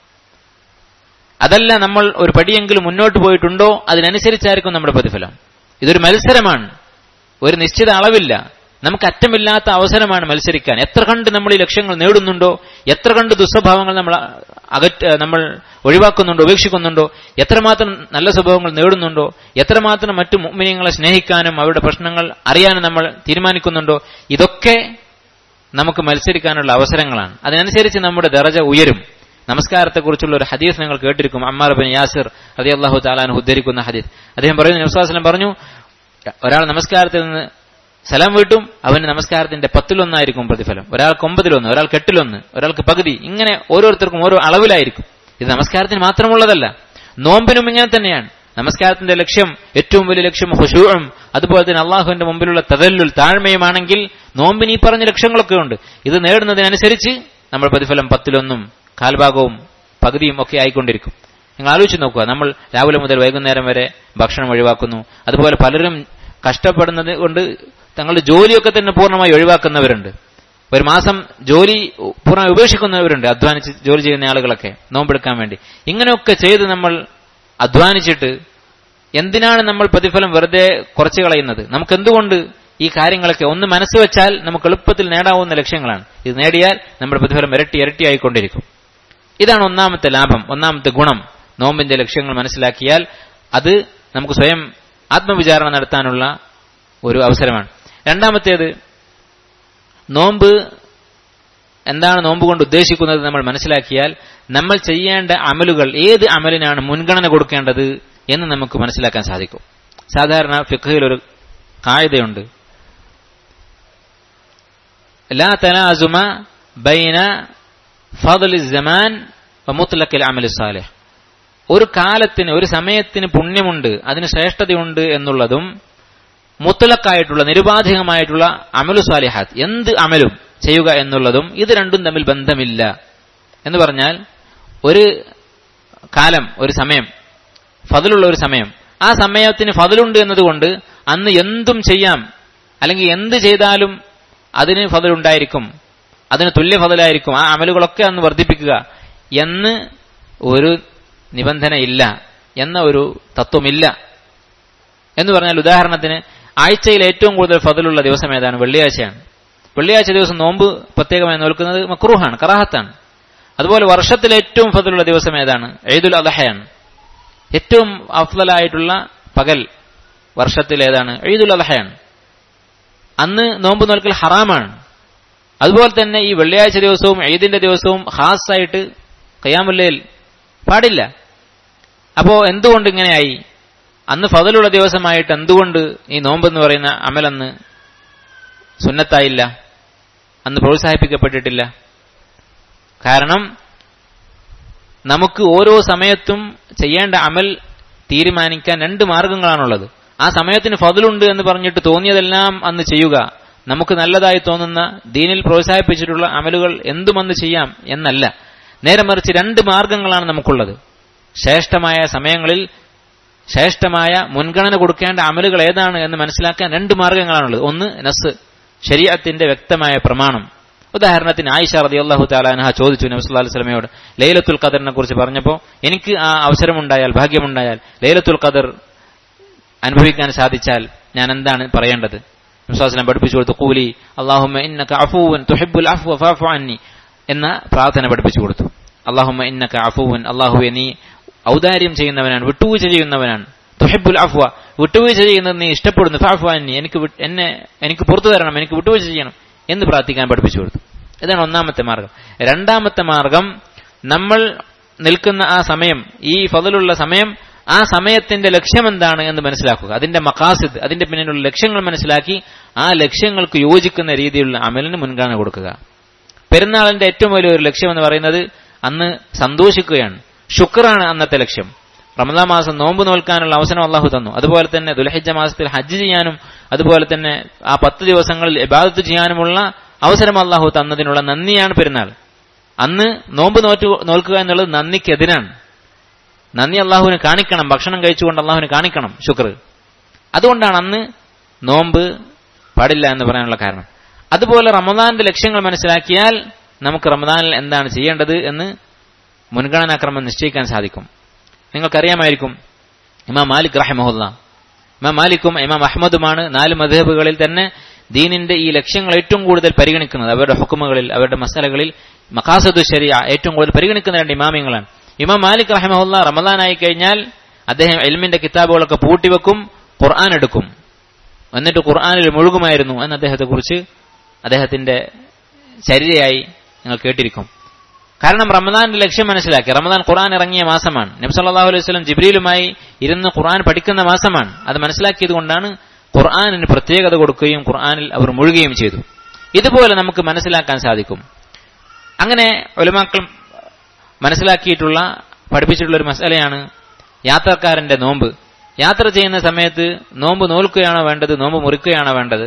അതല്ല നമ്മൾ ഒരു പടിയെങ്കിലും മുന്നോട്ട് പോയിട്ടുണ്ടോ അതിനനുസരിച്ചായിരിക്കും നമ്മുടെ പ്രതിഫലം ഇതൊരു മത്സരമാണ് ഒരു നിശ്ചിത അളവില്ല നമുക്ക് അറ്റമില്ലാത്ത അവസരമാണ് മത്സരിക്കാൻ എത്ര കണ്ട് നമ്മൾ ഈ ലക്ഷ്യങ്ങൾ നേടുന്നുണ്ടോ എത്ര കണ്ട് ദുസ്വഭാവങ്ങൾ നമ്മൾ അകറ്റ നമ്മൾ ഒഴിവാക്കുന്നുണ്ടോ ഉപേക്ഷിക്കുന്നുണ്ടോ എത്രമാത്രം നല്ല സ്വഭാവങ്ങൾ നേടുന്നുണ്ടോ എത്രമാത്രം മറ്റു മുമ്മിനിയങ്ങളെ സ്നേഹിക്കാനും അവരുടെ പ്രശ്നങ്ങൾ അറിയാനും നമ്മൾ തീരുമാനിക്കുന്നുണ്ടോ ഇതൊക്കെ നമുക്ക് മത്സരിക്കാനുള്ള അവസരങ്ങളാണ് അതിനനുസരിച്ച് നമ്മുടെ ദറജ ഉയരും നമസ്കാരത്തെക്കുറിച്ചുള്ള ഒരു ഹദീസ് നിങ്ങൾ കേട്ടിരിക്കും അമ്മാർ ബിൻ യാസിർ അതി അള്ളാഹു താലാൻ ഉദ്ധരിക്കുന്ന ഹദീസ് അദ്ദേഹം പറയുന്നു നബ്സാസ്ലം പറഞ്ഞു ഒരാൾ നമസ്കാരത്തിൽ നിന്ന് സലാം വീട്ടും അവന് നമസ്കാരത്തിന്റെ പത്തിലൊന്നായിരിക്കും പ്രതിഫലം ഒരാൾക്ക് ഒമ്പതിലൊന്ന് ഒരാൾക്ക് എട്ടിലൊന്ന് ഒരാൾക്ക് പകുതി ഇങ്ങനെ ഓരോരുത്തർക്കും ഓരോ അളവിലായിരിക്കും ഇത് നമസ്കാരത്തിന് മാത്രമുള്ളതല്ല നോമ്പിനും ഇങ്ങനെ തന്നെയാണ് നമസ്കാരത്തിന്റെ ലക്ഷ്യം ഏറ്റവും വലിയ ലക്ഷ്യം ഹുഷൂഴും അതുപോലെ തന്നെ അള്ളാഹുവിന്റെ മുമ്പിലുള്ള തതല്ലുൽ താഴ്മയുമാണെങ്കിൽ നോമ്പിന് ഈ പറഞ്ഞ ലക്ഷ്യങ്ങളൊക്കെ ഉണ്ട് ഇത് നേടുന്നതിനനുസരിച്ച് നമ്മൾ പ്രതിഫലം പത്തിലൊന്നും കാൽഭാഗവും പകുതിയും ഒക്കെ ആയിക്കൊണ്ടിരിക്കും നിങ്ങൾ ആലോചിച്ച് നോക്കുക നമ്മൾ രാവിലെ മുതൽ വൈകുന്നേരം വരെ ഭക്ഷണം ഒഴിവാക്കുന്നു അതുപോലെ പലരും കഷ്ടപ്പെടുന്നത് കൊണ്ട് തങ്ങളുടെ ജോലിയൊക്കെ തന്നെ പൂർണ്ണമായി ഒഴിവാക്കുന്നവരുണ്ട് ഒരു മാസം ജോലി പൂർണ്ണമായി ഉപേക്ഷിക്കുന്നവരുണ്ട് അധ്വാനിച്ച് ജോലി ചെയ്യുന്ന ആളുകളൊക്കെ നോമ്പെടുക്കാൻ വേണ്ടി ഇങ്ങനെയൊക്കെ ചെയ്ത് നമ്മൾ അധ്വാനിച്ചിട്ട് എന്തിനാണ് നമ്മൾ പ്രതിഫലം വെറുതെ കുറച്ചു കളയുന്നത് നമുക്ക് എന്തുകൊണ്ട് ഈ കാര്യങ്ങളൊക്കെ ഒന്ന് മനസ്സ് വെച്ചാൽ നമുക്ക് എളുപ്പത്തിൽ നേടാവുന്ന ലക്ഷ്യങ്ങളാണ് ഇത് നേടിയാൽ നമ്മുടെ പ്രതിഫലം ഇരട്ടി ഇരട്ടിയായിക്കൊണ്ടിരിക്കും ഇതാണ് ഒന്നാമത്തെ ലാഭം ഒന്നാമത്തെ ഗുണം നോമ്പിന്റെ ലക്ഷ്യങ്ങൾ മനസ്സിലാക്കിയാൽ അത് നമുക്ക് സ്വയം ആത്മവിചാരണ നടത്താനുള്ള ഒരു അവസരമാണ് രണ്ടാമത്തേത് നോമ്പ് എന്താണ് നോമ്പ് കൊണ്ട് ഉദ്ദേശിക്കുന്നത് നമ്മൾ മനസ്സിലാക്കിയാൽ നമ്മൾ ചെയ്യേണ്ട അമലുകൾ ഏത് അമലിനാണ് മുൻഗണന കൊടുക്കേണ്ടത് എന്ന് നമുക്ക് മനസ്സിലാക്കാൻ സാധിക്കും സാധാരണ ഫിഖയിൽ ഒരു കായതയുണ്ട് ലാ തനാസുമ ബൈന ഫضل الزمان ومطلق العمل الصالح ഒരു കാലത്തിന് ഒരു സമയത്തിന് പുണ്യമുണ്ട് അതിന് ശ്രേഷ്ഠതയുണ്ട് എന്നുള്ളതും മുത്തലക്കായിട്ടുള്ള നിരുപാധികമായിട്ടുള്ള അമലു സാലിഹാത്ത് എന്ത് അമലും ചെയ്യുക എന്നുള്ളതും ഇത് രണ്ടും തമ്മിൽ ബന്ധമില്ല എന്ന് പറഞ്ഞാൽ ഒരു കാലം ഒരു സമയം ഫതിലുള്ള ഒരു സമയം ആ സമയത്തിന് ഫതിലുണ്ട് എന്നതുകൊണ്ട് അന്ന് എന്തും ചെയ്യാം അല്ലെങ്കിൽ എന്ത് ചെയ്താലും അതിന് ഫതിലുണ്ടായിരിക്കും അതിന് തുല്യ ഫതിലായിരിക്കും ആ അമലുകളൊക്കെ അന്ന് വർദ്ധിപ്പിക്കുക എന്ന് ഒരു നിബന്ധനയില്ല എന്ന ഒരു തത്വമില്ല എന്ന് പറഞ്ഞാൽ ഉദാഹരണത്തിന് ആഴ്ചയിൽ ഏറ്റവും കൂടുതൽ ഫതിലുള്ള ദിവസം ഏതാണ് വെള്ളിയാഴ്ചയാണ് വെള്ളിയാഴ്ച ദിവസം നോമ്പ് പ്രത്യേകമായി നോക്കുന്നത് മക്രൂഹാണ് കറാഹത്താണ് അതുപോലെ വർഷത്തിൽ ഏറ്റവും ഫതിലുള്ള ദിവസം ഏതാണ് എയ്ദുൽ അദഹയാണ് ഏറ്റവും അഫ്ലായിട്ടുള്ള പകൽ വർഷത്തിൽ ഏതാണ് എയ്ദുൽ അദഹയാണ് അന്ന് നോമ്പ് നോൽക്കൽ ഹറാമാണ് അതുപോലെ തന്നെ ഈ വെള്ളിയാഴ്ച ദിവസവും എയ്ദിന്റെ ദിവസവും ഖാസായിട്ട് കയ്യാമുല്ലയിൽ പാടില്ല അപ്പോ എന്തുകൊണ്ട് ഇങ്ങനെയായി അന്ന് ഫതലുള്ള ദിവസമായിട്ട് എന്തുകൊണ്ട് ഈ നോമ്പ് എന്ന് പറയുന്ന അമലന്ന് സുന്നത്തായില്ല അന്ന് പ്രോത്സാഹിപ്പിക്കപ്പെട്ടിട്ടില്ല കാരണം നമുക്ക് ഓരോ സമയത്തും ചെയ്യേണ്ട അമൽ തീരുമാനിക്കാൻ രണ്ട് മാർഗങ്ങളാണുള്ളത് ആ സമയത്തിന് ഫതിലുണ്ട് എന്ന് പറഞ്ഞിട്ട് തോന്നിയതെല്ലാം അന്ന് ചെയ്യുക നമുക്ക് നല്ലതായി തോന്നുന്ന ദീനിൽ പ്രോത്സാഹിപ്പിച്ചിട്ടുള്ള അമലുകൾ എന്തും അന്ന് ചെയ്യാം എന്നല്ല നേരെ മറിച്ച് രണ്ട് മാർഗങ്ങളാണ് നമുക്കുള്ളത് ശ്രേഷ്ഠമായ സമയങ്ങളിൽ ശ്രേഷ്ഠമായ മുൻഗണന കൊടുക്കേണ്ട അമലുകൾ ഏതാണ് എന്ന് മനസ്സിലാക്കാൻ രണ്ട് മാർഗങ്ങളാണുള്ളത് ഒന്ന് നസ് ശരീരത്തിന്റെ വ്യക്തമായ പ്രമാണം ഉദാഹരണത്തിന് ആയിഷ റതി അള്ളാഹു താലാനഹ ചോദിച്ചു നബി സല്ലല്ലാഹു അലൈഹി വസല്ലമയോട് ലൈലത്തുൽ ഖദറിനെ കുറിച്ച് പറഞ്ഞപ്പോൾ എനിക്ക് ആ അവസരമുണ്ടായാൽ ഭാഗ്യമുണ്ടായാൽ ലൈലത്തുൽ ഖദർ അനുഭവിക്കാൻ സാധിച്ചാൽ ഞാൻ എന്താണ് പറയേണ്ടത് വിശ്വാസം പഠിപ്പിച്ചു കൊടുത്തു കൂലി അള്ളാഹുമ്മ ഇന്നക അഫൂവൻ തുഹിബ്ബുൽ അഫ്വ ഫഅഫു അന്നി എന്ന പ്രാർത്ഥന പഠിപ്പിച്ചു കൊടുത്തു അള്ളാഹുമ്മ ഇന്നക അഫൂവൻ അള്ളാഹുവെ നീ ഔദാര്യം ചെയ്യുന്നവനാണ് വിട്ടുവീഴ്ച ചെയ്യുന്നവനാണ് തുഹിബ്ബുൽ അഫ്വ വിട്ടുവീഴ്ച ചെയ്യുന്നത് നീ ഇഷ്ടപ്പെടുന്നു ഫഅഫു അന്നി എനിക്ക് എന്നെ എനിക്ക് പുറത്തു തരണം എനിക്ക് വിട്ടുവീഴ്ച ചെയ്യണം എന്ന് പ്രാർത്ഥിക്കാൻ പഠിപ്പിച്ചു കൊടുത്തു ഇതാണ് ഒന്നാമത്തെ മാർഗം രണ്ടാമത്തെ മാർഗം നമ്മൾ നിൽക്കുന്ന ആ സമയം ഈ ഫതിലുള്ള സമയം ആ സമയത്തിന്റെ ലക്ഷ്യം എന്താണ് എന്ന് മനസ്സിലാക്കുക അതിന്റെ മക്കാസിദ് അതിന്റെ പിന്നിലുള്ള ലക്ഷ്യങ്ങൾ മനസ്സിലാക്കി ആ ലക്ഷ്യങ്ങൾക്ക് യോജിക്കുന്ന രീതിയിലുള്ള അമലിന് മുൻഗണന കൊടുക്കുക പെരുന്നാളിന്റെ ഏറ്റവും വലിയൊരു ലക്ഷ്യം എന്ന് പറയുന്നത് അന്ന് സന്തോഷിക്കുകയാണ് ശുക്രാണ് അന്നത്തെ ലക്ഷ്യം റമദാ മാസം നോമ്പ് നോൽക്കാനുള്ള അവസരം അള്ളാഹു തന്നു അതുപോലെ തന്നെ ദുലഹിജ മാസത്തിൽ ഹജ്ജ് ചെയ്യാനും അതുപോലെ തന്നെ ആ പത്ത് ദിവസങ്ങളിൽ ഇബാദത്ത് ചെയ്യാനുമുള്ള അവസരം അള്ളാഹു തന്നതിനുള്ള നന്ദിയാണ് പെരുന്നാൾ അന്ന് നോമ്പ് നോറ്റു നോൽക്കുക എന്നുള്ളത് നന്ദിക്കെതിരാണ് നന്ദി അള്ളാഹുവിന് കാണിക്കണം ഭക്ഷണം കഴിച്ചുകൊണ്ട് അള്ളാഹുവിന് കാണിക്കണം ശുക്ർ അതുകൊണ്ടാണ് അന്ന് നോമ്പ് പാടില്ല എന്ന് പറയാനുള്ള കാരണം അതുപോലെ റമദാന്റെ ലക്ഷ്യങ്ങൾ മനസ്സിലാക്കിയാൽ നമുക്ക് റമദാനിൽ എന്താണ് ചെയ്യേണ്ടത് എന്ന് മുൻഗണനാക്രമം നിശ്ചയിക്കാൻ സാധിക്കും നിങ്ങൾക്കറിയാമായിരിക്കും ഇമാം മാലിക് റഹമഹുല്ല ഇമാം മാലിക്കും ഇമാം അഹമ്മദുമാണ് നാല് മധേബുകളിൽ തന്നെ ദീനിന്റെ ഈ ലക്ഷ്യങ്ങൾ ഏറ്റവും കൂടുതൽ പരിഗണിക്കുന്നത് അവരുടെ ഹുക്കുമകളിൽ അവരുടെ മസാലകളിൽ മക്കാസദു ശരിയ ഏറ്റവും കൂടുതൽ പരിഗണിക്കുന്ന രണ്ട് ഇമാമിയങ്ങളാണ് ഇമാം മാലിക് റഹമഹുല്ല റമദാനായി കഴിഞ്ഞാൽ അദ്ദേഹം എൽമിന്റെ കിതാബുകളൊക്കെ പൂട്ടിവെക്കും ഖുർആൻ എടുക്കും എന്നിട്ട് ഖുർആാനിൽ മുഴുകുമായിരുന്നു എന്ന് അദ്ദേഹത്തെക്കുറിച്ച് അദ്ദേഹത്തിന്റെ ചര്യയായി നിങ്ങൾ കേട്ടിരിക്കും കാരണം റമദാന്റെ ലക്ഷ്യം മനസ്സിലാക്കി റമദാൻ ഖുർആൻ ഇറങ്ങിയ മാസമാണ് നബി സല്ലല്ലാഹു അലൈഹി വസല്ലം ജിബ്രീലുമായി ഇരുന്ന് ഖുർആൻ പഠിക്കുന്ന മാസമാണ് അത് മനസ്സിലാക്കിയത് കൊണ്ടാണ് ഖുർആനിന് പ്രത്യേകത കൊടുക്കുകയും ഖുർആനിൽ അവർ മുഴുകുകയും ചെയ്തു ഇതുപോലെ നമുക്ക് മനസ്സിലാക്കാൻ സാധിക്കും അങ്ങനെ ഒലിമാക്കൾ മനസ്സിലാക്കിയിട്ടുള്ള പഠിപ്പിച്ചിട്ടുള്ള ഒരു മസലയാണ് യാത്രക്കാരന്റെ നോമ്പ് യാത്ര ചെയ്യുന്ന സമയത്ത് നോമ്പ് നോൽക്കുകയാണോ വേണ്ടത് നോമ്പ് മുറിക്കുകയാണോ വേണ്ടത്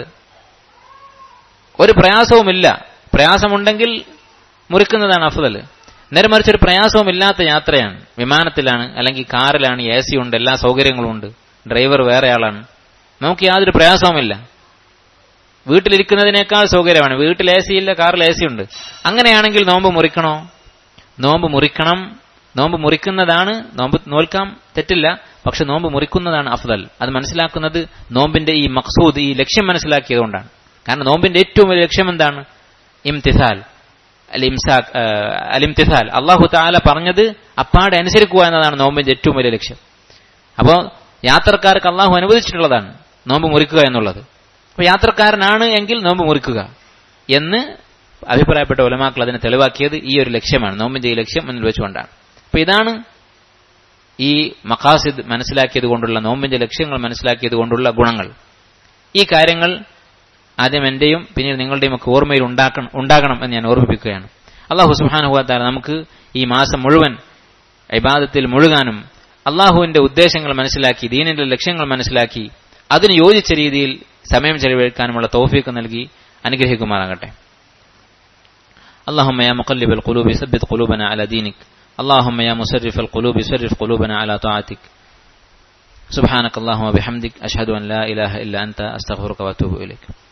ഒരു പ്രയാസവുമില്ല പ്രയാസമുണ്ടെങ്കിൽ മുറിക്കുന്നതാണ് അഫ്ദൽ നേരെ മറിച്ച് ഒരു പ്രയാസവും ഇല്ലാത്ത യാത്രയാണ് വിമാനത്തിലാണ് അല്ലെങ്കിൽ കാറിലാണ് എ സി ഉണ്ട് എല്ലാ സൗകര്യങ്ങളും ഉണ്ട് ഡ്രൈവർ വേറെ ആളാണ് നമുക്ക് യാതൊരു പ്രയാസവുമില്ല വീട്ടിലിരിക്കുന്നതിനേക്കാൾ സൗകര്യമാണ് വീട്ടിൽ എ സി ഇല്ല കാറിൽ എ സി ഉണ്ട് അങ്ങനെയാണെങ്കിൽ നോമ്പ് മുറിക്കണോ നോമ്പ് മുറിക്കണം നോമ്പ് മുറിക്കുന്നതാണ് നോമ്പ് നോൽക്കാം തെറ്റില്ല പക്ഷെ നോമ്പ് മുറിക്കുന്നതാണ് അഫ്ദൽ അത് മനസ്സിലാക്കുന്നത് നോമ്പിന്റെ ഈ മക്സൂദ് ഈ ലക്ഷ്യം മനസ്സിലാക്കിയതുകൊണ്ടാണ് കാരണം നോമ്പിന്റെ ഏറ്റവും വലിയ ലക്ഷ്യം എന്താണ് ഇംതിസാൽ അലിംസാഖ് അലിംതിസാൽ അള്ളാഹു താല പറഞ്ഞത് അപ്പാടെ അനുസരിക്കുക എന്നതാണ് നോമ്പിന്റെ ഏറ്റവും വലിയ ലക്ഷ്യം അപ്പോൾ യാത്രക്കാർക്ക് അള്ളാഹു അനുവദിച്ചിട്ടുള്ളതാണ് നോമ്പ് മുറിക്കുക എന്നുള്ളത് അപ്പൊ യാത്രക്കാരനാണ് എങ്കിൽ നോമ്പ് മുറിക്കുക എന്ന് അഭിപ്രായപ്പെട്ട ഒലമാക്കൾ അതിനെ തെളിവാക്കിയത് ഈ ഒരു ലക്ഷ്യമാണ് നോമ്പിന്റെ ഈ ലക്ഷ്യം മുന്നിൽ വെച്ചുകൊണ്ടാണ് അപ്പൊ ഇതാണ് ഈ മഖാസിദ് മനസ്സിലാക്കിയത് കൊണ്ടുള്ള നോമ്പിന്റെ ലക്ഷ്യങ്ങൾ മനസ്സിലാക്കിയത് കൊണ്ടുള്ള ഗുണങ്ങൾ ഈ കാര്യങ്ങൾ ആദ്യം എന്റെയും പിന്നീട് നിങ്ങളുടെയും ഒക്കെ ഓർമ്മയിൽ ഉണ്ടാക്കണം ഉണ്ടാകണം എന്ന് ഞാൻ ഓർമ്മിപ്പിക്കുകയാണ് അള്ളാഹു സുഹാനുഭവത്താൽ നമുക്ക് ഈ മാസം മുഴുവൻ ഇബാദത്തിൽ മുഴുകാനും അള്ളാഹുവിന്റെ ഉദ്ദേശങ്ങൾ മനസ്സിലാക്കി ദീനിന്റെ ലക്ഷ്യങ്ങൾ മനസ്സിലാക്കി അതിന് യോജിച്ച രീതിയിൽ സമയം ചെലവഴിക്കാനുമുള്ള തോഫീക്ക് നൽകി അനുഗ്രഹിക്കുമാറാകട്ടെ اللهم يا مقلب القلوب ثبت قلوبنا على دينك اللهم يا مسرف القلوب سرف قلوبنا على طاعتك سبحانك اللهم وبحمدك أشهد أن لا إله إلا أنت أستغفرك وأتوب إليك